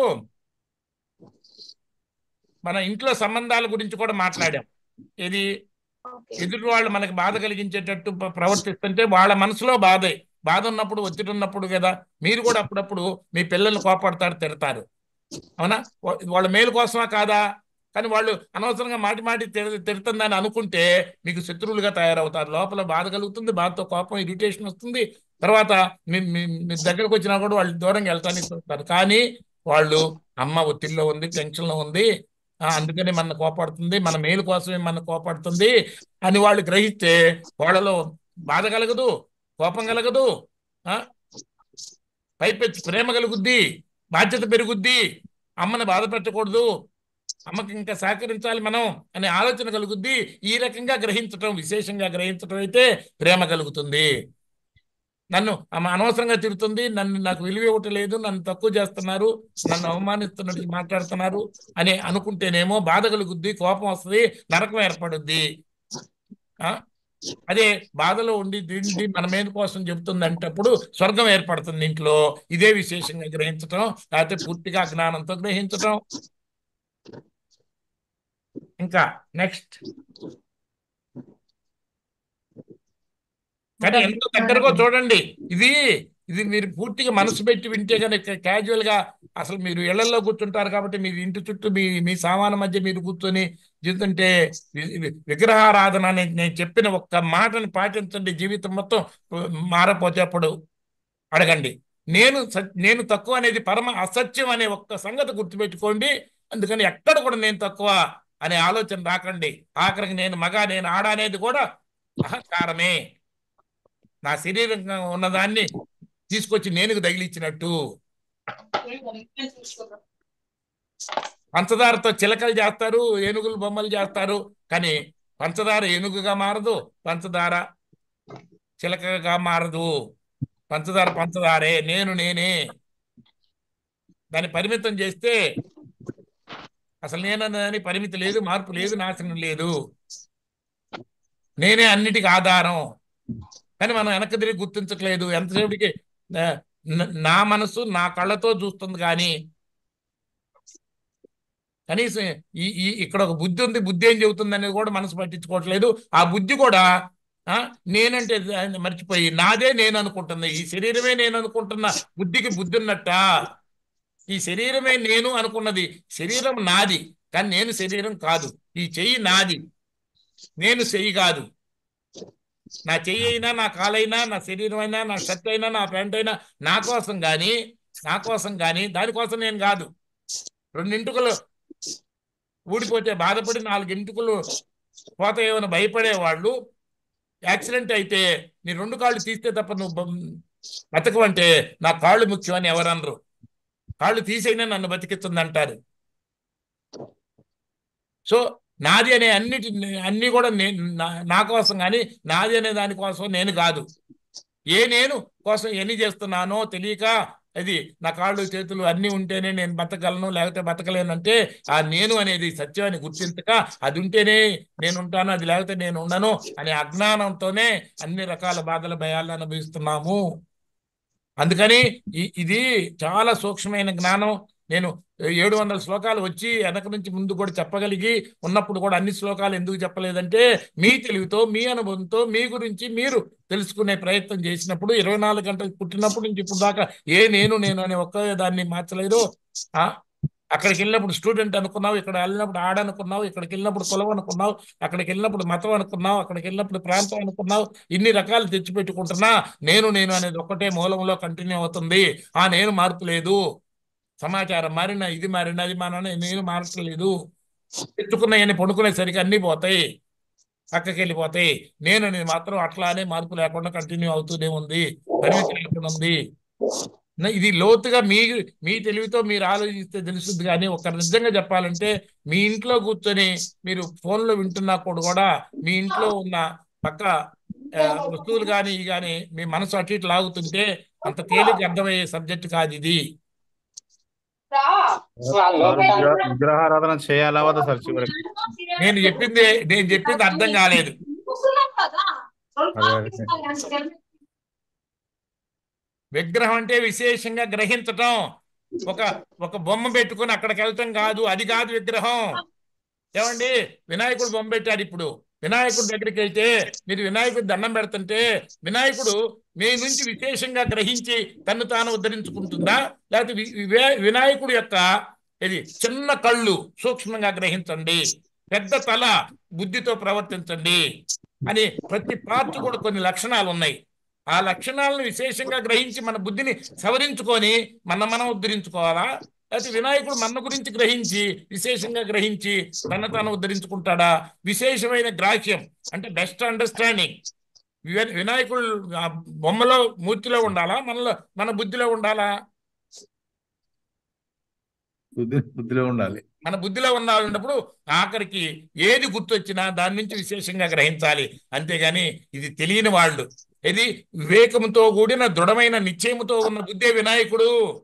మన ఇంట్లో సంబంధాల గురించి కూడా మాట్లాడాం ఇది ఓకే ఎదుటి వాళ్ళు మనకి బాధ కలిగించేటట్టు ప్ర- ప్రవర్తిస్తుంటే వాళ్ళ మనసులో బాధే బాధ ఉన్నప్పుడు ఒత్తిడి ఉన్నప్పుడు కదా మీరు కూడా అప్పుడప్పుడు మీ పిల్లల్ని కోపడతారు తిడతారు అవునా వా- వాళ్ళ మేలు కోసమా కాదా కానీ వాళ్ళు అనవసరంగా మాటి మాటి తిడ- తిడుతుందని అనుకుంటే మీకు శత్రువులుగా తయారవుతారు లోపల బాధ కలుగుతుంది బాధతో కోపం ఇరిటేషన్ వస్తుంది తర్వాత మీ మీ మీ దగ్గరకు వచ్చినా కూడా వాళ్ళు దూరంగా వెళ్తానికి చూస్తారు కానీ వాళ్ళు అమ్మ ఒత్తిడిలో ఉంది టెన్షన్లో ఉంది ఆ, అందుకని మన కోపడుతుంది మన మేలు కోసమే మన కోపడుతుంది అని వాళ్ళు గ్రహిస్తే వాళ్ళలో బాధ కలగదు కోపం కలగదు ఆ పైపెచ్చి ప్రేమ కలుగుద్ది బాధ్యత పెరుగుద్ది అమ్మని బాధ పెట్టకూడదు అమ్మకి ఇంకా సహకరించాలి మనం అనే ఆలోచన కలుగుద్ది ఈ రకంగా గ్రహించటం విశేషంగా గ్రహించటం అయితే ప్రేమ కలుగుతుంది నన్ను ఆమె అనవసరంగా తిరుగుతుంది నన్ను నాకు విలువ ఇవ్వటం లేదు నన్ను తక్కువ చేస్తున్నారు నన్ను అవమానిస్తున్నట్టు మాట్లాడుతున్నారు అని అనుకుంటేనేమో బాధ కలుగుద్ది కోపం వస్తుంది నరకం ఏర్పడుద్ది ఆ అదే బాధలో ఉండి దీన్ని మన మీద కోసం చెబుతుంది అంటప్పుడు స్వర్గం ఏర్పడుతుంది ఇంట్లో ఇదే విశేషంగా గ్రహించటం లేకపోతే పూర్తిగా జ్ఞానంతో గ్రహించటం ఇంకా నెక్స్ట్ కానీ ఎంత దగ్గరగా చూడండి ఇది ఇది మీరు పూర్తిగా మనసు పెట్టి వింటే కనుక క్యాజువల్ గా అసలు మీరు ఇళ్లలో కూర్చుంటారు కాబట్టి మీ ఇంటి చుట్టూ మీ మీ సామాను మధ్య మీరు కూర్చొని చూస్తుంటే వి- వి- విగ్రహారాధన అని నేను చెప్పిన ఒక్క మాటని పాటించండి జీవితం మొత్తం మారపోతే అప్పుడు అడగండి నేను స- నేను తక్కువ అనేది పరమ అసత్యం అనే ఒక్క సంగతి గుర్తుపెట్టుకోండి అందుకని ఎక్కడ కూడా నేను తక్కువ అనే ఆలోచన రాకండి ఆఖరికి నేను మగ నేను ఆడ అనేది కూడా అహంకారమే నా శరీరంగా ఉన్నదాన్ని తీసుకొచ్చి నేనుకు తగిలిచ్చినట్టు పంచదారతో చిలకలు చేస్తారు ఏనుగులు బొమ్మలు చేస్తారు కానీ పంచదార ఏనుగుగా మారదు పంచదార చిలకగా మారదు పంచదార పంచదారే నేను నేనే దాన్ని పరిమితం చేస్తే అసలు నేనని పరిమితి లేదు మార్పు లేదు నాశనం లేదు నేనే అన్నిటికీ ఆధారం కానీ మనం వెనక్కి తిరిగి గుర్తించట్లేదు ఎంతసేపటికి ఆ, న- నా మనసు నా కళ్ళతో చూస్తుంది కానీ కనీసం ఈ ఈ ఇక్కడ ఒక బుద్ధి ఉంది బుద్ధి ఏం చెబుతుంది అనేది కూడా మనసు పట్టించుకోవట్లేదు ఆ బుద్ధి కూడా ఆ నేనంటే దాన్ని మర్చిపోయి నాదే నేను అనుకుంటుంది ఈ శరీరమే నేను అనుకుంటున్న బుద్ధికి బుద్ధి ఉన్నట్ట ఈ శరీరమే నేను అనుకున్నది శరీరం నాది కానీ నేను శరీరం కాదు ఈ చెయ్యి నాది నేను చెయ్యి కాదు నా చెయ్యి అయినా నా కాలైనా నా శరీరం అయినా నా షర్ట్ అయినా నా ప్యాంట్ అయినా నా కోసం కానీ నా కోసం కానీ దానికోసం నేను కాదు రెండింటికలు ఊడిపోతే బాధపడి నాలుగు ఇంటికలు పోతాయేమని భయపడే వాళ్ళు యాక్సిడెంట్ అయితే నీ రెండు కాళ్ళు తీస్తే తప్ప నువ్వు బం- బతకవంటే నా కాళ్ళు ముఖ్యం అని ఎవరనరు కాళ్ళు తీసైనా నన్ను బతికిస్తుంది అంటారు సో నాది అనే అన్నిటి అన్ని కూడా నేను నా- నా కోసం కానీ నాది అనే దానికోసం నేను కాదు ఏ నేను కోసం ఎన్ని చేస్తున్నానో తెలియక అది నా కాళ్ళు చేతులు అన్నీ ఉంటేనే నేను బతకగలను లేకపోతే బతకలేను అంటే ఆ నేను అనేది సత్యాన్ని గుర్తించక అది ఉంటేనే నేను ఉంటాను అది లేకపోతే నేను ఉండను అనే అజ్ఞానంతోనే అన్ని రకాల బాధల భయాలను అనుభవిస్తున్నాము అందుకని ఈ- ఇది చాలా సూక్ష్మమైన జ్ఞానం నేను ఏడు వందల శ్లోకాలు వచ్చి వెనక నుంచి ముందు కూడా చెప్పగలిగి ఉన్నప్పుడు కూడా అన్ని శ్లోకాలు ఎందుకు చెప్పలేదంటే మీ తెలివితో మీ అనుభవంతో మీ గురించి మీరు తెలుసుకునే ప్రయత్నం చేసినప్పుడు ఇరవై నాలుగు గంటలు పుట్టినప్పటి నుంచి ఇప్పుడు దాకా ఏ నేను నేను అనే ఒక్క దాన్ని మార్చలేదు ఆ అక్కడికి వెళ్ళినప్పుడు స్టూడెంట్ అనుకున్నావు ఇక్కడ వెళ్ళినప్పుడు ఆడనుకున్నావు ఇక్కడికి వెళ్ళినప్పుడు కులం అనుకున్నావు అక్కడికి వెళ్ళినప్పుడు మతం అనుకున్నావు అక్కడికి వెళ్ళినప్పుడు ప్రాంతం అనుకున్నావు ఇన్ని రకాలు తెచ్చిపెట్టుకుంటున్నా నేను నేను అనేది ఒక్కటే మూలంలో కంటిన్యూ అవుతుంది ఆ నేను మార్పు లేదు సమాచారం మారినా ఇది మారినా అది మారినా నేను మార్చలేదు తెచ్చుకున్నాయని పండుకునేసరికి అన్నీ పోతాయి పక్కకి వెళ్ళిపోతాయి నేను అనేది మాత్రం అట్లానే మార్పు లేకుండా కంటిన్యూ అవుతూనే ఉంది పరిమితి లేకుండా ఉంది నా- ఇది లోతుగా మీ మీ తెలివితో మీరు ఆలోచిస్తే తెలుస్తుంది కానీ ఒక నిజంగా చెప్పాలంటే మీ ఇంట్లో కూర్చొని మీరు ఫోన్లో వింటున్నా కూడా కూడా మీ ఇంట్లో ఉన్న పక్క ఆ, వస్తువులు కానీ ఇవి కానీ మీ మనసు అటు ఇటు లాగుతుంటే అంత తేలిక అర్థమయ్యే సబ్జెక్ట్ కాదు ఇది సార్ విగ్రహ విగ్రహారాధన చేయాలా వద్దా సార్ చివరికి నేను చెప్పింది నేను చెప్పింది అర్థం కాలేదు అదే అదే. విగ్రహం అంటే విశేషంగా గ్రహించటం ఒక ఒక బొమ్మ పెట్టుకొని అక్కడికి వెళ్ళటం కాదు అది కాదు విగ్రహం ఏమండి వినాయకుడు బొమ్మ పెట్టాడు ఇప్పుడు వినాయకుడి దగ్గరికి వెళ్తే మీరు వినాయకుడి దండం పెడుతుంటే వినాయకుడు మీ నుంచి విశేషంగా గ్రహించి తను తాను ఉద్ధరించుకుంటుందా లేకపోతే వి- వివే- వినాయకుడి యొక్క ఇది చిన్న కళ్ళు సూక్ష్మంగా గ్రహించండి పెద్ద తల బుద్ధితో ప్రవర్తించండి అని ప్రతి పార్ట్ కూడా కొన్ని లక్షణాలు ఉన్నాయి ఆ లక్షణాలను విశేషంగా గ్రహించి మన బుద్ధిని సవరించుకొని మన మనం ఉద్ధరించుకోవాలా లేకపోతే వినాయకుడు మన గురించి గ్రహించి విశేషంగా గ్రహించి తన తాను ఉద్ధరించుకుంటాడా విశేషమైన గ్రాహ్యం అంటే బెస్ట్ అండర్స్టాండింగ్ వివే- వినాయకుడు ఆ బొమ్మలో మూర్తిలో ఉండాలా మనలో మన బుద్ధిలో ఉండాలా బుద్ధి బుద్ధిలో ఉండాలి మన బుద్ధిలో ఉన్నప్పుడు ఆఖరికి ఏది గుర్తొచ్చినా దాని నుంచి విశేషంగా గ్రహించాలి అంతేగాని ఇది తెలియని వాళ్ళు ఇది వివేకంతో కూడిన దృఢమైన నిశ్చయముతో ఉన్న బుద్ధే వినాయకుడు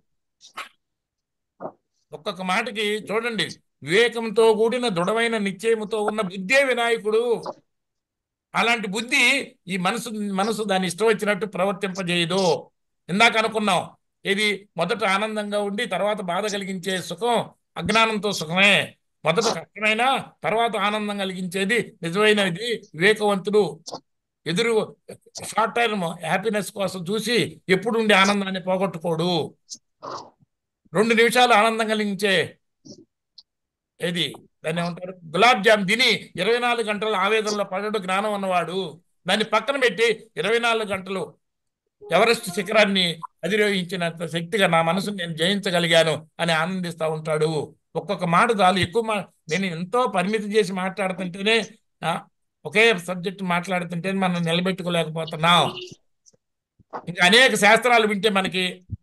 ఒక్కొక్క మాటకి చూడండి వివేకంతో కూడిన దృఢమైన నిశ్చయముతో ఉన్న బుద్ధే వినాయకుడు అలాంటి బుద్ధి ఈ మనసు మనసు దాని ఇష్టం వచ్చినట్టు ప్రవర్తింపజేయదు ఇందాక అనుకున్నాం ఇది మొదట ఆనందంగా ఉండి తర్వాత బాధ కలిగించే సుఖం అజ్ఞానంతో సుఖమే మొదట కష్టమైన తర్వాత ఆనందం కలిగించేది నిజమైనది వివేకవంతుడు ఎదురు షార్ట్ టర్మ్ హ్యాపీనెస్ కోసం చూసి ఎప్పుడు ఉండే ఆనందాన్ని పోగొట్టుకోడు రెండు నిమిషాలు ఆనందం కలిగించే ఏది దాన్ని ఏమంటారు గులాబ్ జామ్ తిని ఇరవై నాలుగు గంటల ఆవేదనలో పడడు జ్ఞానం అన్నవాడు దాన్ని పక్కన పెట్టి ఇరవై నాలుగు గంటలు ఎవరెస్ట్ శిఖరాన్ని అధిరోహించినంత శక్తిగా నా మనసును నేను జయించగలిగాను అని ఆనందిస్తూ ఉంటాడు ఒక్కొక్క మాట చాలు ఎక్కువ మా నేను ఎంతో పరిమితి చేసి మాట్లాడుతుంటేనే ఆ, ఒకే సబ్జెక్ట్ మాట్లాడుతుంటే మనం నిలబెట్టుకోలేకపోతున్నాం ఇంకా అనేక శాస్త్రాలు వింటే మనకి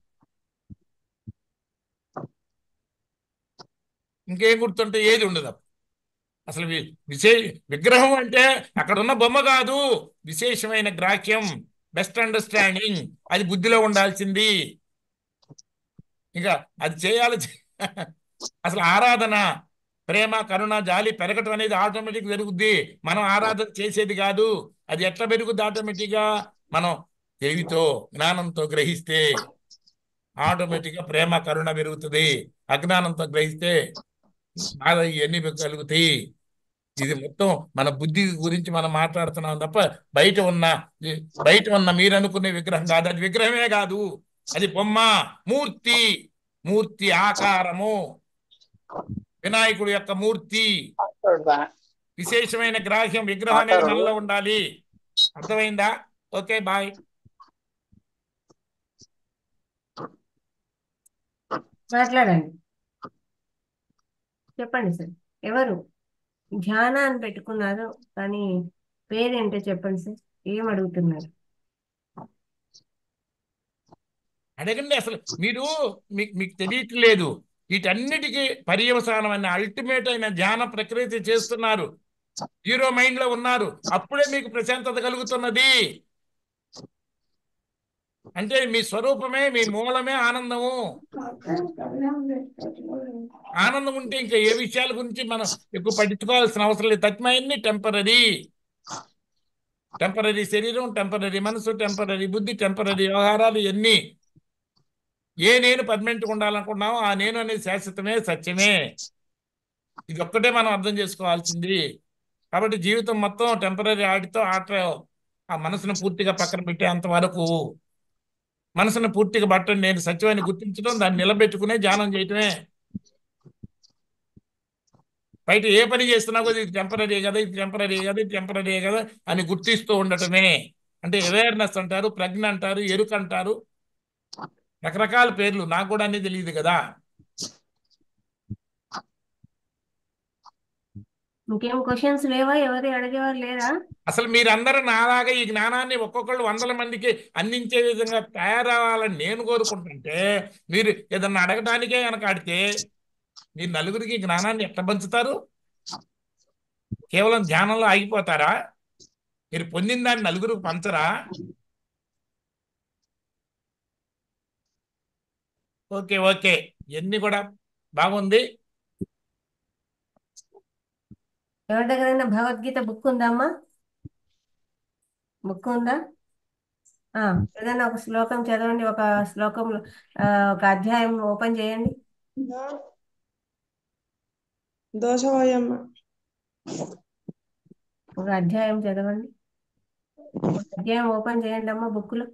ఇంకేం గుర్తుంటే ఏది ఉండదు అప్పుడు. అసలు వి- విశే విగ్రహం అంటే అక్కడ ఉన్న బొమ్మ కాదు విశేషమైన గ్రాహ్యం బెస్ట్ అండర్స్టాండింగ్ అది బుద్ధిలో ఉండాల్సింది ఇంకా అది చేయాలి అసలు ఆరాధన ప్రేమ కరుణ జాలి పెరగటం అనేది ఆటోమేటిక్ పెరుగుద్ది మనం ఆరాధన చేసేది కాదు అది ఎట్లా పెరుగుద్ది ఆటోమేటిక్గా మనం తెలివితో జ్ఞానంతో గ్రహిస్తే ఆటోమేటిక్గా ప్రేమ కరుణ పెరుగుతుంది అజ్ఞానంతో గ్రహిస్తే బాధ ఇవన్నీ కలుగుతాయి ఇది మొత్తం మన బుద్ధి గురించి మనం మాట్లాడుతున్నాం తప్ప బయట ఉన్న బయట ఉన్న మీరు అనుకునే విగ్రహం కాదు అది విగ్రహమే కాదు అది బొమ్మ మూర్తి మూర్తి ఆకారము వినాయకుడు యొక్క మూర్తి విశేషమైన గ్రాహ్యం విగ్రహం అనేది మనలో ఉండాలి అర్థమైందా ఓకే బాయ్ మాట్లాడండి చెప్పండి సార్ ఎవరు ధ్యాన అని పెట్టుకున్నారు కానీ పేరేంటో చెప్పండి సార్ ఏం అడుగుతున్నారు అడగండి అసలు మీరు మీకు మీకు తెలియట్లేదు వీటన్నిటికీ పర్యవసానమైన అల్టిమేట్ అయిన ధ్యాన ప్రక్రియ చేస్తున్నారు జీరో మైండ్ లో ఉన్నారు అప్పుడే మీకు ప్రశాంతత కలుగుతున్నది అంటే మీ స్వరూపమే మీ మూలమే ఆనందము ఆనందం ఉంటే ఇంకా ఏ విషయాల గురించి మనం ఎక్కువ పట్టించుకోవాల్సిన అవసరం లేదు తత్మయన్ని టెంపరీ టెంపరీ శరీరం టెంపరీ మనసు టెంపరీ బుద్ధి టెంపరీ వ్యవహారాలు ఇవన్నీ ఏ నేను పర్మనెంట్గా ఉండాలనుకున్నామో ఆ నేను అనేది శాశ్వతమే సత్యమే ఇది ఒక్కటే మనం అర్థం చేసుకోవాల్సింది కాబట్టి జీవితం మొత్తం టెంపరీ ఆడితో ఆట ఆ మనసును పూర్తిగా పక్కన పెట్టేంత వరకు మనసును పూర్తిగా పట్టండి నేను సత్యమని గుర్తించడం దాన్ని నిలబెట్టుకునే ధ్యానం చేయటమే బయట ఏ పని చేస్తున్నా కూడా ఇది టెంపరీ కదా ఇది టెంపరీ కదా ఇది టెంపరీ కదా అని గుర్తిస్తూ ఉండటమే అంటే అవేర్నెస్ అంటారు ప్రజ్ఞ అంటారు ఎరుక అంటారు రకరకాల పేర్లు నాకు కూడా అన్ని తెలియదు కదా ఇంకేం క్వశ్చన్స్ లేవా ఎవరు అడిగేవారు లేరా అసలు మీరందరూ నాలాగా ఈ జ్ఞానాన్ని ఒక్కొక్కళ్ళు వందల మందికి అందించే విధంగా తయారవ్వాలని నేను కోరుకుంటుంటే మీరు ఏదన్నా అడగడానికే కనుక ఆడితే మీరు నలుగురికి ఈ జ్ఞానాన్ని ఎట్లా పంచుతారు కేవలం ధ్యానంలో ఆగిపోతారా మీరు పొందిన దాన్ని నలుగురికి పంచరా ఓకే ఓకే ఇవన్నీ కూడా బాగుంది ఎవరి దగ్గరైనా భగవద్గీత బుక్ ఉందా అమ్మా బుక్ ఉందా ఆ, ఏదైనా ఒక శ్లోకం చదవండి ఒక శ్లోకం ఆ, ఒక అధ్యాయం ఓపెన్ చేయండి దోషవాయమ్మ ఒక అధ్యాయం చదవండి ఒక అధ్యాయం ఓపెన్ చేయండి అమ్మా బుక్లో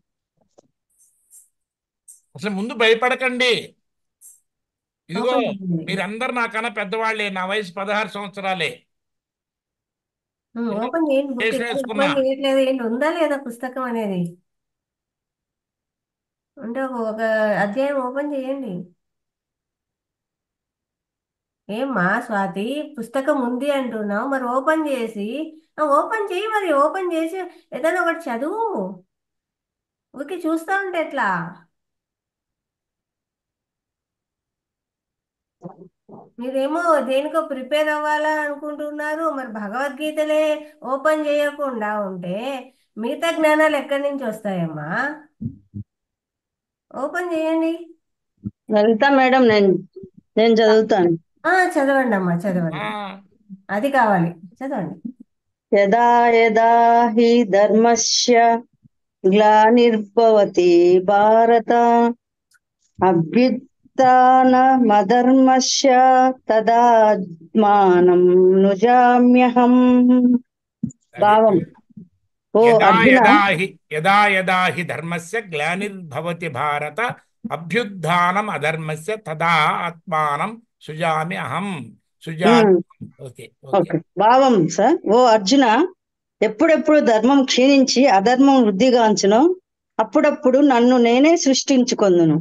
అసలు ముందు భయపడకండి ఇదిగో ఓపెన్ చేయండి మీరందరు నాకన్నా పెద్దవాళ్లే నా వయసు పదహారు సంవత్సరాలే ఉమ్, ఎన్నో ఓపెన్ చేయండి బుక్ కేసు ఎక్కడ వేసుకున్నా ఓపెన్ చేయట్లేదు ఏంటి ఉందా లేదా పుస్తకం అనేది అంటే ఒక ఒక అధ్యాయం ఓపెన్ చేయండి ఏమ్మా స్వాతి పుస్తకం ఉంది అంటున్నావు మరి ఓపెన్ చేసి ఆ, ఓపెన్ చేయి మరి ఓపెన్ చేసి ఏదైనా ఒకటి చదువు ఊరికే చూస్తా ఉంటే ఎట్లా మీరేమో దేనికో ప్రిపేర్ అవ్వాలా అనుకుంటున్నారు మరి భగవద్గీతలే ఓపెన్ చేయకుండా ఉంటే మిగతా జ్ఞానాలు ఎక్కడి నుంచి వస్తాయమ్మా ఓపెన్ చేయండి లలిత మేడం నేను నేను చదువుతాను ఆ చదవండి అమ్మా ఆ, చదవండి అది కావాలి చదవండి యదా యదా హి ధర్మస్య గ్లానిర్భవతి భారత అభ్యుత్నమధర్మస్య తదాత్మానం నుజామ్యహం భావం ఓ యదా అర్జున యదా హి యదా యదా హి ధర్మస్య గ్లానిర్భవతి భారత అభ్యుత్థానం అధర్మస్య తదా ఆత్మానం సుజామి అహం సుజామి ఉమ్, ఓకే ఓకే ఓకే భావం సార్ ఓ అర్జున ఎప్పుడెప్పుడు ధర్మం క్షీణించి అధర్మం వృద్ధిగాంచునో అప్పుడప్పుడు నన్ను నేనే సృష్టించుకొందును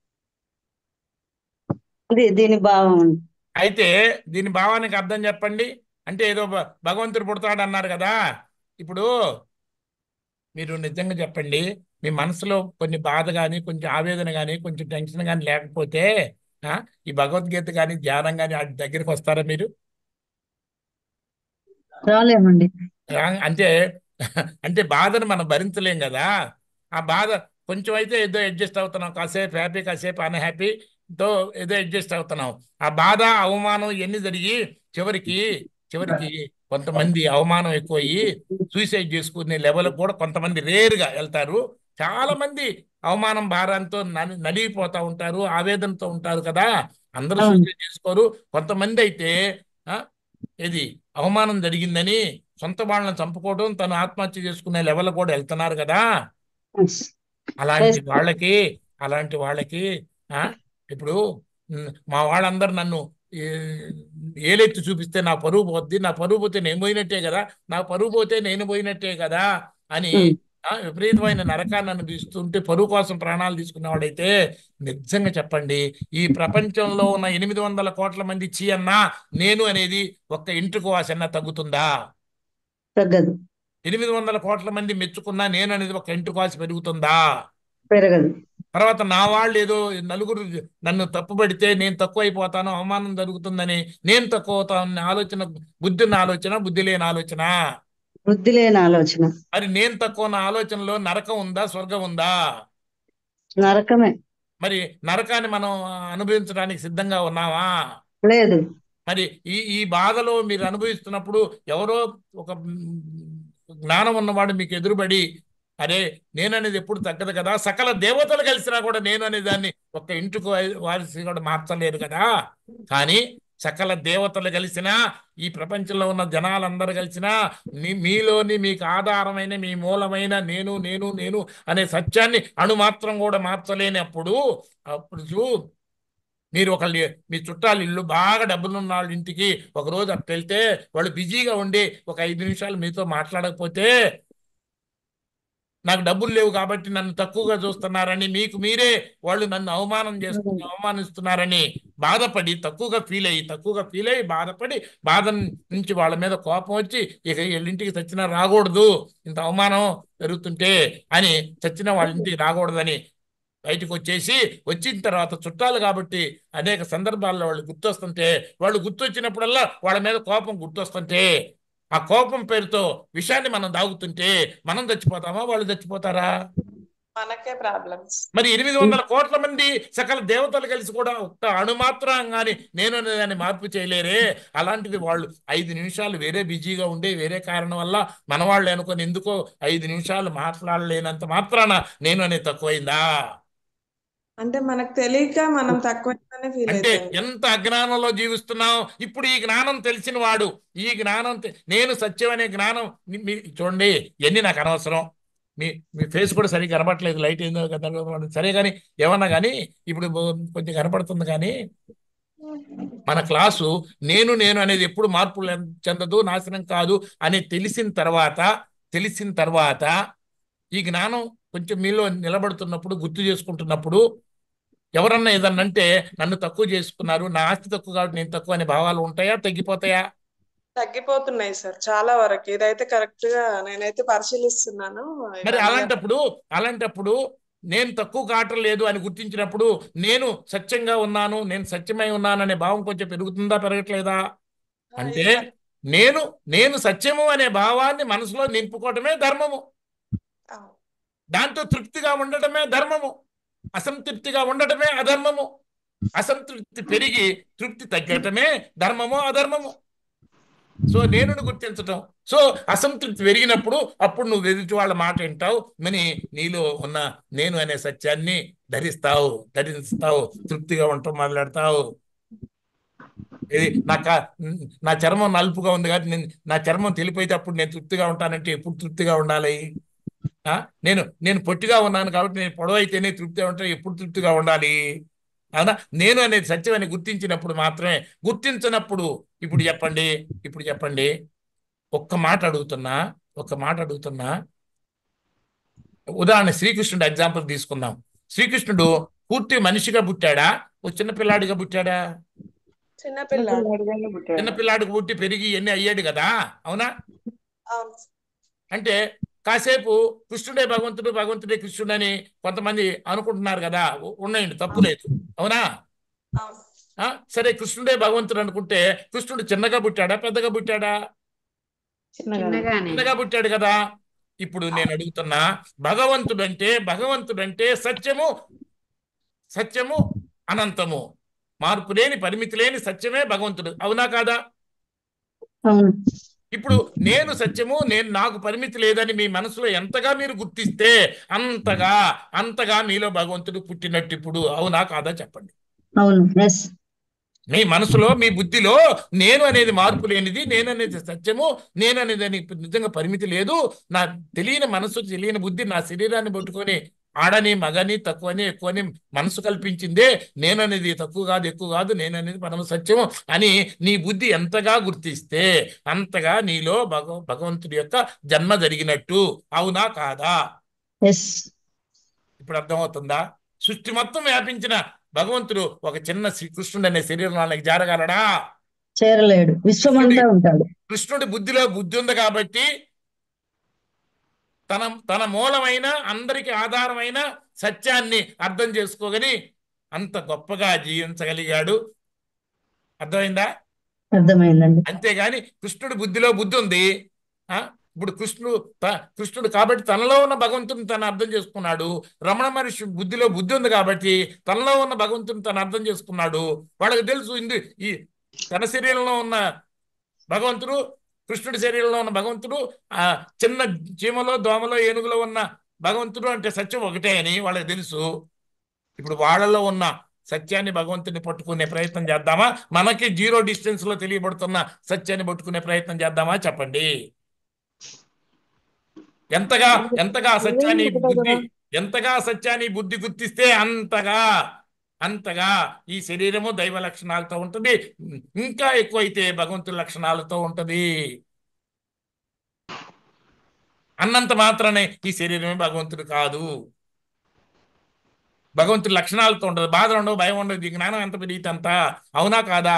ఇది దీని భావం అయితే దీని భావానికి అర్థం చెప్పండి అంటే ఏదో భ- భగవంతుడు పుడతాడు అన్నారు కదా ఇప్పుడు మీరు నిజంగా చెప్పండి మీ మనసులో కొన్ని బాధ కానీ కొంచెం ఆవేదన కానీ కొంచెం టెన్షన్ కానీ లేకపోతే ఆ, ఈ భగవద్గీత కానీ ధ్యానం కానీ వాటి దగ్గరికి వస్తారా మీరు రాలేమండి రా- అంటే అంటే బాధను మనం భరించలేం కదా ఆ బాధ కొంచెం అయితే ఏదో అడ్జస్ట్ అవుతున్నాం కాసేపు హ్యాపీ కాసేపు అన్హ్యాపీతో ఏదో అడ్జస్ట్ అవుతున్నాం ఆ బాధ అవమానం ఇవన్నీ జరిగి చివరికి చివరికి కొంతమంది అవమానం ఎక్కువయ్యి సూసైడ్ చేసుకునే లెవెల్ కూడా కొంతమంది రేరుగా వెళ్తారు చాలా మంది అవమానం భారంతో నలి- నలిగిపోతా ఉంటారు ఆవేదనతో ఉంటారు కదా అందరూ అవును సూసైడ్ చేసుకోరు కొంతమంది అయితే ఆ, ఇది అవమానం జరిగిందని సొంత వాళ్ళని చంపుకోవడం తను ఆత్మహత్య చేసుకునే లెవెల్ కూడా వెళ్తున్నారు కదా అలాంటి వాళ్ళకి అలాంటి వాళ్ళకి ఆ ఇప్పుడు ఉమ్, మా వాళ్ళందరూ నన్ను ఏ, ఏలెత్తి చూపిస్తే నా పరువు పోద్ది నా పరువు పోతే నేను పోయినట్టే కదా నా పరువు పోతే నేను పోయినట్టే కదా అని ఉమ్, ఆ, విపరీతమైన నరకాన్ని అనుభవిస్తుంటే పరువు కోసం ప్రాణాలు తీసుకున్న వాడైతే నిజంగా చెప్పండి ఈ ప్రపంచంలో ఉన్న ఎనిమిది వందల కోట్ల మంది చీ అన్నా నేను అనేది ఒక్క ఇంటికి వాసన్న తగ్గుతుందా తగ్గదు ఎనిమిది వందల కోట్ల మంది మెచ్చుకున్నా నేను అనేది ఒక ఇంటికి వాసి పెరుగుతుందా పెరగదు తర్వాత నా వాళ్ళు ఏదో నలుగురు నన్ను తప్పుపడితే నేను తక్కువ అయిపోతాను అవమానం జరుగుతుందని నేను తక్కువ అవుతాను ఆలోచన బుద్ధి ఉన్న ఆలోచన బుద్ధి లేని ఆలోచన బుద్ధి లేని ఆలోచన మరి నేను తక్కువ ఉన్న ఆలోచనలో నరకం ఉందా స్వర్గం ఉందా నరకమే మరి నరకాన్ని మనం అనుభవించడానికి సిద్ధంగా ఉన్నావా లేదు మరి ఈ ఈ బాధలో మీరు అనుభవిస్తున్నప్పుడు ఎవరో ఒక మ్, జ్ఞానం ఉన్నవాడు మీకు ఎదురుబడి అరే నేను అనేది ఎప్పుడు తగ్గదు కదా సకల దేవతలు కలిసినా కూడా నేను అనే దాన్ని ఒక ఇంటికి వా- వారిసి కూడా మార్చలేరు కదా కానీ సకల దేవతలు కలిసినా ఈ ప్రపంచంలో ఉన్న జనాలందరూ కలిసినా మీ మీలోని మీకు ఆధారమైన మీ మూలమైన నేను నేను నేను అనే సత్యాన్ని అణు మాత్రం కూడా మార్చలేనప్పుడు అప్పుడు చూ మీరు ఒకళ్ళు మీ చుట్టాలు ఇల్లు బాగా డబ్బులున్న వాళ్ళ ఇంటికి ఒక రోజు అట్లా వెళ్తే వాళ్ళు బిజీగా ఉండి ఒక ఐదు నిమిషాలు మీతో మాట్లాడకపోతే నాకు డబ్బులు లేవు కాబట్టి నన్ను తక్కువగా చూస్తున్నారని మీకు మీరే వాళ్ళు నన్ను అవమానం చేస్తు అవమానిస్తున్నారని బాధపడి తక్కువగా ఫీల్ అయ్యి తక్కువగా ఫీల్ అయ్యి బాధపడి బాధ నుంచి వాళ్ళ మీద కోపం వచ్చి ఇక వీళ్ళింటికి చచ్చినా రాకూడదు ఇంత అవమానం జరుగుతుంటే అని చచ్చిన వాళ్ళ ఇంటికి రాకూడదని బయటకు వచ్చేసి వచ్చిన తర్వాత చుట్టాలు కాబట్టి అనేక సందర్భాల్లో వాళ్ళు గుర్తొస్తుంటే వాళ్ళు గుర్తొచ్చినప్పుడల్లా వాళ్ళ మీద కోపం గుర్తొస్తుంటే ఆ కోపం పేరుతో విషయాన్ని మనం దాగుతుంటే మనం చచ్చిపోతామా వాళ్ళు చచ్చిపోతారా మనకే ప్రాబ్లమ్స్ మరి ఎనిమిది వందల కోట్ల మంది సకల దేవతలు కలిసి కూడా ఒక్క అణుమాత్రం కానీ నేను అనేదాన్ని మార్పు చేయలేరే అలాంటిది వాళ్ళు ఐదు నిమిషాలు వేరే బిజీగా ఉండే వేరే కారణం వల్ల మన వాళ్ళు అనుకొని ఎందుకో ఐదు నిమిషాలు మాట్లాడలేనంత మాత్రాన నేను అనేది తక్కువైందా అంటే మనకు తెలియక మనం తక్కువగానే ఫీల్ అంటే అవుతాం ఎంత అజ్ఞానంలో జీవిస్తున్నాం ఇప్పుడు ఈ జ్ఞానం తెలిసిన వాడు ఈ జ్ఞానం తె- నేను సత్యం అనే జ్ఞానం మీ- మీ చూడండి ఎన్ని నాకు అనవసరం మీ మీ ఫేస్ కూడా సరిగ్గా కనబడట్లేదు లైట్ ఏందో కదా సరే కానీ ఏమన్నా కానీ ఇప్పుడు బో- కొంచెం కనపడుతుంది కానీ మన క్లాసు నేను నేను అనేది ఎప్పుడు మార్పు లే- చెందదు నాశనం కాదు అని తెలిసిన తర్వాత తెలిసిన తర్వాత ఈ జ్ఞానం కొంచెం మీలో నిలబడుతున్నప్పుడు గుర్తు చేసుకుంటున్నప్పుడు ఎవరన్నా ఏదన్నా అంటే నన్ను తక్కువ చేసుకున్నారు నా ఆస్తి తక్కువ కాబట్టి నేను తక్కువ అనే భావాలు ఉంటాయా తగ్గిపోతాయా తగ్గిపోతున్నాయి సార్ చాలా వరకు ఇదైతే కరెక్ట్ గా నేనైతే పరిశీలిస్తున్నాను మరి ఇవన్నీ అలాంటప్పుడు అలాంటప్పుడు నేను తక్కువ కావటం లేదు అని గుర్తించినప్పుడు నేను సత్యంగా ఉన్నాను నేను సత్యమై ఉన్నాను అనే భావం కొంచెం పెరుగుతుందా పెరగట్లేదా ఆ, అంటే ఇంకా నేను నేను సత్యము అనే భావాన్ని మనసులో నింపుకోవటమే ధర్మము అవును. దాంతో తృప్తిగా ఉండటమే ధర్మము అసంతృప్తిగా ఉండటమే అధర్మము అసంతృప్తి పెరిగి తృప్తి తగ్గటమే ధర్మము అధర్మము సో నేను గుర్తించటం సో అసంతృప్తి పెరిగినప్పుడు అప్పుడు నువ్వు ఎదుటి వాళ్ళ మాట వింటావు మని నీలో ఉన్న నేను అనే సత్యాన్ని ధరిస్తావు ధరిస్తావు తృప్తిగా ఉండటం మొదలెడతావు ఇది నా క- నా చర్మం నలుపుగా ఉంది కాబట్టి నేను నా చర్మం తెలిపోయితే అప్పుడు నేను తృప్తిగా ఉంటానంటే ఎప్పుడు తృప్తిగా ఉండాలి ఆ? నేను నేను పొట్టిగా ఉన్నాను కాబట్టి నేను పొడవైతేనే తృప్తిగా ఉంటాను ఎప్పుడు తృప్తిగా ఉండాలి అవునా నేను అనేది సత్యం అని గుర్తించినప్పుడు మాత్రమే గుర్తించినప్పుడు ఇప్పుడు చెప్పండి ఇప్పుడు చెప్పండి ఒక్క మాట అడుగుతున్నా ఒక్క మాట అడుగుతున్నా ఉదాహరణ శ్రీకృష్ణుడు ఎగ్జాంపుల్ తీసుకుందాం శ్రీకృష్ణుడు పూర్తి మనిషిగా పుట్టాడా ఓ చిన్న పిల్లాడిగా పుట్టాడా చిన్న పిల్లాడు చిన్న పిల్లాడికి పుట్టి పెరిగి ఎన్ని అయ్యాడు కదా అవునా అవును అంటే కాసేపు కృష్ణుడే భగవంతుడు భగవంతుడే కృష్ణుడు అని కొంతమంది అనుకుంటున్నారు కదా ఉ- ఉన్నాయండి తప్పు లేదు అవునా అవును ఆ సరే కృష్ణుడే భగవంతుడు అనుకుంటే కృష్ణుడు చిన్నగా పుట్టాడా పెద్దగా పుట్టాడా చిన్నగానే చిన్నగా పుట్టాడు కదా ఇప్పుడు నేను అడుగుతున్నా భగవంతుడు అంటే భగవంతుడు అంటే సత్యము సత్యము అనంతము మార్పు లేని పరిమితి లేని సత్యమే భగవంతుడు అవునా కాదా అవును ఇప్పుడు నేను సత్యము నేను నాకు పరిమితి లేదని మీ మనసులో ఎంతగా మీరు గుర్తిస్తే అంతగా అంతగా మీలో భగవంతుడు పుట్టినట్టు ఇప్పుడు అవునా కాదా చెప్పండి అవును ఎస్ మీ మనసులో మీ బుద్ధిలో నేను అనేది మార్పు లేనిది నేను అనేది సత్యము నేను అనేది దానికి నిజంగా పరిమితి లేదు నా తెలియని మనసు తెలియని బుద్ధి నా శరీరాన్ని పట్టుకొని ఆడని మగని తక్కువని ఎక్కువని మనసు కల్పించిందే నేను అనేది తక్కువ కాదు ఎక్కువ కాదు నేను అనేది పరమ సత్యము అని నీ బుద్ధి ఎంతగా గుర్తిస్తే అంతగా నీలో భగ భగవంతుడి యొక్క జన్మ జరిగినట్టు అవునా కాదా ఎస్ ఇప్పుడు అర్థమవుతుందా సృష్టి మొత్తం వ్యాపించిన భగవంతుడు ఒక చిన్న శ్రీ కృష్ణుడు అనే శరీరానికి జారగలడా చేరలేడు విశ్వమంతా ఉంటాడు కృష్ణుడి బుద్ధిలో బుద్ధి ఉంది కాబట్టి తన తన మూలమైన అందరికి ఆధారమైన సత్యాన్ని అర్థం చేసుకోగని అంత గొప్పగా జీవించగలిగాడు అర్థమైందా అర్థమైందండి అంతేగాని కృష్ణుడి బుద్ధిలో బుద్ధి ఉంది ఆ ఇప్పుడు కృష్ణుడు త- కృష్ణుడు కాబట్టి తనలో ఉన్న భగవంతుని తను అర్థం చేసుకున్నాడు రమణ మహర్షి బుద్ధిలో బుద్ధి ఉంది కాబట్టి తనలో ఉన్న భగవంతుని తను అర్థం చేసుకున్నాడు వాళ్ళకి తెలుసు ఇందు ఈ తన శరీరంలో ఉన్న భగవంతుడు కృష్ణుడి శరీరంలో ఉన్న భగవంతుడు ఆ చిన్న చీమలో దోమలో ఏనుగులో ఉన్న భగవంతుడు అంటే సత్యం ఒకటే అని వాళ్ళకి తెలుసు ఇప్పుడు వాళ్ళలో ఉన్న సత్యాన్ని భగవంతుని పట్టుకునే ప్రయత్నం చేద్దామా మనకి జీరో డిస్టెన్స్ లో తెలియబడుతున్న సత్యాన్ని పట్టుకునే ప్రయత్నం చేద్దామా చెప్పండి ఎంతగా ఎంతగా ఆ సత్యాన్ని బుద్ధి ఎంతగా ఆ సత్యాన్ని బుద్ధి గుర్తిస్తే అంతగా అంతగా ఈ శరీరము దైవ లక్షణాలతో ఉంటుంది ఇంకా ఎక్కువైతే భగవంతుడి లక్షణాలతో ఉంటుంది అన్నంత మాత్రమే ఈ శరీరమే భగవంతుడు కాదు భగవంతుడి లక్షణాలతో ఉండదు బాధలు ఉండవు భయం ఉండదు ఈ జ్ఞానం ఎంత పెరిగితే అంత అవునా కాదా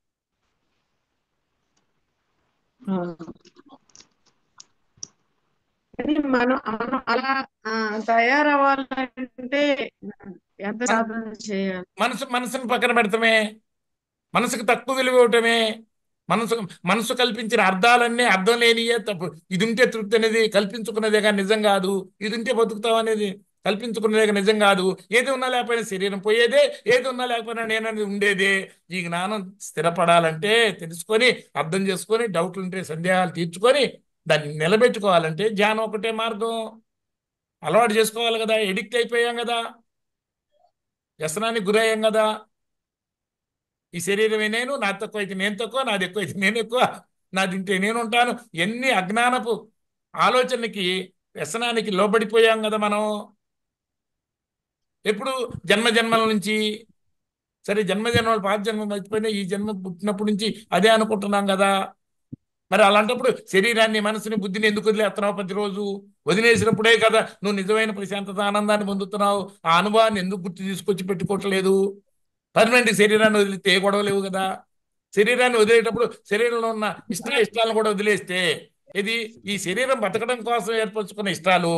కానీ మనం మనం అలా ఆ, తయారవ్వాలంటే ఎంత సాధన చేయాలి మనసు మనసును పక్కన పెడతామే మనసుకు తక్కువ విలువ ఇవ్వటమే మనసు మనసు కల్పించిన అర్థాలన్నీ అర్థం లేనియే తప్పు ఇది ఉంటే తృప్తి అనేది కల్పించుకున్నదే కానీ నిజం కాదు ఇది ఉంటే బతుకుతాం అనేది కల్పించుకున్నదే కానీ నిజం కాదు ఏది ఉన్నా లేకపోయినా శరీరం పోయేదే ఏది ఉన్నా లేకపోయినా నేననేది ఉండేదే ఈ జ్ఞానం స్థిరపడాలంటే తెలుసుకొని అర్థం చేసుకొని డౌట్లు ఉంటే సందేహాలు తీర్చుకొని దాన్ని నిలబెట్టుకోవాలంటే ధ్యానం ఒకటే మార్గం అలవాటు చేసుకోవాలి కదా ఎడిక్ట్ అయిపోయాం కదా వ్యసనానికి గురయ్యాం కదా ఈ శరీరమే నేను నా తక్కువ అయితే నేను తక్కువ నాది ఎక్కువ అయితే నేను ఎక్కువ నాది ఇంటే నేను ఉంటాను ఎన్ని అజ్ఞానపు ఆలోచనకి వ్యసనానికి లోబడిపోయాం కదా మనం ఎప్పుడు జన్మ జన్మల నుంచి సరే జన్మ జన్మలు పాత జన్మ మర్చిపోయినా ఈ జన్మ పుట్టినప్పటి నుంచి అదే అనుకుంటున్నాం కదా మరి అలాంటప్పుడు శరీరాన్ని మనసుని బుద్ధిని ఎందుకు వదిలేస్తున్నావు ప్రతిరోజు వదిలేసినప్పుడే కదా నువ్వు నిజమైన ప్రశాంతత ఆనందాన్ని పొందుతున్నావు ఆ అనుభవాన్ని ఎందుకు గుర్తు తీసుకొచ్చి పెట్టుకోవట్లేదు పర్మనెంట్ శరీరాన్ని వదిలితే ఏ గొడవ లేవు కదా శరీరాన్ని వదిలేటప్పుడు శరీరంలో ఉన్న ఇష్ట ఇష్టాలను కూడా వదిలేస్తే ఇది ఈ శరీరం బతకడం కోసం ఏర్పరచుకున్న ఇష్టాలు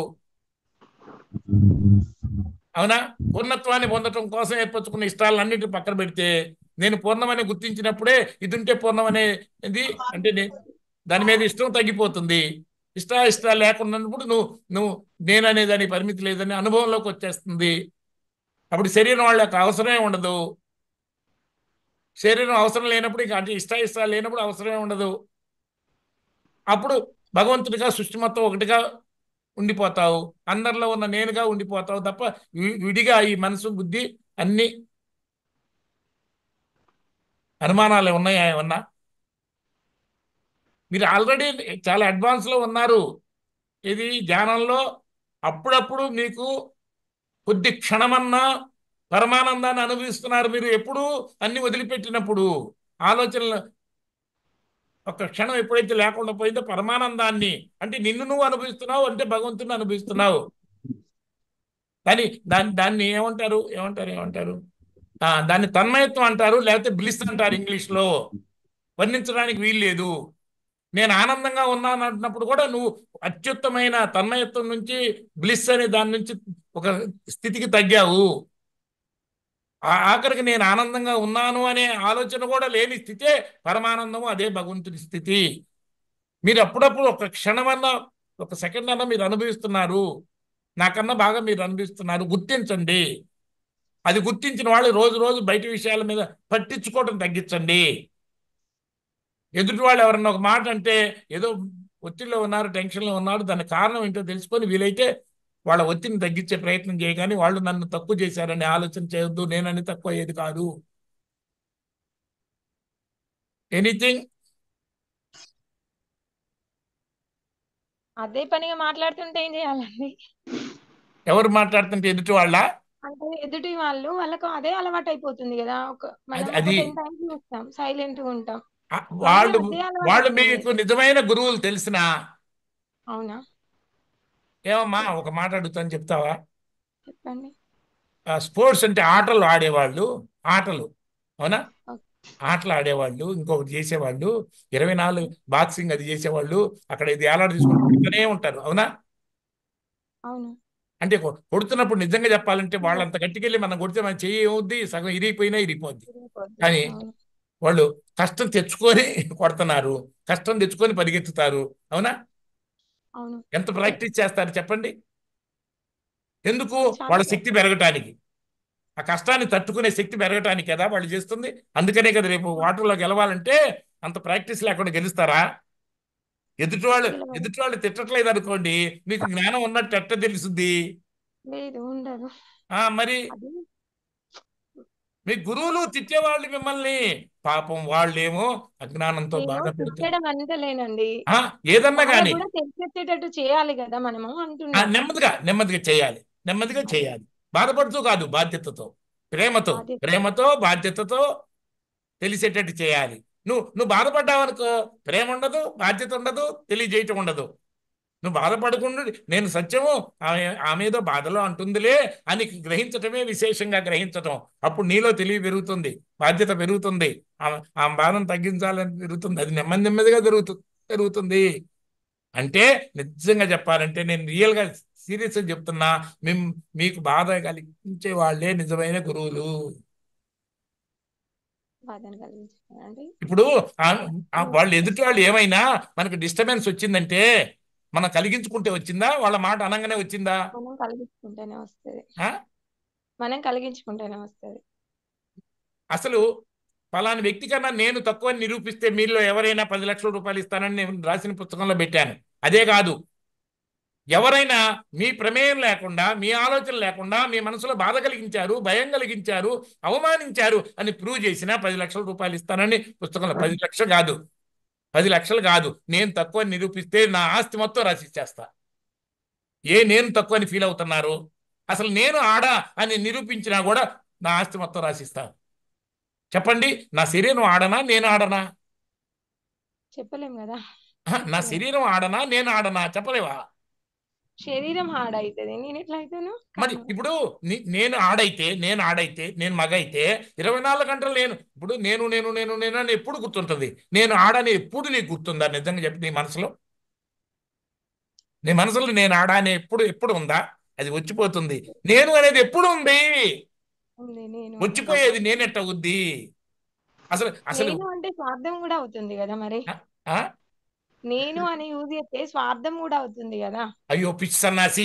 అవునా పూర్ణత్వాన్ని పొందటం కోసం ఏర్పరచుకున్న ఇష్టాలన్నింటినీ పక్కన పెడితే నేను పూర్ణమని గుర్తించినప్పుడే ఇది ఉంటే పూర్ణమనేది అంటే నే- దాని మీద ఇష్టం తగ్గిపోతుంది ఇష్ట ఇష్టాలు లేకున్నప్పుడు నువ్వు నువ్వు నేననే దాని పరిమితి లేదని అనుభవంలోకి వచ్చేస్తుంది అప్పుడు శరీరం వాళ్ళ యొక్క అవసరమే ఉండదు శరీరం అవసరం లేనప్పుడు ఇక అంటే ఇష్ట ఇష్టాలు లేనప్పుడు అవసరమే ఉండదు అప్పుడు భగవంతుడిగా సృష్టి మొత్తం ఒకటిగా ఉండిపోతావు అందరిలో ఉన్న నేనుగా ఉండిపోతావు తప్ప వి- విడిగా ఈ మనసు బుద్ధి అన్ని అనుమానాలు ఉన్నాయా ఏమన్నా మీరు ఆల్రెడీ చాలా అడ్వాన్స్ లో ఉన్నారు ఇది ధ్యానంలో అప్పుడప్పుడు మీకు కొద్ది క్షణమన్నా పరమానందాన్ని అనుభవిస్తున్నారు మీరు ఎప్పుడు అన్ని వదిలిపెట్టినప్పుడు ఆలోచనలు ఒక క్షణం ఎప్పుడైతే లేకుండా పోయిందో పరమానందాన్ని అంటే నిన్ను నువ్వు అనుభవిస్తున్నావు అంటే భగవంతుని అనుభవిస్తున్నావు కానీ దాన్ని దాన్ని ఏమంటారు ఏమంటారు ఏమంటారు ఆ, దాన్ని తన్మయత్వం అంటారు లేకపోతే బ్లిస్ అంటారు ఇంగ్లీష్లో వర్ణించడానికి వీలు లేదు నేను ఆనందంగా ఉన్నాను అంటున్నప్పుడు కూడా నువ్వు అత్యుత్తమైన తన్మయత్వం నుంచి బ్లిస్ అనే దాని నుంచి ఒక స్థితికి తగ్గావు ఆ- ఆఖరికి నేను ఆనందంగా ఉన్నాను అనే ఆలోచన కూడా లేని స్థితే పరమానందము అదే భగవంతుని స్థితి మీరు అప్పుడప్పుడు ఒక క్షణమన్నా ఒక సెకండ్ అన్నా మీరు అనుభవిస్తున్నారు నాకన్నా బాగా మీరు అనుభవిస్తున్నారు గుర్తించండి అది గుర్తించిన వాళ్ళు రోజు రోజు బయట విషయాల మీద పట్టించుకోవడం తగ్గించండి ఎదుటి వాళ్ళు ఎవరన్నా ఒక మాట అంటే ఏదో ఒత్తిడిలో ఉన్నారు టెన్షన్లో ఉన్నారు దాని కారణం ఏంటో తెలుసుకొని వీలైతే వాళ్ళ ఒత్తిడిని తగ్గించే ప్రయత్నం చేయగాని వాళ్ళు నన్ను తక్కువ చేశారని ఆలోచన చేయొద్దు నేనని తక్కువ అయ్యేది కాదు ఎనీథింగ్ అదే పనిగా మాట్లాడుతుంటే ఏం చేయాలండి ఎవరు మాట్లాడుతుంటే ఎదుటి వాళ్ళ అంటే ఎదుటి వాళ్ళు వాళ్ళకు అదే అలవాటు అయిపోతుంది కదా ఒక మనం అది- ఒక అది- టెన్ టైమ్స్ చూస్తాం సైలెంట్ గా ఉంటాం ఆ, వాళ్ళు అదే అలవాటు వాళ్ళు అయిపోయింది. మీకు నిజమైన గురువులు తెలిసినా అవునా ఏమమ్మా ఒక మాట అడుగుతాను చెప్తావా చెప్పండి ఆ, స్పోర్ట్స్ అంటే ఆటలు ఆడేవాళ్ళు ఆటలు అవునా ఓకే. ఆటలు ఆడేవాళ్ళు ఇంకొకటి చేసేవాళ్ళు ఇరవై నాలుగు బాక్సింగ్ అది చేసేవాళ్ళు అక్కడ ఇది ఏలాడ తీసుకుంటూనే ఉంటారు అవునా అవును అంటే కొ- కొడుతున్నప్పుడు నిజంగా చెప్పాలంటే వాళ్ళంత గట్టికెళ్ళి మనం కొడితే మన చెయ్యి ఏమవుద్ది సగం ఇరిగిపోయినా ఇరిగిపోద్ది తిరిగిపోద్ది. కానీ అవును వాళ్ళు కష్టం తెచ్చుకొని కొడుతున్నారు కష్టం తెచ్చుకొని పరిగెత్తుతారు అవునా అవును ఎంత ప్రాక్టీస్ చేస్తారు చెప్పండి ఎందుకు చాలా వాళ్ళ శక్తి పెరగటానికి ఆ కష్టాన్ని తట్టుకునే శక్తి పెరగటానికి కదా వాళ్ళు చేస్తుంది అందుకనే కదా రేపు వాటర్లో గెలవాలంటే అంత ప్రాక్టీస్ లేకుండా గెలుస్తారా ఎదుటి వాళ్ళు గెలవరు. ఎదుటి వాళ్ళు తిట్టట్లేదు అనుకోండి మీకు జ్ఞానం ఉన్నట్టు ఎట్ట తెలుస్తుంది లేదు ఉండదు ఆ మరి అది మీ గురువులు తిట్టేవాళ్ళు మిమ్మల్ని పాపం వాళ్ళేమో అజ్ఞానంతో నేను బాధపడుతూ తిట్టడం అంటలేనండి ఆ, ఏదన్నా వాళ్ళకు కానీ కూడా తెలిసేటట్టు చేయాలి కదా మనము ఆ, అంటున్నా నెమ్మదిగా నెమ్మదిగా చేయాలి నెమ్మదిగా చేయాలి బాధపడుతూ కాదు బాధ్యతతో ప్రేమతో బాధ్యత ప్రేమతో బాధ్యతతో తెలిసేటట్టు చేయాలి నువ్వు నువ్వు బాధపడ్డావు అనుకో ప్రేమ ఉండదు బాధ్యత ఉండదు తెలియజేయటం ఉండదు నువ్వు బాధపడకుండా నేను సత్యము ఆమె ఆమె ఏదో బాధలో అంటుందిలే అని గ్రహించటమే విశేషంగా గ్రహించటం అప్పుడు నీలో తెలివి పెరుగుతుంది బాధ్యత పెరుగుతుంది ఆమె ఆమె బాధను తగ్గించాలని పెరుగుతుంది అది నెమ్మది నెమ్మదిగా జరుగుతుంది పెరుగుతుంది అంటే నిజంగా చెప్పాలంటే నేను రియల్గా సీరియస్గా చెప్తున్నా మేము మీకు బాధ కలిగించే వాళ్ళే నిజమైన గురువులు బాధను కలిగించాలండి ఇప్పుడు ఆ- ఆ వాళ్ళు ఎదుటి వాళ్ళు ఏమైనా మనకు డిస్టర్బెన్స్ వచ్చిందంటే మనం కలిగించుకుంటే వచ్చిందా వాళ్ళ మాట అనగానే వచ్చిందా మనం కలిగించుకుంటేనే వస్తుంది ఆ? మనం కలిగించుకుంటేనే వస్తుంది అసలు ఫలాని వ్యక్తి కన్నా నేను తక్కువ అని నిరూపిస్తే మీలో ఎవరైనా పది లక్షల రూపాయలు ఇస్తానని నేను రాసిన పుస్తకంలో పెట్టాను అదే కాదు ఎవరైనా మీ ప్రమేయం లేకుండా మీ ఆలోచన లేకుండా మీ మనసులో బాధ కలిగించారు భయం కలిగించారు అవమానించారు అని ప్రూవ్ చేసినా పది లక్షల రూపాయలు ఇస్తానని పుస్తకంలో పది లక్షలు కాదు పది లక్షలు కాదు నేను తక్కువ అని నిరూపిస్తే నా ఆస్తి మొత్తం రాసిచ్చేస్తా ఏ నేను తక్కువ అని ఫీల్ అవుతున్నారు అసలు నేను ఆడా అని నిరూపించినా కూడా నా ఆస్తి మొత్తం రాసిస్తా చెప్పండి నా శరీరం ఆడనా నేను ఆడనా చెప్పలేం కదా ఆహా, నా శరీరం ఆడనా నేను ఆడనా చెప్పలేవా శరీరం హార్డ్ అవుతుంది నేను ఎట్లా అవుతాను మరి ఇప్పుడు ని- నేను ఆడైతే నేను ఆడైతే నేను మగ అయితే ఇరవై నాలుగు గంటలు నేను ఇప్పుడు నేను నేను నేను నేను అని ఎప్పుడు గుర్తుంటుంది నేను ఆడని ఎప్పుడు నీకు గుర్తుందా నిజంగా చెప్పి నీ మనసులో నీ మనసులో నేను ఆడ అని ఎప్పుడు ఎప్పుడు ఉందా అది వచ్చిపోతుంది నేను అనేది ఎప్పుడు ఉంది ఉంది నేను వచ్చిపోయేది నేనెట్ట అవుద్ది అసలు అసలు నేను అంటే స్వార్థం కూడా అవుతుంది కదా మరి ఆ? నేను అని యూజ్ చేస్తే స్వార్థం కూడా అవుతుంది కదా అయ్యో పిచ్చి సన్నాసి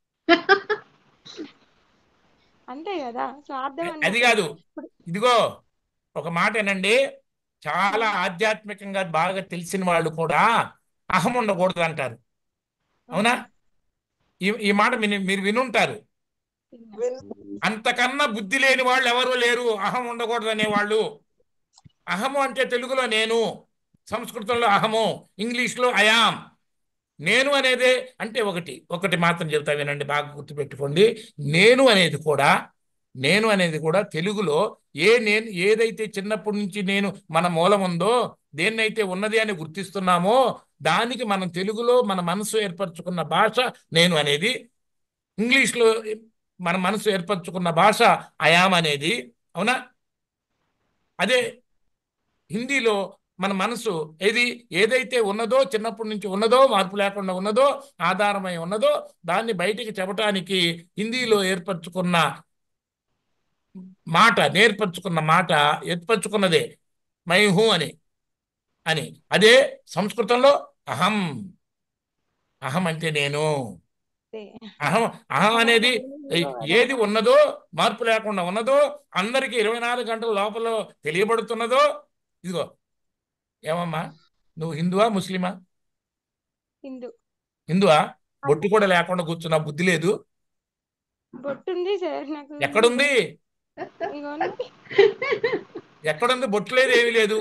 అంతే కదా స్వార్థం అది అన్నప్పుడు కాదు ఇదిగో ఒక మాట ఏనండి చాలా ఆధ్యాత్మికంగా బాగా తెలిసిన వాళ్ళు కూడా అహం ఉండకూడదు అంటారు అవునా ఈ ఈ మాట విని- మీరు వినుంటారు అంతకన్నా బుద్ధి లేని వాళ్ళు ఎవరు లేరు అహం ఉండకూడదు అనేవాళ్ళు అహము అంటే తెలుగులో నేను సంస్కృతంలో అహము ఇంగ్లీష్లో అయాం నేను అనేదే అంటే ఒకటి ఒకటి మాత్రం చెబుతా వినండి బాగా గుర్తుపెట్టుకోండి నేను అనేది కూడా నేను అనేది కూడా తెలుగులో ఏ నేను ఏదైతే చిన్నప్పటి నుంచి నేను మన మూలం ఉందో దేన్నైతే ఉన్నది అని గుర్తిస్తున్నామో దానికి మనం తెలుగులో మన మనసు ఏర్పరచుకున్న భాష నేను అనేది ఇంగ్లీష్లో మన మనసు ఏర్పరచుకున్న భాష అయాం అనేది అవునా అదే హిందీలో మన మనసు ఏది ఏదైతే ఉన్నదో చిన్నప్పటి నుంచి ఉన్నదో మార్పు లేకుండా ఉన్నదో ఆధారమై ఉన్నదో దాన్ని బయటికి చెప్పటానికి హిందీలో ఏర్పరచుకున్న మాట నేర్పరచుకున్న మాట ఏర్పరచుకున్నదే మైహు అని అని అదే సంస్కృతంలో అహం అహం అంటే నేను అంతే. అహం అహం అనేది ఏది ఉన్నదో మార్పు లేకుండా ఉన్నదో అందరికీ ఇరవై నాలుగు గంటల లోపల తెలియబడుతున్నదో ఇదిగో ఏమమ్మా నువ్వు హిందువా ముస్లిమా హిందూ హిందువా బొట్టు కూడా లేకుండా కూర్చున్నా బుద్ధి లేదు బొట్టుంది సార్ నాకు ఎక్కడుంది ఇగోండి. ఎక్కడుంది బొట్టు లేదు ఏమీ లేదు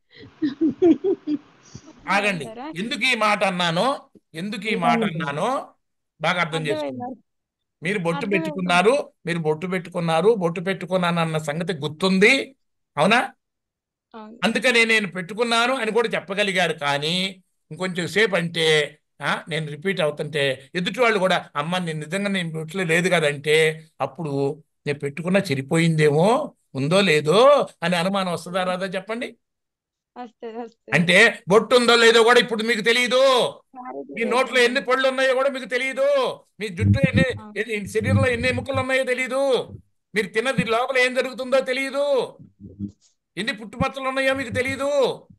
ఆగండి అంటారా? ఎందుకు ఈ మాట అన్నానో ఎందుకు ఈ మాట అన్నానో బాగా అర్థం చేసుకోండి అర్థమైందా? మీరు బొట్టు అర్థమైంది. పెట్టుకున్నారు మీరు బొట్టు పెట్టుకున్నారు బొట్టు పెట్టుకున్నాను అన్న సంగతి గుర్తుంది అవునా అవును. అందుకనే నేను పెట్టుకున్నాను అని కూడా చెప్పగలిగారు కానీ ఇంకొంచెం సేపు అంటే ఆ, నేను రిపీట్ అవుతుంటే ఎదుటి వాళ్ళు కూడా అమ్మ నేను నిజంగా నేను బొట్లో లేదు కదంటే అప్పుడు నేను పెట్టుకున్న చెరిపోయిందేమో ఉందో లేదో అని అనుమానం వస్తుందా రాదా చెప్పండి వస్తుంది వస్తుంది అంటే బొట్టు ఉందో లేదో కూడా ఇప్పుడు మీకు తెలియదు Clarity మీ నోట్లో లేదు. ఎన్ని పళ్ళు ఉన్నాయో కూడా మీకు తెలియదు మీ జుట్టు ఎన్ని ఎన్ని- శరీరంలో ఎన్ని ఎముకలు ఉన్నాయో తెలియదు మీరు తిన్నది లోపల ఏం జరుగుతుందో తెలియదు ఎన్ని పుట్టుమచ్చలు ఉన్నాయో మీకు తెలియదు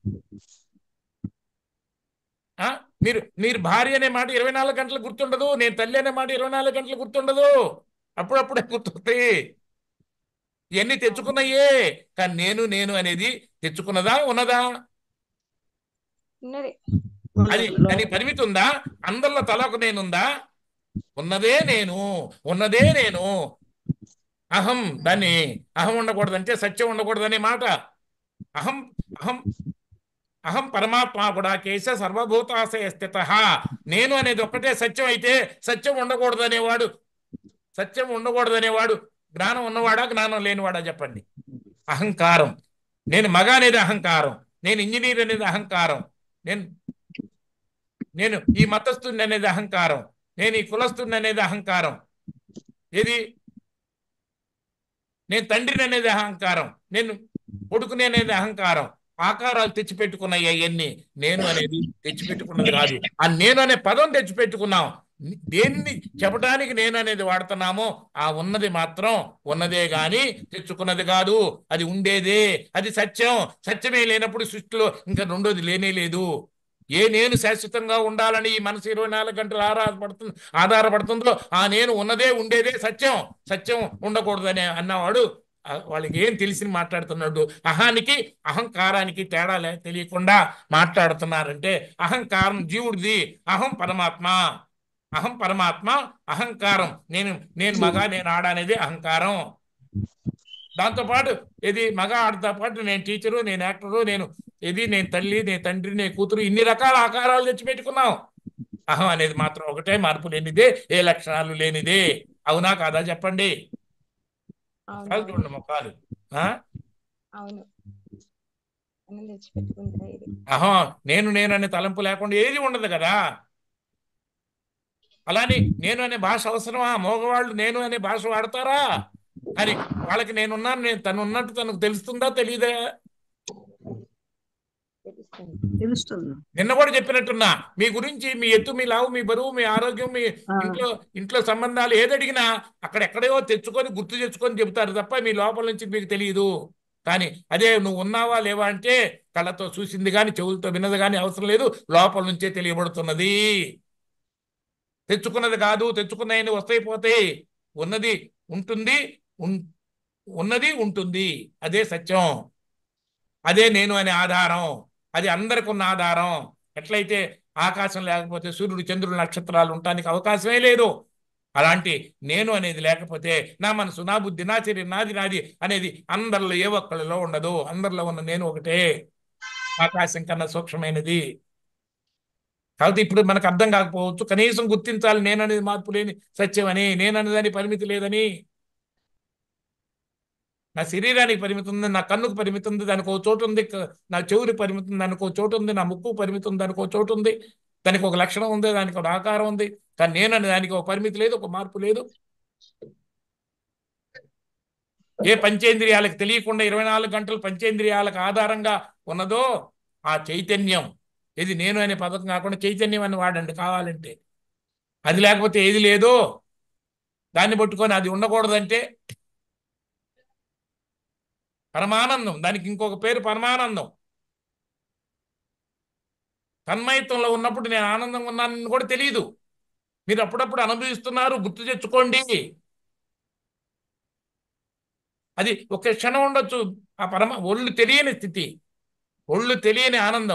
ఆ? మీరు మీరు భార్య అనే మాట ఇరవై నాలుగు గంటలు గుర్తుండదు నేను తల్లి అనే మాట ఇరవై నాలుగు గంటలు గుర్తుండదు అప్పుడప్పుడే గుర్తుంది ఇవన్నీ తెచ్చుకున్నాయే కానీ నేను నేను అనేది తెచ్చుకున్నదా ఉన్నదా ఉన్నది అది దానికి పరిమితి ఉందా అందరిలో తల ఒక నేనుందా ఉన్నదే నేను ఉన్నదే నేను అహం దాన్ని అహం ఉండకూడదంటే సత్యం ఉండకూడదనే మాట అహం అహం అహం పరమాత్మ కూడా కేశ సర్వభూతాశయ స్థిత నేను అనేది ఒక్కటే సత్యం అయితే సత్యం ఉండకూడదనేవాడు సత్యం ఉండకూడదనేవాడు జ్ఞానం ఉన్నవాడా జ్ఞానం లేనివాడా చెప్పండి అహంకారం నేను మగ అనేది అహంకారం నేను ఇంజనీర్ అనేది అహంకారం నేను నేను ఈ మతస్థుని అనేది అహంకారం నేను ఈ కులస్తుని అనేది అహంకారం ఏది నేను తండ్రిని అనేది అహంకారం నేను కొడుకుని అనేది అహంకారం ఆకారాలు తెచ్చిపెట్టుకున్నాయి అవన్నీ నేను అనేది తెచ్చిపెట్టుకున్నది కాదు ఆ నేను అనే పదం తెచ్చిపెట్టుకున్నాం దేన్ని చెప్పడానికి నేను అనేది వాడుతున్నామో ఆ ఉన్నది మాత్రం ఉన్నదే గాని తెచ్చుకున్నది కాదు అది ఉండేదే అది సత్యం సత్యమే లేనప్పుడు సృష్టిలో ఇంకా రెండోది లేనే లేదు ఏ నేను శాశ్వతంగా ఉండాలని ఈ మనసు ఇరవై నాలుగు గంటలు ఆధారపడుతుంది ఆధారపడుతుందో ఆ నేను ఉన్నదే ఉండేదే సత్యం సత్యం ఉండకూడదని అన్నవాడు ఆ వాళ్ళకి ఏం తెలిసి మాట్లాడుతున్నాడు అహానికి అహంకారానికి తేడా లే తెలియకుండా మాట్లాడుతున్నారంటే అహంకారం జీవుడిది అహం పరమాత్మ అహం పరమాత్మ అహంకారం నేను నేను మగ నేను ఆడ అనేది అహంకారం దాంతోపాటు ఇది మగ ఆడతో పాటు నేను టీచరు నేను యాక్టరు నేను ఇది నేను తల్లి నేను తండ్రి నేను కూతురు ఇన్ని రకాల ఆకారాలు తెచ్చిపెట్టుకున్నాం అహం అనేది మాత్రం ఒకటే మార్పు లేనిదే ఏ లక్షణాలు లేనిదే అవునా కాదా చెప్పండి అవును కాదు చూడండి ముఖాలు ఆ? అవును మనం తెచ్చిపెట్టుకుంటా ఇది అహం నేను నేను అనే తలంపు లేకుండా ఏది ఉండదు కదా అలానే నేను అనే భాష అవసరమా మగవాళ్ళు నేను అనే భాష వాడతారా కానీ వాళ్ళకి నేనున్నాను నేను తను ఉన్నట్టు తనకు తెలుస్తుందా తెలియదా తెలుస్తుంది తెలుస్తుంది నిన్న కూడా చెప్పినట్టున్నా మీ గురించి మీ ఎత్తు మీ లావు మీ బరువు మీ ఆరోగ్యం మీ ఆ. ఇంట్లో ఇంట్లో సంబంధాలు ఏదడిగినా అక్కడ ఎక్కడో తెచ్చుకొని గుర్తు తెచ్చుకొని చెబుతారు తప్ప మీ లోపల నుంచి మీకు తెలియదు కానీ అదే నువ్వు ఉన్నావా లేవా అంటే కళ్ళతో చూసింది కానీ చెవులతో విన్నది కానీ అవసరం లేదు లోపల నుంచే తెలియబడుతున్నది తెచ్చుకున్నది కాదు తెచ్చుకున్నాయని వస్తాయి పోతాయి ఉన్నది ఉంటుంది ఉన్- ఉన్నది ఉంటుంది అదే సత్యం అదే నేను అనే ఆధారం అది అందరికి ఉన్న ఆధారం ఎట్లయితే ఆకాశం లేకపోతే సూర్యుడు చంద్రుడు నక్షత్రాలు ఉండటానికి అవకాశమే లేదు అలాంటి నేను అనేది లేకపోతే నా మనసు నా బుద్ధి నా చర్య నాది నాది అనేది అందరిలో ఏ ఒక్కళ్ళలో ఉండదు అందరిలో ఉన్న నేను ఒకటే ఆకాశం కన్నా సూక్ష్మమైనది కాబట్టి ఇప్పుడు మనకు అర్థం కాకపోవచ్చు కనీసం గుర్తించాలి నేననేది మార్పు లేని సత్యం అని నేననేదాని పరిమితి లేదని నా శరీరానికి పరిమితి ఉంది నా కన్నుకు పరిమితి ఉంది దానికి ఒక చోటు ఉంది క- నా చెవుకి పరిమితి ఉంది దానికి ఒక చోటు ఉంది నా ముక్కు పరిమితి ఉంది దానికి ఒక చోటు ఉంది దానికి ఒక లక్షణం ఉంది దానికి ఒక ఆకారం ఉంది కానీ నేననే దానికి ఒక పరిమితి లేదు ఒక మార్పు లేదు ఏ పంచేంద్రియాలకు తెలియకుండా ఇరవై నాలుగు గంటలు పంచేంద్రియాలకు ఆధారంగా ఉన్నదో ఆ చైతన్యం ఇది నేను అనే పదం కాకుండా చైతన్యం అని వాడండి కావాలంటే అది లేకపోతే ఏది లేదో దాన్ని పట్టుకొని అది ఉండకూడదంటే పరమానందం దానికి ఇంకొక పేరు పరమానందం తన్మయత్వంలో ఉన్నప్పుడు నేను ఆనందంగా ఉన్నానని కూడా తెలియదు మీరు అప్పుడప్పుడు అనుభవిస్తున్నారు గుర్తు తెచ్చుకోండి అది ఒక క్షణం ఉండొచ్చు ఆ పరమ ఒళ్ళు తెలియని స్థితి ఒళ్ళు తెలియని ఆనందం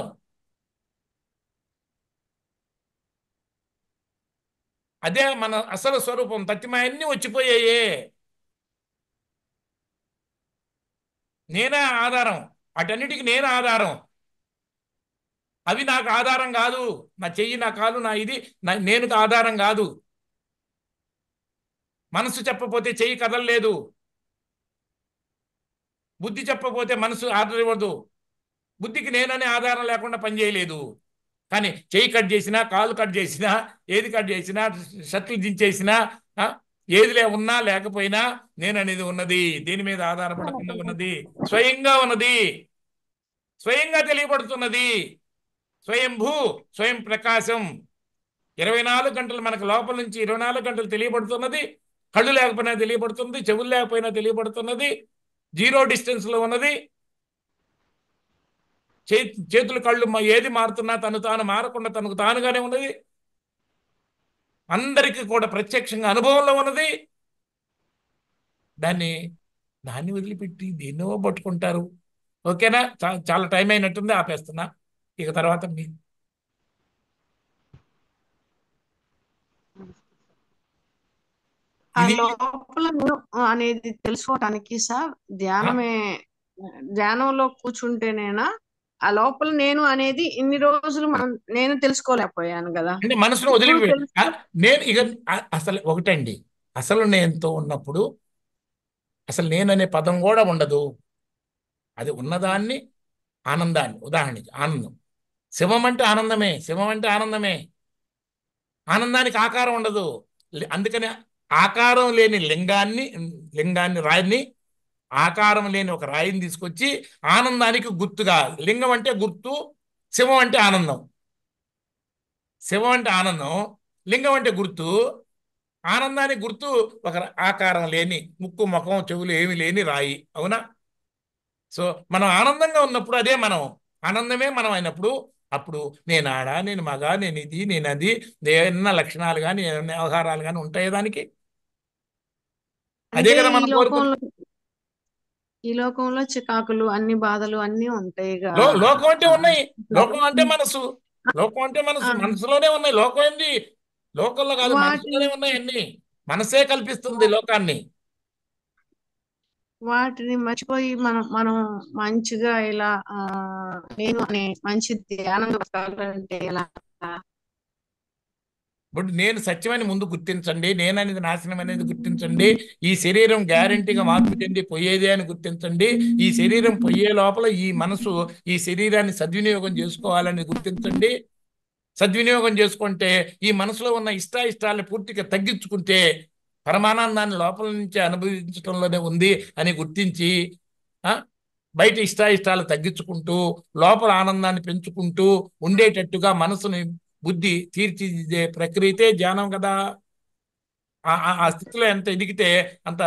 అదే మన అసలు స్వరూపం తత్తిమయన్నీ వచ్చిపోయాయే నేనే ఆధారం అటన్నిటికి నేను ఆధారం అవి నాకు ఆధారం కాదు నా చెయ్యి నా కాలు నా ఇది నా నేను ఆధారం కాదు మనసు చెప్పపోతే చెయ్యి కదలలేదు బుద్ధి చెప్పపోతే మనసు ఆర్డర్ ఇవ్వదు బుద్ధికి నేననే ఆధారం లేకుండా పనిచేయలేదు కానీ చెయ్యి కట్ చేసినా కాలు కట్ చేసినా ఏది కట్ చేసినా షర్ట్లు దించేసినా ఆ, ఏది లే ఉన్నా లేకపోయినా నేను అనేది ఉన్నది దీని మీద ఆధారపడకుండా ఉన్నది స్వయంగా ఉన్నది స్వయంగా తెలియబడుతున్నది స్వయంభూ స్వయం ప్రకాశం ఇరవై నాలుగు గంటలు మనకు లోపల నుంచి ఇరవై నాలుగు గంటలు తెలియబడుతున్నది కళ్ళు లేకపోయినా తెలియబడుతుంది చెవులు లేకపోయినా తెలియబడుతున్నది జీరో డిస్టెన్స్ లో ఉన్నది చే చేతులు కళ్ళు మ- ఏది మారుతున్నా తను తాను మారకుండా తనకు తానుగానే ఉన్నది అందరికీ కూడా ప్రత్యక్షంగా అనుభవంలో ఉన్నది దాన్ని దాన్ని వదిలిపెట్టి దేన్నో పట్టుకుంటారు ఓకేనా చా- చాలా టైం అయినట్టుంది ఆపేస్తున్నా ఇక తర్వాత మీ ఆ ఇది లోపల నేను అనేది తెలుసుకోవటానికి సార్ ధ్యానమే ధ్యానంలో కూర్చుంటేనేనా ఆ లోపల నేను అనేది ఇన్ని రోజులు మనం నేను తెలుసుకోలేకపోయాను కదా అంటే మనసును వదిలి ఇప్పుడు తెలుసు ఆ, నేను ఇక ఆ- అసలు ఒకటండి అసలు నేనుతో ఉన్నప్పుడు అసలు నేననే పదం కూడా ఉండదు అది ఉన్నదాన్ని ఆనందాన్ని ఉదాహరణకి ఆనందం శివం అంటే ఆనందమే శివం అంటే ఆనందమే ఆనందానికి ఆకారం ఉండదు లి- అందుకని ఆకారం లేని లింగాన్ని లింగాన్ని రాయిని ఆకారం లేని ఒక రాయిని తీసుకొచ్చి ఆనందానికి గుర్తుగా లింగం అంటే గుర్తు శివం అంటే ఆనందం శివం అంటే ఆనందం లింగం అంటే గుర్తు ఆనందానికి గుర్తు ఒక ఆకారం లేని ముక్కు ముఖం చెవులు ఏమి లేని రాయి అవునా సో మనం ఆనందంగా ఉన్నప్పుడు అదే మనం ఆనందమే మనం అయినప్పుడు అప్పుడు నేను ఆడ నేను మగ నేను ఇది నేను అది ఏమన్నా లక్షణాలు కానీ ఏమన్నా వ్యవహారాలు కానీ ఉంటాయి దానికి అదే అంటే కదా ఈ మనం కోరుకున్న లోకంలో ఈ లోకంలో చికాకులు అన్ని బాధలు అన్ని ఉంటాయి లో లోకం అంటే ఉన్నాయి లోకం అంటే మనసు లోకం అంటే మనసు ఆ. మనసులోనే ఉన్నాయి లోకం ఏంది లోకంలో కాదు వాటి మనసులోనే ఉన్నాయి అన్ని మనసే కల్పిస్తుంది లోకాన్ని వాటిని మర్చిపోయి మనం మనం మంచిగా ఇలా ఆ నేను అనే మంచి ధ్యానంగా బతకాలంటే ఎలా ఇప్పుడు నేను సత్యమని ముందు గుర్తించండి నేను అనేది నాశనం అనేది గుర్తించండి ఈ శరీరం గ్యారంటీగా మార్పు చెంది పోయేదే అని గుర్తించండి ఈ శరీరం పోయే లోపల ఈ మనసు ఈ శరీరాన్ని సద్వినియోగం చేసుకోవాలని గుర్తించండి సద్వినియోగం చేసుకుంటే ఈ మనసులో ఉన్న ఇష్టాయిష్టాలను పూర్తిగా తగ్గించుకుంటే పరమానందాన్ని లోపల నుంచి అనుభవించడంలోనే ఉంది అని గుర్తించి ఆ, బయట ఇష్టాయిష్టాలు తగ్గించుకుంటూ లోపల ఆనందాన్ని పెంచుకుంటూ ఉండేటట్టుగా మనసుని బుద్ధి తీర్చిదిద్దే ప్రక్రియతే ధ్యానం కదా ఆ- ఆ- ఆ స్థితిలో ఎంత ఎదిగితే అంత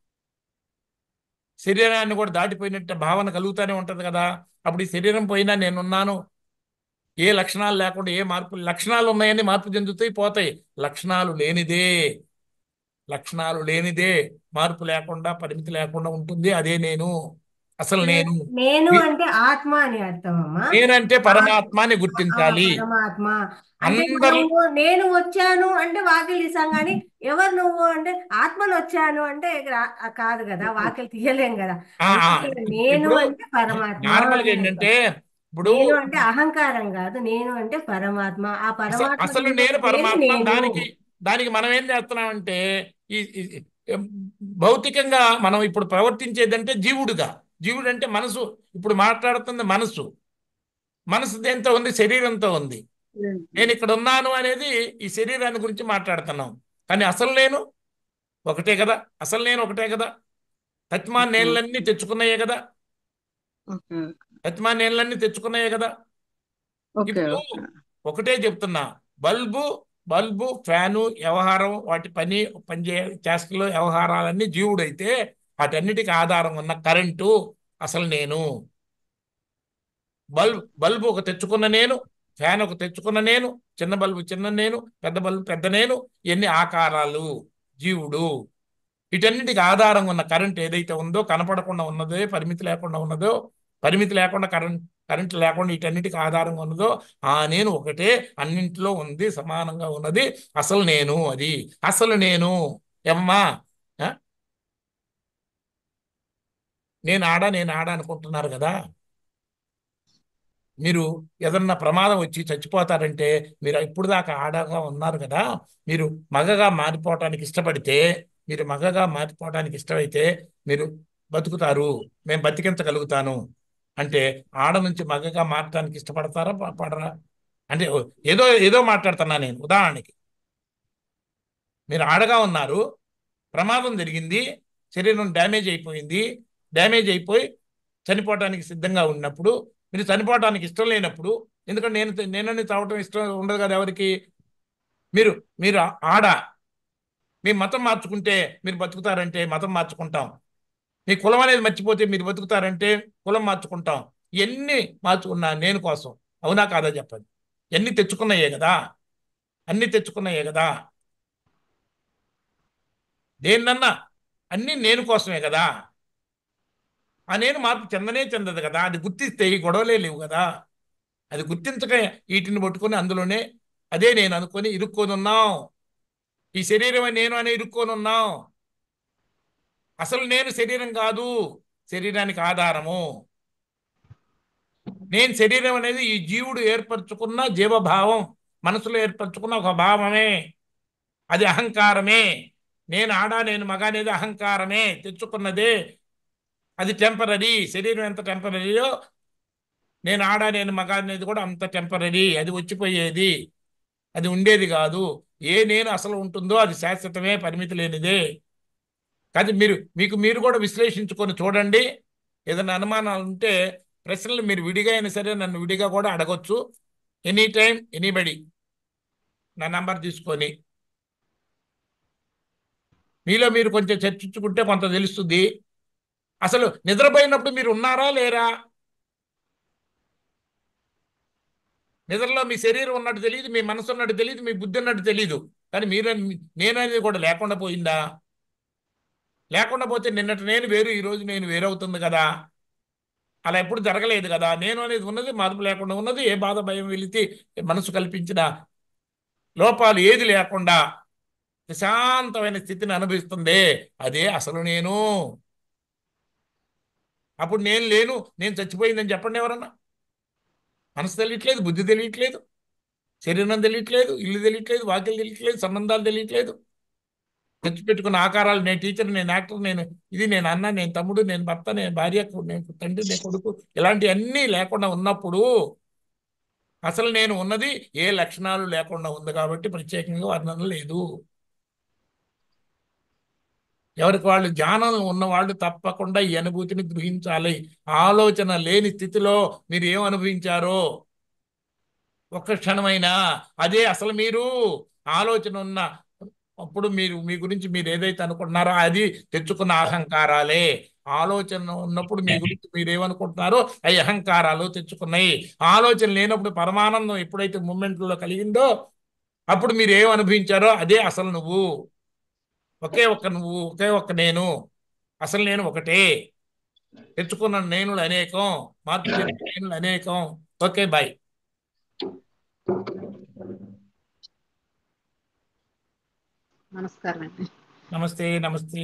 శరీరాన్ని కూడా దాటిపోయినట్టు భావన కలుగుతూనే ఉంటది కదా అప్పుడు ఈ శరీరం పోయినా నేనున్నాను ఏ లక్షణాలు లేకుండా ఏ మార్పు లక్షణాలు ఉన్నాయని మార్పు చెందుతాయి పోతాయి లక్షణాలు లేనిదే లక్షణాలు లేనిదే మార్పు లేకుండా పరిమితి లేకుండా ఉంటుంది అదే నేను అసలు నేను నేను వి- అంటే ఆత్మ అని అర్థం అమ్మా నేనంటే పరమాత్మాని ఆ గుర్తించాలి పరమాత్మ అంటే అందరి మనము నేను వచ్చాను అంటే వాకిలి తీసాం కానీ ఎవరు నువ్వు అంటే ఆత్మను వచ్చాను అంటే రా- కాదు కదా వాకిలి తీయలేం కదా ఆ, ఆ, అందుకే నేను ఇప్పుడు అంటే పరమాత్మ నార్మల్గా అని ఏంటంటే అర్థం. ఇప్పుడు నేను అంటే అహంకారం కాదు నేను అంటే పరమాత్మ ఆ అసలు పరమాత్మ అసలు నుంచి నేను వచ్చేది పరమాత్మ నేను దానికి దానికి మనం ఏం చేస్తున్నామంటే ఈ ఈ- ఈ భౌతికంగా మనం ఇప్పుడు ప్రవర్తించేదంటే జీవుడుగా జీవుడు అంటే మనసు ఇప్పుడు మాట్లాడుతుంది మనసు మనసు దేంతో ఉంది శరీరంతో ఉంది నేను ఇక్కడ ఉన్నాను అనేది ఈ శరీరాన్ని గురించి మాట్లాడుతున్నాం కానీ అసలు నేను ఒకటే కదా అసలు నేను ఒకటే కదా తత్మా నేలన్నీ తెచ్చుకున్నాయే కదా ఓకే తత్మా నేలన్నీ తెచ్చుకున్నాయే కదా ఓకే ఇప్పుడు ఓకే ఒకటే చెప్తున్నా బల్బు బల్బు ఫ్యాను వ్యవహారం వాటి పని పనిచే చేష్టలు వ్యవహారాలన్నీ జీవుడైతే వాటన్నిటికీ ఆధారం ఉన్న కరెంటు అసలు నేను బల్బ్ బల్బు ఒక తెచ్చుకున్న నేను ఫ్యాన్ ఒక తెచ్చుకున్న నేను చిన్న బల్బు చిన్న నేను పెద్ద బల్బు పెద్ద నేను ఎన్ని ఆకారాలు జీవుడు వీటన్నిటికి ఆధారం ఉన్న కరెంట్ ఏదైతే ఉందో కనపడకుండా ఉన్నదో పరిమితి లేకుండా ఉన్నదో పరిమితి లేకుండా కరెంట్ కరెంట్ లేకుండా వీటన్నిటికి ఆధారంగా ఉన్నదో ఆ నేను ఒకటే అన్నింటిలో ఉంది సమానంగా ఉన్నది అసలు నేను అది అసలు నేను ఎమ్మా ఆ? నేను ఆడ నేను ఆడ అనుకుంటున్నారు కదా మీరు ఏదన్నా ప్రమాదం వచ్చి చచ్చిపోతారంటే మీరు ఇప్పుడు దాకా ఆడగా ఉన్నారు కదా మీరు మగగా మారిపోవటానికి ఇష్టపడితే మీరు మగగా మారిపోవటానికి ఇష్టమైతే మీరు బతుకుతారు మేము బతికించగలుగుతాను అంటే ఆడ నుంచి మగగా మారటానికి ఇష్టపడతారా ప- పడరా అంటే ఓ- ఏదో ఏదో మాట్లాడుతున్నా నేను ఉదాహరణకి మీరు ఆడగా ఉన్నారు ప్రమాదం జరిగింది శరీరం డ్యామేజ్ అయిపోయింది డ్యామేజ్ అయిపోయి చనిపోవటానికి సిద్ధంగా ఉన్నప్పుడు మీరు చనిపోవటానికి ఇష్టం లేనప్పుడు ఎందుకంటే నేను నేనని చావటం ఇష్టం ఉండదు కదా ఎవరికి మీరు మీరు ఆడ మీ మతం మార్చుకుంటే మీరు బతుకుతారంటే మతం మార్చుకుంటాం మీ కులం అనేది మర్చిపోతే మీరు బతుకుతారంటే కులం మార్చుకుంటాం ఇవన్నీ మార్చుకున్నా నేను కోసం అవునా కాదా చెప్పండి ఎన్ని తెచ్చుకున్నాయే కదా అన్ని తెచ్చుకున్నాయే కదా దేన్నన్నా అన్ని నేను కోసమే కదా ఆ నేను మార్పు చెందనే చెందదు కదా అది గుర్తిస్తే ఈ గొడవలే లేవు కదా అది గుర్తించక వీటిని పట్టుకొని అందులోనే అదే నేను అనుకొని ఇరుక్కొని ఉన్నాం ఈ శరీరం నేను అని ఇరుక్కొని ఉన్నాం అసలు నేను శరీరం కాదు శరీరానికి ఆధారము నేను శరీరం అనేది ఈ జీవుడు ఏర్పరచుకున్న జీవభావం మనసులో ఏర్పరచుకున్న ఒక భావమే అది అహంకారమే నేను ఆడ నేను మగ అనేది అహంకారమే తెచ్చుకున్నదే అది టెంపరీ శరీరం ఎంత టెంపరీయో నేను ఆడ నేను మగ అనేది కూడా అంత టెంపరీ అది వచ్చిపోయేది అది ఉండేది కాదు ఏ నేను అసలు ఉంటుందో అది శాశ్వతమే పరిమితి లేనిదే కానీ మీరు మీకు మీరు కూడా విశ్లేషించుకొని చూడండి ఏదైనా అనుమానాలు ఉంటే ప్రశ్నలు మీరు విడిగా అయినా సరే నన్ను విడిగా కూడా అడగొచ్చు ఎనీ టైం ఎనీబడి నా నంబర్ తీసుకొని మీలో మీరు కొంచెం చర్చించుకుంటే కొంత తెలుస్తుంది అసలు నిద్రపోయినప్పుడు మీరు ఉన్నారా లేరా నిద్రలో మీ శరీరం ఉన్నట్టు తెలియదు మీ మనసు ఉన్నట్టు తెలియదు మీ బుద్ధి ఉన్నట్టు తెలియదు కానీ మీరు నేననేది కూడా లేకుండా పోయిందా లేకుండా పోతే నిన్నటి నేను వేరు ఈరోజు నేను వేరవుతుంది కదా అలా ఎప్పుడు జరగలేదు కదా నేను అనేది ఉన్నది మార్పు లేకుండా ఉన్నది ఏ బాధ భయం వెళితే మనసు కల్పించిన లోపాలు ఏది లేకుండా ప్రశాంతమైన స్థితిని అనుభవిస్తుంది అదే అసలు నేను అప్పుడు నేను లేను నేను చచ్చిపోయిందని చెప్పండి ఎవరన్నా మనసు తెలియట్లేదు బుద్ధి తెలియట్లేదు శరీరం తెలియట్లేదు ఇల్లు తెలియట్లేదు వాక్యలు తెలియట్లేదు సంబంధాలు తెలియట్లేదు తెచ్చిపెట్టుకున్న ఆకారాలు నేను టీచర్ నేను యాక్టర్ నేను ఇది నేను అన్న నేను తమ్ముడు నేను భర్త నేను భార్య నేను తండ్రి నేను కొడుకు ఇలాంటివన్నీ లేకుండా ఉన్నప్పుడు అసలు నేను ఉన్నది ఏ లక్షణాలు లేకుండా ఉంది కాబట్టి ప్రత్యేకంగా వర్ణన లేదు ఎవరికి వాళ్ళు జ్ఞానం ఉన్నవాళ్ళు తప్పకుండా ఈ అనుభూతిని గ్రహించాలి ఆలోచన లేని స్థితిలో మీరు ఏం అనుభవించారో ఒక్క క్షణమైనా అదే అసలు మీరు ఆలోచన ఉన్న అప్పుడు మీరు మీ గురించి మీరు ఏదైతే అనుకుంటున్నారో అది తెచ్చుకున్న అహంకారాలే ఆలోచన ఉన్నప్పుడు మీ గురించి మీరు ఏమనుకుంటున్నారో అవి అహంకారాలు తెచ్చుకున్నాయి ఆలోచన లేనప్పుడు పరమానందం ఎప్పుడైతే మూమెంట్లో కలిగిందో అప్పుడు మీరు ఏం అనుభవించారో అదే అసలు నువ్వు ఒకే ఒక్క నువ్వు ఒకే ఒక్క నేను అసలు నేను ఒకటే తెచ్చుకున్న నేనులు అనేకం మార్పు చెందిన నేనులు అనేకం ఓకే బాయ్ నమస్కారం అండి నమస్తే నమస్తే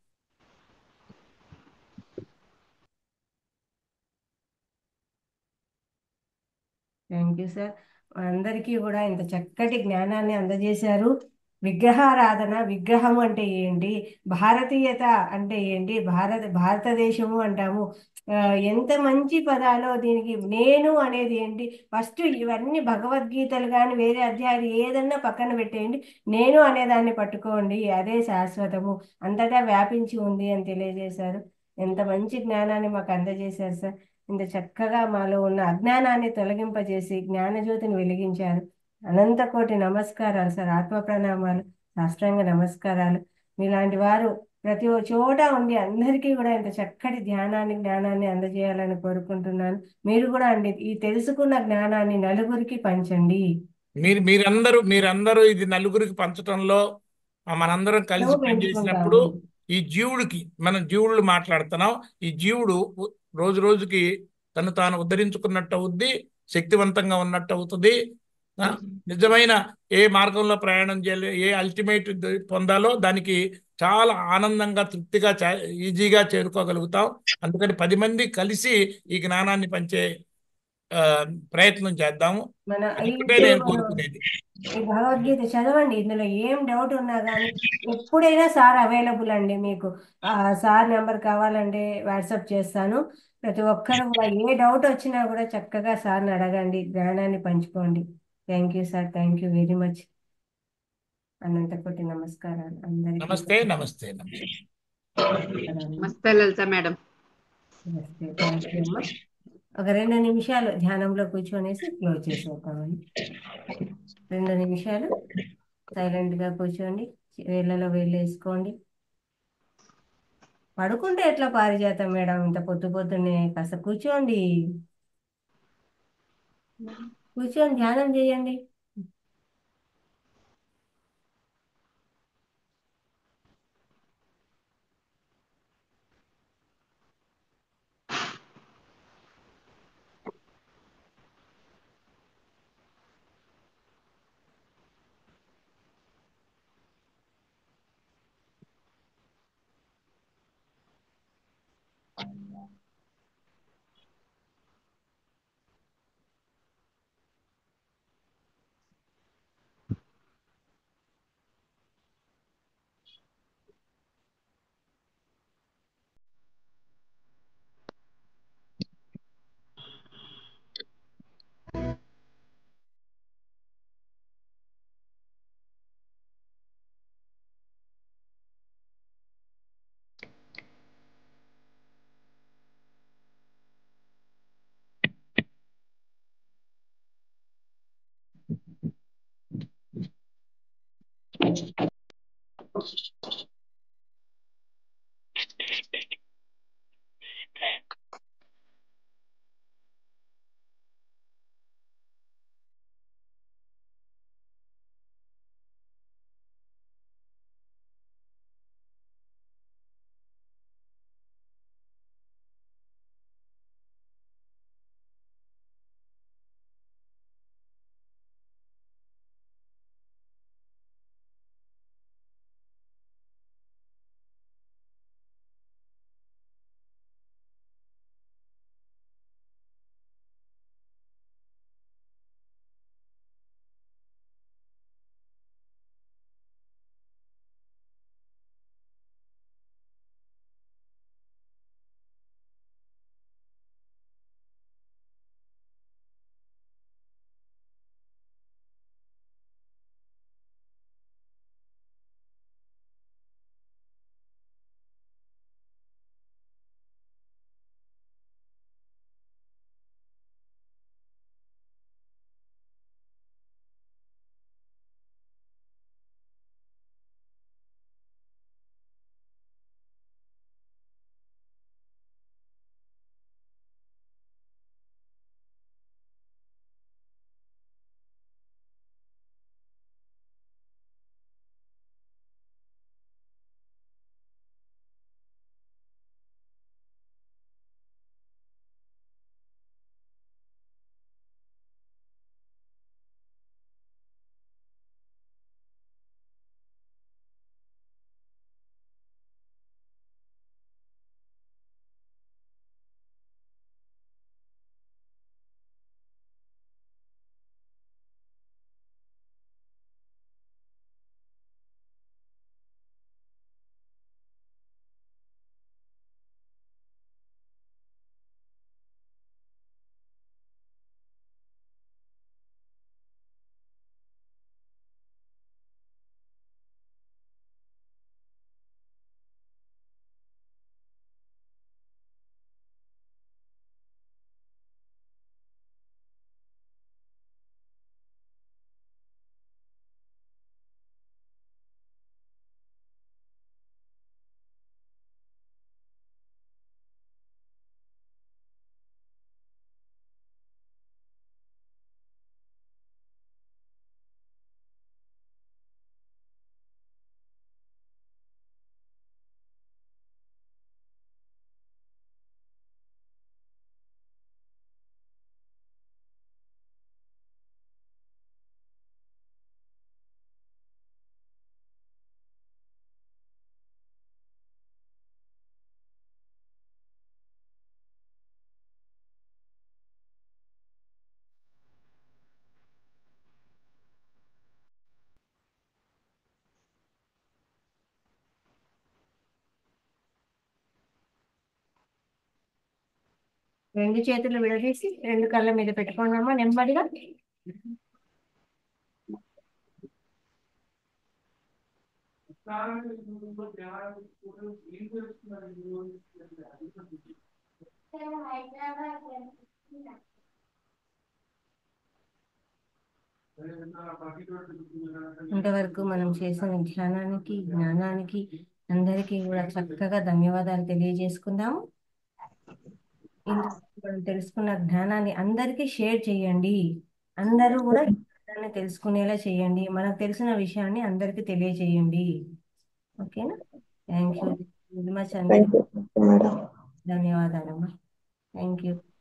థ్యాంక్ యూ సార్ అందరికీ కూడా ఇంత చక్కటి జ్ఞానాన్ని అందజేశారు విగ్రహారాధన విగ్రహం అంటే ఏంటి భారతీయత అంటే ఏంటి భారత భారతదేశము అంటాము ఆ, ఎంత మంచి పదాలో దీనికి నేను అనేది ఏంటి ఫస్ట్ ఇవన్నీ భగవద్గీతలు కానీ వేరే అధ్యాయాలు ఏదన్నా పక్కన పెట్టేయండి నేను అనేదాన్ని పట్టుకోండి అదే శాశ్వతము అంతటా వ్యాపించి ఉంది అని తెలియజేశారు ఎంత మంచి జ్ఞానాన్ని మాకు అందజేశారు సార్ ఇంత చక్కగా మాలో ఉన్న అజ్ఞానాన్ని తొలగింపజేసి జ్ఞానజ్యోతిని వెలిగించారు అనంత కోటి నమస్కారాలు సార్ ఆత్మ ప్రణామాలు సాష్టాంగ నమస్కారాలు మీలాంటి వారు ప్రతి ఒ చోట ఉండి అందరికీ కూడా ఇంత చక్కటి ధ్యానాన్ని జ్ఞానాన్ని అందజేయాలని కోరుకుంటున్నాను మీరు కూడా అండి ఈ తెలుసుకున్న జ్ఞానాన్ని నలుగురికి పంచండి మీరు మీరందరూ మీరందరూ ఇది నలుగురికి పంచటంలో ఆ మనందరం కలిసి మేము పనిచేసినప్పుడు పెంచుకుంటాము ఈ జీవుడికి మనం జీవుడు మాట్లాడుతున్నాం ఈ జీవుడు ఉ- రోజు రోజుకి తను తాను ఉద్ధరించుకున్నట్టు అవుద్ది శక్తివంతంగా ఉన్నట్టు అవుతుంది ఆ, నిజమైన ఏ మార్గంలో ప్రయాణం చేయాలి ఏ అల్టిమేట్ పొందాలో దానికి చాలా ఆనందంగా తృప్తిగా చా- ఈజీగా చేరుకోగలుగుతాం అందుకని పది మంది కలిసి ఈ జ్ఞానాన్ని పంచే ఆ, ప్రయత్నం చేద్దాము మన ఈ అదొకటే ఇప్పుడు నేను మనం కోరుకునేది ఈ భగవద్గీత చదవండి ఇందులో ఏం డౌట్ ఉన్నా కానీ ఎప్పుడైనా సార్ అవైలబుల్ అండి మీకు ఆ సార్ నెంబర్ కావాలంటే వాట్సాప్ చేస్తాను ప్రతి ఒక్కరు కూడా ఏ డౌట్ వచ్చినా కూడా చక్కగా సార్ని అడగండి జ్ఞానాన్ని పంచుకోండి thank you sir thank you very much అనంత కోటి నమస్కారాలు అందరికీ నమస్తే నమస్తే నమస్తే నమస్కారాలు నమస్తే లలిత మేడం నమస్తే థ్యాంక్ యూ అమ్మా ఒక రెండు నిమిషాలు ధ్యానంలో కూర్చొనేసి క్లోజ్ చేసేద్దామని రెండు నిమిషాలు సైలెంట్ గా కూర్చోండి వేళ్ళలో వేళ్ళు వేసుకోండి పడుకుంటే ఎట్లా పారిజాతం మేడం ఇంత పొద్దు పొద్దున్నే కాస్త కూర్చోండి కూర్చొని ధ్యానం చేయండి రెండు చేతులు విడదీసి రెండు కళ్ళ మీద పెట్టుకోండి అమ్మా నెమ్మదిగా ఇంతవరకు మనం చేసిన ధ్యానానికి జ్ఞానానికి అందరికీ కూడా చక్కగా ధన్యవాదాలు తెలియజేసుకుందాము ఇంతవరకు మనం తెలుసుకున్న జ్ఞానాన్ని అందరికీ షేర్ చేయండి అందరూ కూడా ఈ జ్ఞానాన్ని తెలుసుకునేలా చేయండి మనకు తెలిసిన విషయాన్ని అందరికీ తెలియజేయండి ఓకేనా థ్యాంక్ యూ వెరీ మచ్ అందరికి థ్యాంక్ యూ మేడం ధన్యవాదాలమ్మా థ్యాంక్ యూ